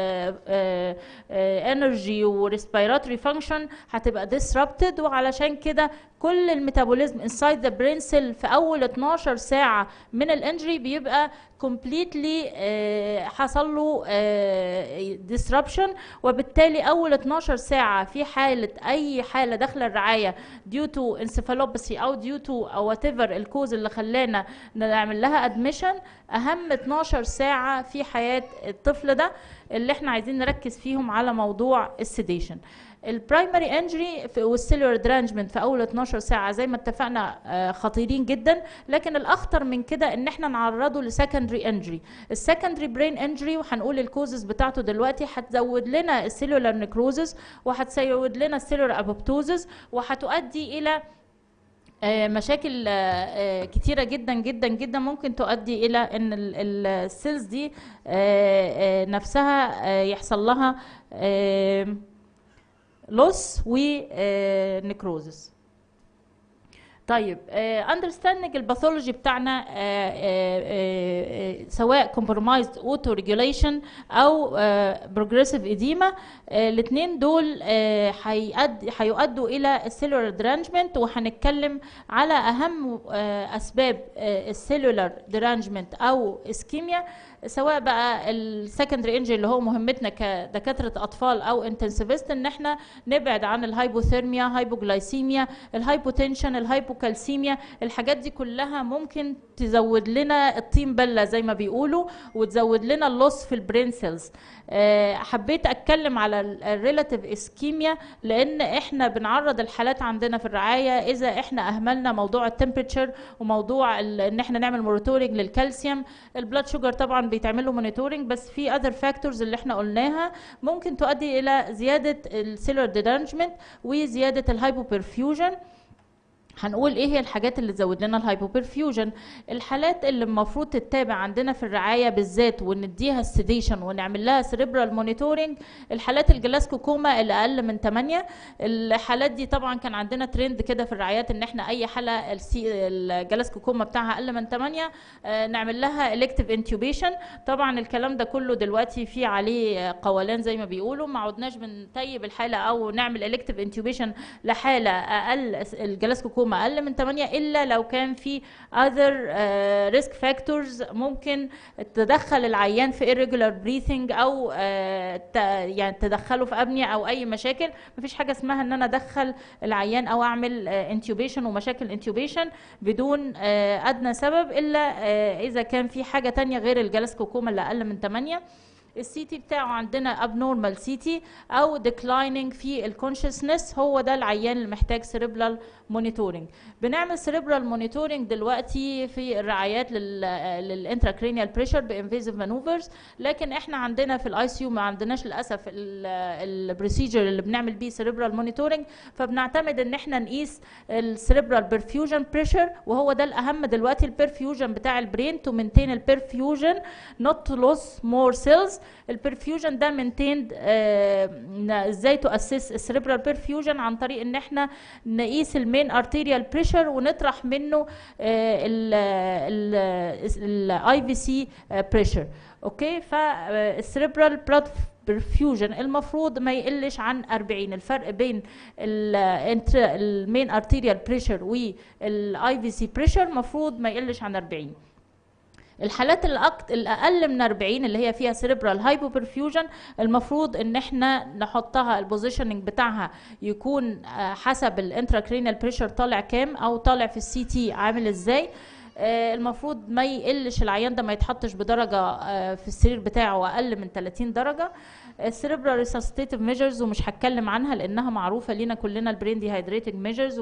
انرجي وريسبيراتوري فانكشن هتبقى disrupted وعلشان كده كل الميتابوليزم انسايد ذا برين سيل في اول 12 ساعه من الانجري بيبقى completely آه، حصل له آه، disruption وبالتالي اول 12 ساعه في حاله اي حاله داخله الرعايه due to encephalopathy او due to او whatever الكوز اللي خلانا نعمل لها admission اهم 12 ساعه في حياه الطفل ده اللي احنا عايزين نركز فيهم على موضوع السيديشن البرايمري انجري والسيلولار درانجمنت في اول 12 ساعه زي ما اتفقنا آه، خطيرين جدا لكن الاخطر من كده ان احنا نعرضه لسكندري انجري السكندري برين انجري وهنقول الكوزز بتاعته دلوقتي هتزود لنا السيلولار نكروزز وهتزود لنا السيلولار ابوبتوزز وهتؤدي الى آه، مشاكل آه، آه، كتيرة جدا جدا جدا ممكن تؤدي إلى إن ال- ال- السيلز دي آه، آه، نفسها آه، يحصل لها لوس ونكروزس طيب اندرستاندنج الباثولوجي بتاعنا آه، آه، آه، سواء كومبرومايزد اوتو ريجوليشن او بروجريسيف اديما الاثنين دول آه، هيؤد- هيؤدوا الى السيلولار درانجمنت وهنتكلم على اهم آه، اسباب السيلولار درانجمنت او اسكيميا سواء بقى السكندري انجري اللي هو مهمتنا كدكاتره اطفال او انتنسيفيست ان احنا نبعد عن الهايبوثيرميا هايبوجلايسيميا الهايبوتنشن الهايبوكالسيميا الحاجات دي كلها ممكن تزود لنا الطين بله زي ما بيقولوا وتزود لنا اللوس في البرين سيلز آه، حبيت اتكلم على الريلاتيف اسكيميا لان احنا بنعرض الحالات عندنا في الرعايه اذا احنا اهملنا موضوع التمبريتشر وموضوع ال- ان احنا نعمل مونيتورنج للكالسيوم البلاد شوجر طبعا بيتعمل له مونيتورنج بس في اذر فاكتورز اللي احنا قلناها ممكن تؤدي الى زياده السيلولار ديدانجمنت وزياده الهايبوبرفيوجن هنقول ايه هي الحاجات اللي تزود لنا الهايبوبرفيوجن الحالات اللي المفروض تتابع عندنا في الرعايه بالذات ونديها السيديشن ونعمل لها سيريبرال مونيتورنج الحالات الجلاسكو كوما اللي اقل من 8 الحالات دي طبعا كان عندنا ترند كده في الرعايات ان احنا اي حاله السي الجلاسكو كوما بتاعها اقل من 8 آه، نعمل لها الكتيف انتوبيشن طبعا الكلام ده كله دلوقتي في عليه آه، قولان زي ما بيقولوا ما عدناش بنطيب الحاله او نعمل الكتيف انتوبيشن لحاله اقل الجلاسكو كوما اقل من 8 الا لو كان في other ريسك فاكتورز ممكن تدخل العيان في irregular breathing او آه، ت- يعني تدخله في ابنيه او اي مشاكل مفيش حاجه اسمها ان انا ادخل العيان او اعمل انتوبيشن ومشاكل انتوبيشن بدون آه، ادنى سبب الا آه، اذا كان في حاجه تانية غير الجلاسكو كوما اللي اقل من 8 السي تي بتاعه عندنا abnormal سي تي او declining في الكونشسنس هو ده العيان اللي محتاج cerebral monitoring بنعمل cerebral monitoring دلوقتي في الرعايات للانتراكرينيال بريشر بانفيزيف مانوفرز لكن احنا عندنا في الاي سي يو ما عندناش للاسف البروسيجر اللي بنعمل بيه cerebral monitoring فبنعتمد ان احنا نقيس السيريبرال برفيوجن بريشر وهو ده الاهم دلوقتي البرفيوجن بتاع البرين تو مينتين البرفيوجن نوت تو لوس مور سيلز البرفيوجن ده مينتيند ازاي تو اسس السيريبرال برفيوجن عن طريق ان احنا نقيس المين ارتيريال بريشر ونطرح منه الاي في سي بريشر اوكي فالسيريبرال بلاد برفيوجن المفروض ما يقلش عن 40 الفرق بين المين ارتيريال بريشر والاي في سي بريشر المفروض ما يقلش عن 40 الحالات الأكت... الاقل من 40 اللي هي فيها سيريبرال هايبوبرفيوجن المفروض ان احنا نحطها البوزيشننج بتاعها يكون آه، حسب الانتراكرينال بريشر طالع كام او طالع في السي تي عامل ازاي آه، المفروض ما يقلش العيان ده ما يتحطش بدرجه آه، في السرير بتاعه اقل من 30 درجه السيريبرال ريسستيتيف ميجرز ومش هتكلم عنها لانها معروفه لينا كلنا البرين ديهايدريتنج ميجرز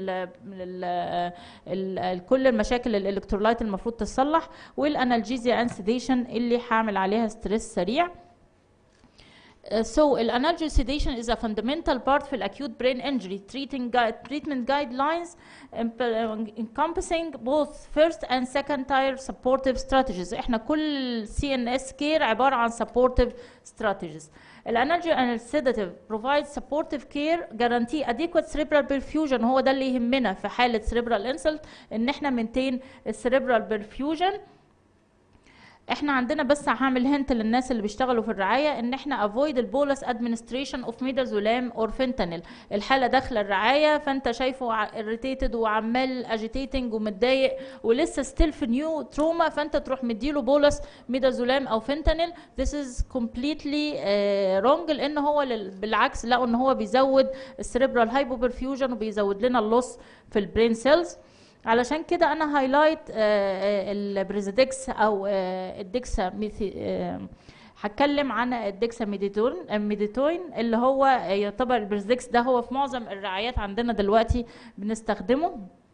وكل المشاكل الالكترولايت المفروض تصلح والانالجيزيا اند سيديشن اللي هعمل عليها ستريس سريع Uh, so الانالجيا sedation is a fundamental part في acute brain injury treating gui- treatment guidelines imp- encompassing both first and second tier supportive strategies احنا كل CNS care عبارة عن supportive strategies الانالجيا and sedative provide supportive care guarantee adequate cerebral perfusion هو ده اللي يهمنا في حالة cerebral insult ان احنا maintain الcerebral perfusion احنا عندنا بس هعمل هنت للناس اللي بيشتغلوا في الرعايه ان احنا افويد البولس ادمنستريشن اوف ميدازولام اور فينتانيل الحاله داخله الرعايه فانت شايفه اريتيتد وعمال اجيتيتنج ومتضايق ولسه ستيل في نيو تروما فانت تروح مديله بولس ميدازولام او فينتانيل this is completely uh, wrong لان هو لل- بالعكس لقوا ان هو بيزود السريبرال هايبوبرفيوجن وبيزود لنا اللوس في البرين سيلز علشان كده انا هايلايت البريزيدكس او آه، الدكسا ميثي آه، هتكلم عن الدكسا ميديتون ميديتوين اللي هو يعتبر البريزيدكس ده هو في معظم الرعايات عندنا دلوقتي بنستخدمه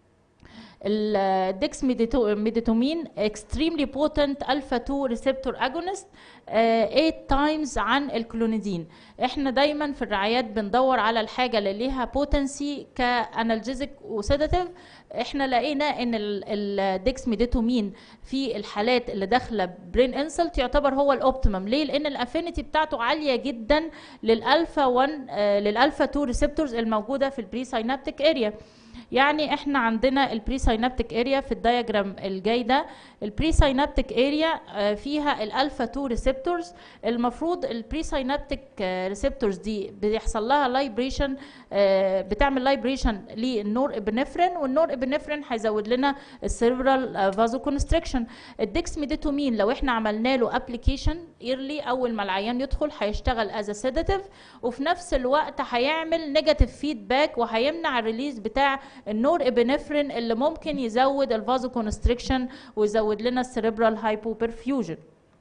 الدكس ميديتومين extremely potent alpha 2 receptor agonist آه، 8 times عن الكلونيدين احنا دايما في الرعايات بندور على الحاجه اللي ليها بوتنسي كانالجيزك وسيداتيف احنا لقينا ان الدكس ميديتومين في الحالات اللي داخله برين انسلت يعتبر هو الاوبتيمم ليه لان الافينيتي بتاعته عاليه جدا للالفا 1 آه، للالفا 2 ريسبتورز الموجوده في البري ساينابتيك اريا يعني احنا عندنا البري ساينابتيك اريا في الدايجرام الجاي ده البري ساينابتيك اريا فيها الالفا 2 ريسبتورز المفروض البري ساينابتيك ريسبتورز دي بيحصل لها لايبريشن بتعمل لايبريشن للنور ابنفرين والنور ابنفرين هيزود لنا السيربرال فازو كونستريكشن الدكسميديتومين لو احنا عملنا له ابلكيشن ايرلي اول ما العيان يدخل هيشتغل از سيداتيف وفي نفس الوقت هيعمل نيجاتيف فيدباك وهيمنع الريليز بتاع النور ابنفرين اللي ممكن يزود الفازو كونستريكشن ويزود لنا السيربرال هايبوبرفيوجن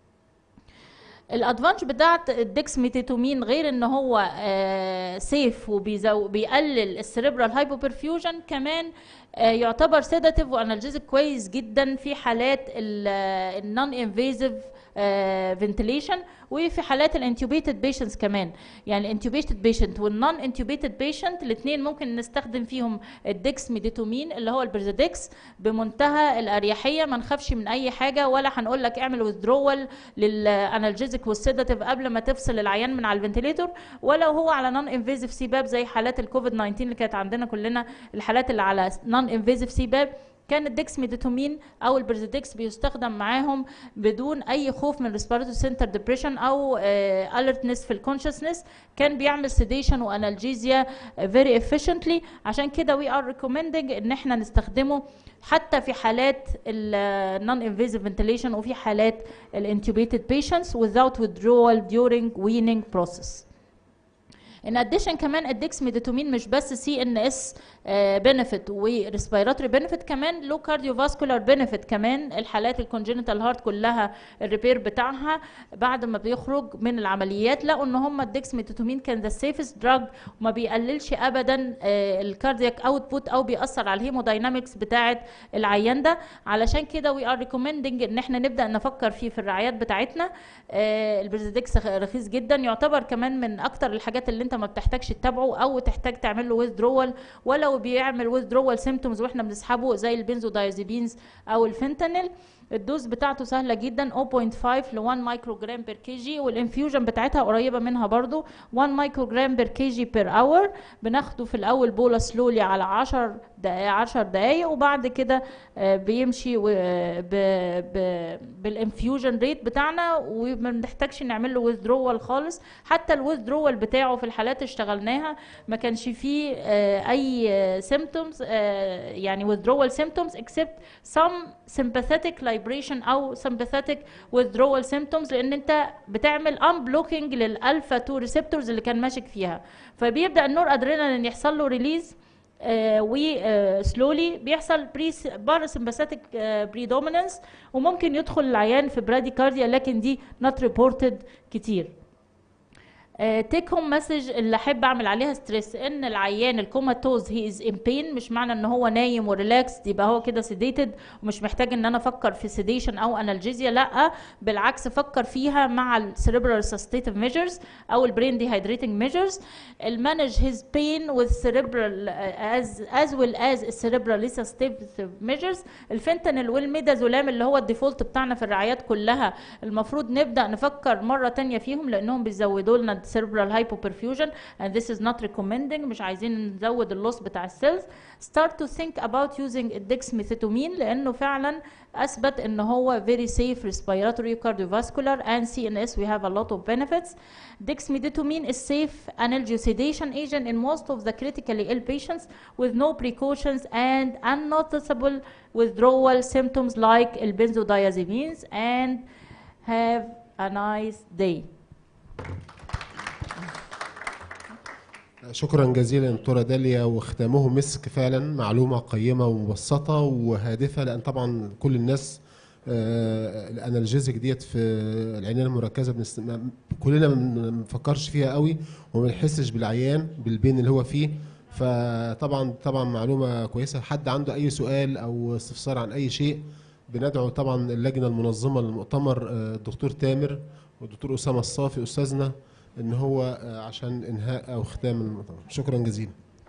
الادفانج بتاعت الدكسميتيتومين غير ان هو سيف وبيقلل السيربرال هايبوبرفيوجن كمان آه، يعتبر سيداتيف وانالجيزك كويس جدا في حالات النون انفيزيف فنتيليشن وفي حالات الانتوبيتد بيشنتس كمان يعني الانتوبيتد بيشنت والنون انتوبيتد بيشنت الاثنين ممكن نستخدم فيهم الدكس ميديتومين اللي هو البرزيدكس بمنتهى الاريحيه ما نخافش من اي حاجه ولا هنقول لك اعمل ويذرول للانالجيزك والسيداتيف قبل ما تفصل العيان من على الفنتيليتور ولو هو على نون انفيزيف سيباب زي حالات الكوفيد 19 اللي كانت عندنا كلنا الحالات اللي على نون انفيزيف سيباب كان الدكسميديتومين او البرزيدكس بيستخدم معاهم بدون اي خوف من ريسبيراتوري سنتر ديبريشن او الرتنس في الكونشسنس كان بيعمل سيديشن وانالجيزيا فيري efficiently عشان كده وي ار ريكومندنج ان احنا نستخدمه حتى في حالات النون انفيزيف فنتيليشن وفي حالات الانتوبيتد بيشنتس without withdrawal during weaning process ان اديشن كمان الدكسميديتومين مش بس سي ان اس بنفيت وريسبيراتوري بنفيت كمان لو كارديوفاسكولار بنفيت كمان الحالات الكونجنتال هارت كلها الريبير بتاعها بعد ما بيخرج من العمليات لقوا ان هم الدكسميديتومين كان ذا سيفست دراج وما بيقللش ابدا الكاردياك اوتبوت او بيأثر على الهيموداينامكس بتاعه العيان ده علشان كده وي ار ريكومندنج ان احنا نبدا نفكر فيه في الرعايات بتاعتنا آه، البرزيدكس رخيص جدا يعتبر كمان من اكتر الحاجات اللي انت ما بتحتاجش تتابعه او تحتاج تعمل له ويذرول ولو بيعمل ويذرول سيمتومز واحنا بنسحبه زي البنزودايزيبينز او الفنتانيل الدوز بتاعته سهله جدا 0.5 ل 1 مايكرو جرام بير كي جي والانفيوجن بتاعتها قريبه منها برضو 1 مايكرو جرام بير كي جي بير اور بناخده في الاول بولا سلولي على 10 دقائق 10 دقائق وبعد كده آه، بيمشي و- آه، ب- ب- بالانفيوجن ريت بتاعنا وما بنحتاجش نعمل له ويذرول خالص حتى الويذرول بتاعه في الحالات اشتغلناها ما كانش فيه آه، اي سيمتومز يعني withdrawal symptoms except some sympathetic دايبريشن او sympathetic withdrawal symptoms لان انت بتعمل unblocking للالفا 2 ريسبتورز اللي كان ماشك فيها فبيبدا النور ادرينالين يحصل له ريليز و سلولي بيحصل باراسمباثيك بريدومينانس وممكن يدخل العيان في براديكارديا لكن دي نوت ريبورتد كتير تيك هوم مسج اللي احب اعمل عليها ستريس ان العيان الكوماتوز هي از ان بين مش معنى ان هو نايم وريلاكس يبقى هو كده سيديتد ومش محتاج ان انا افكر في سيديشن او انالجيزيا لا بالعكس فكر فيها مع السيريبرال سستيتيف ميجرز او البرين ديهايدريتنج ميجرز المانج هيز بين with cerebral as as well as السيريبرال resuscitative measures الفنتانيل والميدازولام اللي هو الديفولت بتاعنا في الرعايات كلها المفروض نبدا نفكر مره تانية فيهم لانهم بيزودوا لنا cerebral hypoperfusion and this is not recommending مش عايزين نزود اللوس بتاع السيلز start to think about using الدexmethomine لانه فعلا اثبت ان هو very safe respiratory cardiovascular and CNS we have a lot of benefits dexmedetomine is safe analgesedation agent in most of the critically ill patients with no precautions and unnoticeable withdrawal symptoms like benzodiazepines and have a nice day شكرا جزيلا دكتوره داليا وختامه مسك فعلا معلومه قيمه ومبسطه وهادفه لان طبعا كل الناس آه، الانالجيزك ديت في العنايه المركزه بنست... ما- كلنا ما بنفكرش فيها قوي وما بنحسش بالعيان بالبين اللي هو فيه فطبعا طبعا معلومه كويسه حد عنده اي سؤال او استفسار عن اي شيء بندعو طبعا اللجنه المنظمه للمؤتمر آه، الدكتور تامر والدكتور اسامه الصافي استاذنا ان هو آه، عشان انهاء او ختام المؤتمر شكرا جزيلا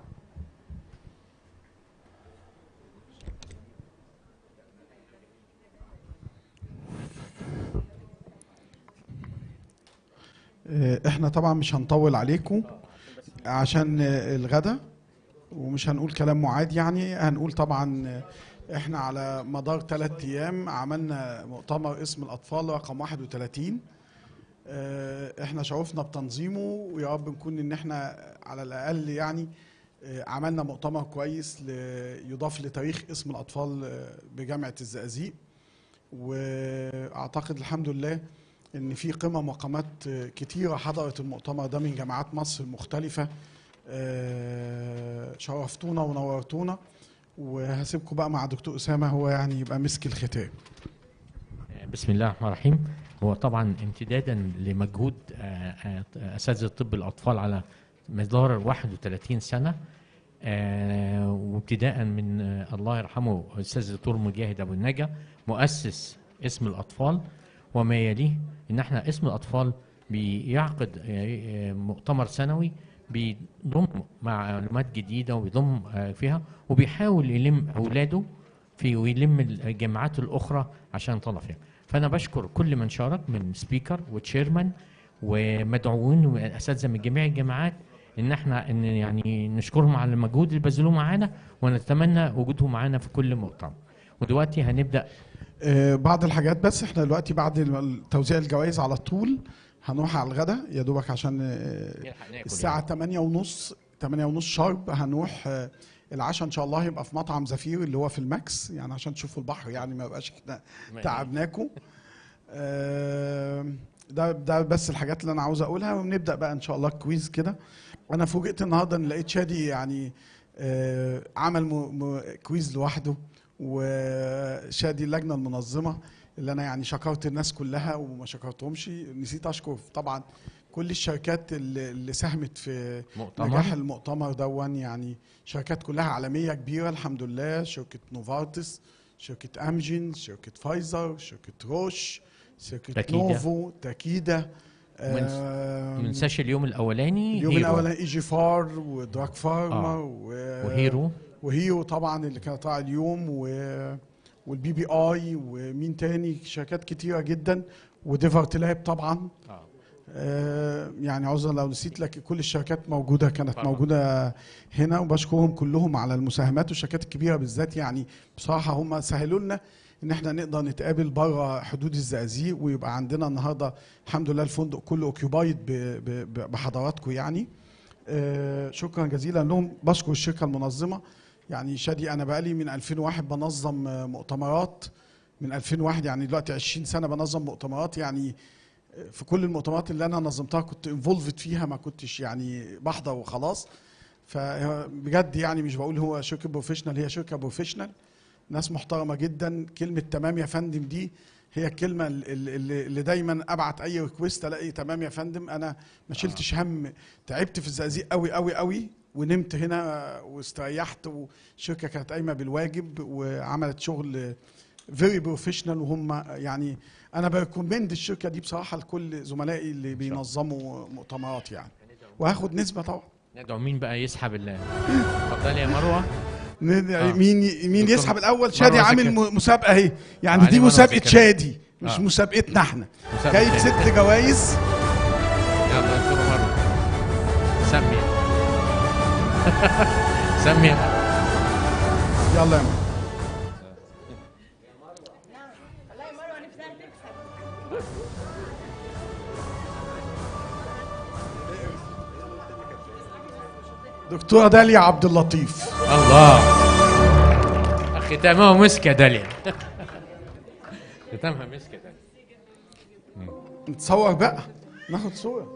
آه، احنا طبعا مش هنطول عليكم عشان آه، الغدا ومش هنقول كلام معاد يعني هنقول طبعا آه، احنا على مدار ثلاث ايام عملنا مؤتمر اسم الاطفال رقم 31 آه، احنا شرفنا بتنظيمه ويا رب نكون ان احنا على الاقل يعني آه، عملنا مؤتمر كويس ل- يضاف لتاريخ اسم الاطفال آه، بجامعه الزقازيق واعتقد الحمد لله ان في قمم وقامات آه، كتيره حضرت المؤتمر ده من جامعات مصر المختلفه آه، شرفتونا ونورتونا وهسيبكم بقى مع دكتور اسامه هو يعني يبقى مسك الختام بسم الله الرحمن الرحيم هو طبعا امتدادا لمجهود آه، آه، اساتذه طب الاطفال على مدار 31 سنه آه، وابتداء من آه، الله يرحمه الاستاذ الدكتور مجاهد ابو النجا مؤسس اسم الاطفال وما يليه ان احنا اسم الاطفال بيعقد آه، آه، مؤتمر سنوي بيضم معلومات جديده وبيضم آه، فيها وبيحاول يلم اولاده في ويلم الجامعات الاخرى عشان يطلع فيها فانا بشكر كل من شارك من سبيكر وتشيرمان ومدعوين واساتذه من جميع الجامعات ان احنا ان يعني نشكرهم على المجهود اللي بذلوه معانا ونتمنى وجودهم معانا في كل مؤتمر ودلوقتي هنبدا آه، بعض الحاجات بس احنا دلوقتي بعد ال- توزيع الجوائز على طول هنروح على الغدا يا دوبك عشان آه، نلحق ناكل الساعة يعني. 8 ونص 8 ونص شارب هنروح آه، العشاء ان شاء الله هيبقى في مطعم زفير اللي هو في الماكس يعني عشان تشوفوا البحر يعني ما يبقاش احنا ماشي. تعبناكم آه، ده ده بس الحاجات اللي انا عاوز اقولها ونبدا بقى ان شاء الله كويز كده انا فوجئت النهارده ان لقيت شادي يعني آه، عمل م- م- كويز لوحده وشادي اللجنه المنظمه اللي انا يعني شكرت الناس كلها وما شكرتهمش نسيت اشكر طبعا كل الشركات اللي, اللي ساهمت في مؤتمر. نجاح المؤتمر دون يعني شركات كلها عالميه كبيره الحمد لله شركه نوفارتس شركه امجين شركه فايزر شركه روش شركه تاكيدا. نوفو تاكيدا ومنس- آم، ما ننساش اليوم الاولاني اليوم هيرو. الاولاني ايجي فار ودراك فارما آه. و... وهيرو. وهيرو طبعا اللي كانت طالعه اليوم و... والبي بي اي ومين تاني شركات كتيره جدا وديفرت لاب طبعا آه يعني عذرا لو نسيت لك كل الشركات موجوده كانت طبعاً. موجوده هنا وبشكرهم كلهم على المساهمات والشركات الكبيره بالذات يعني بصراحه هم سهلوا لنا ان احنا نقدر نتقابل بره حدود الزقازيق ويبقى عندنا النهارده الحمد لله الفندق كله اوكيوبايد بحضراتكم يعني آه، شكرا جزيلا لهم بشكر الشركه المنظمه يعني شادي انا بقالي من 2001 بنظم آه، مؤتمرات من 2001 يعني دلوقتي 20 سنه بنظم مؤتمرات يعني في كل المؤتمرات اللي انا نظمتها كنت انفولفد فيها ما كنتش يعني بحضر وخلاص فبجد يعني مش بقول هو شركه بروفيشنال هي شركه بروفيشنال ناس محترمه جدا كلمه تمام يا فندم دي هي الكلمه ال- ال- اللي اللي دايما ابعت اي ريكويست الاقي تمام يا فندم انا ما شلتش هم تعبت في الزقازيق قوي قوي قوي ونمت هنا واستريحت والشركه كانت قايمه بالواجب وعملت شغل فيري بروفيشنال وهم يعني انا بريكومند الشركه دي بصراحه لكل زملائي اللي بينظموا مؤتمرات يعني وهاخد نسبه طبعا ندعو مين بقى يسحب ال اتفضلي يا مروه ندعي آه. مين مين دكتور يسحب الاول مروة شادي عامل زكريا. م- مسابقه اهي يعني علي دي مروة مسابقه زكريا. شادي مش آه. مسابقتنا احنا مسابقة جايب شادي. ست جوائز يلا دكتور مروه سمي سمي يا مروة. يلا يا مروة. دكتوره داليا عبد اللطيف الله ختامها مسك يا داليا ختامها مسك يا داليا نتصور بقى ناخد صوره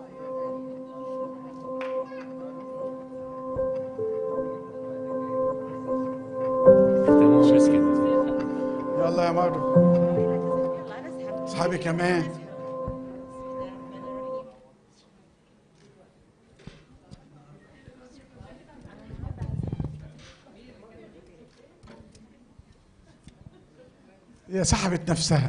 ختامها مسك يا داليا يلا يا مروه اصحابي كمان هي سحبت نفسها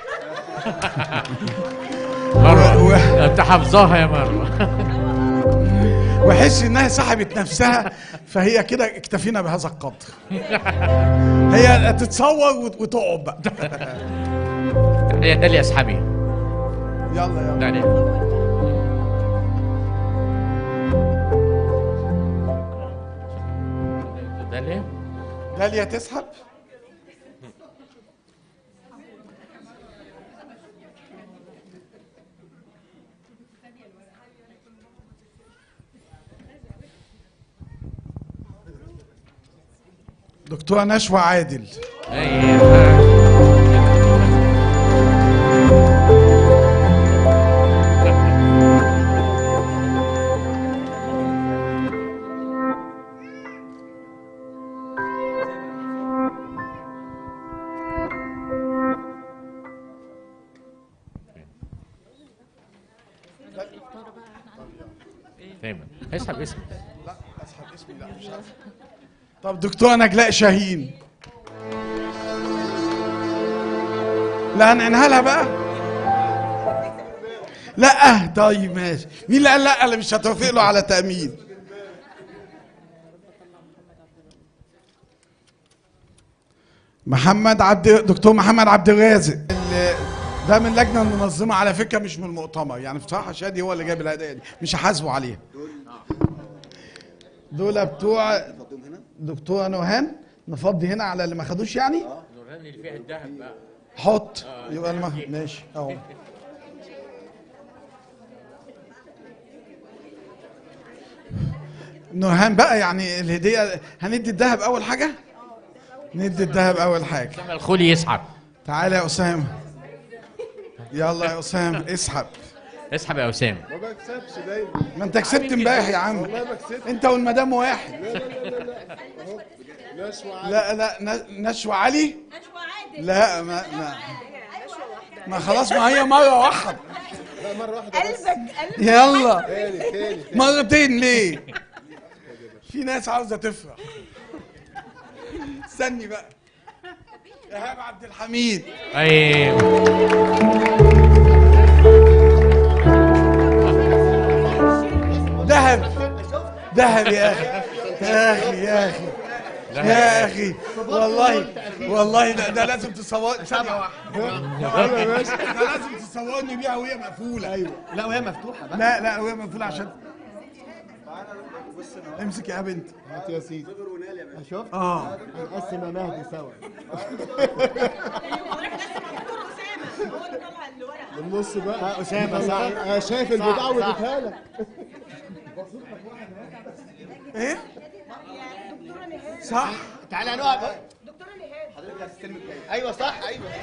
مروه انت حافظاها يا مروه وحس انها سحبت نفسها فهي كده اكتفينا بهذا القدر هي تتصور وت- وتقعد بقى يا داليا اسحبي يلا يلا داليا داليا داليا تسحب دكتورة نشوى عادل فاهم اسحب اسمك لا اسحب اسمي لا مش عارف طب دكتورة نجلاء شاهين لا هنعينها لها بقى لا طيب ماشي مين اللي قال لا اللي مش هتوافق له على تأمين محمد عبد دكتور محمد عبد الرازق اللي- ده من اللجنه المنظمه على فكره مش من المؤتمر يعني بصراحه شادي هو اللي جايب الهدايا دي مش هحاسبه عليها دول بتوع دكتوره نوهان نفضي هنا على اللي ما خدوش يعني نوران اللي فيها الذهب بقى حط يبقى الم... ماشي اهو نورهان بقى يعني الهديه هندي الذهب اول حاجه ندي الذهب اول حاجه اسامه الخولي يسحب تعالى يا اسامه يلا يا اسامه اسحب اسحب يا اسامه ما بكسبش دايما ما انت كسبت امبارح يا عم والله بكسبش انت والمدام واحد لا لا لا لا لا اهو نشوى عادل. لا لا ن- نشوى علي لا ما ما ما خلاص ما هي مره واحده لا مره واحده بس يلا تاني تاني تاني. مرتين ليه في ناس عاوزه تفرح استني بقى ايهاب عبد الحميد ايوه ذهب ذهب يا اخي يا اخي يا اخي يا اخي والله والله ده, ده لازم تصور ثانية واحدة يا باشا. ده لازم تصورني بيها وهي مقفولة ايوه لا وهي مفتوحه بقى لا لا وهي مقفولة عشان امسك يا بنت هات يا سيدي شفت؟ اه نقسم يا مهدي سوا النص بقى اسامه صح انا شايف البضاعه واديتها لك ايه صح تعالى نقعد بتاعت الترم الجاي ايوه صح ايوه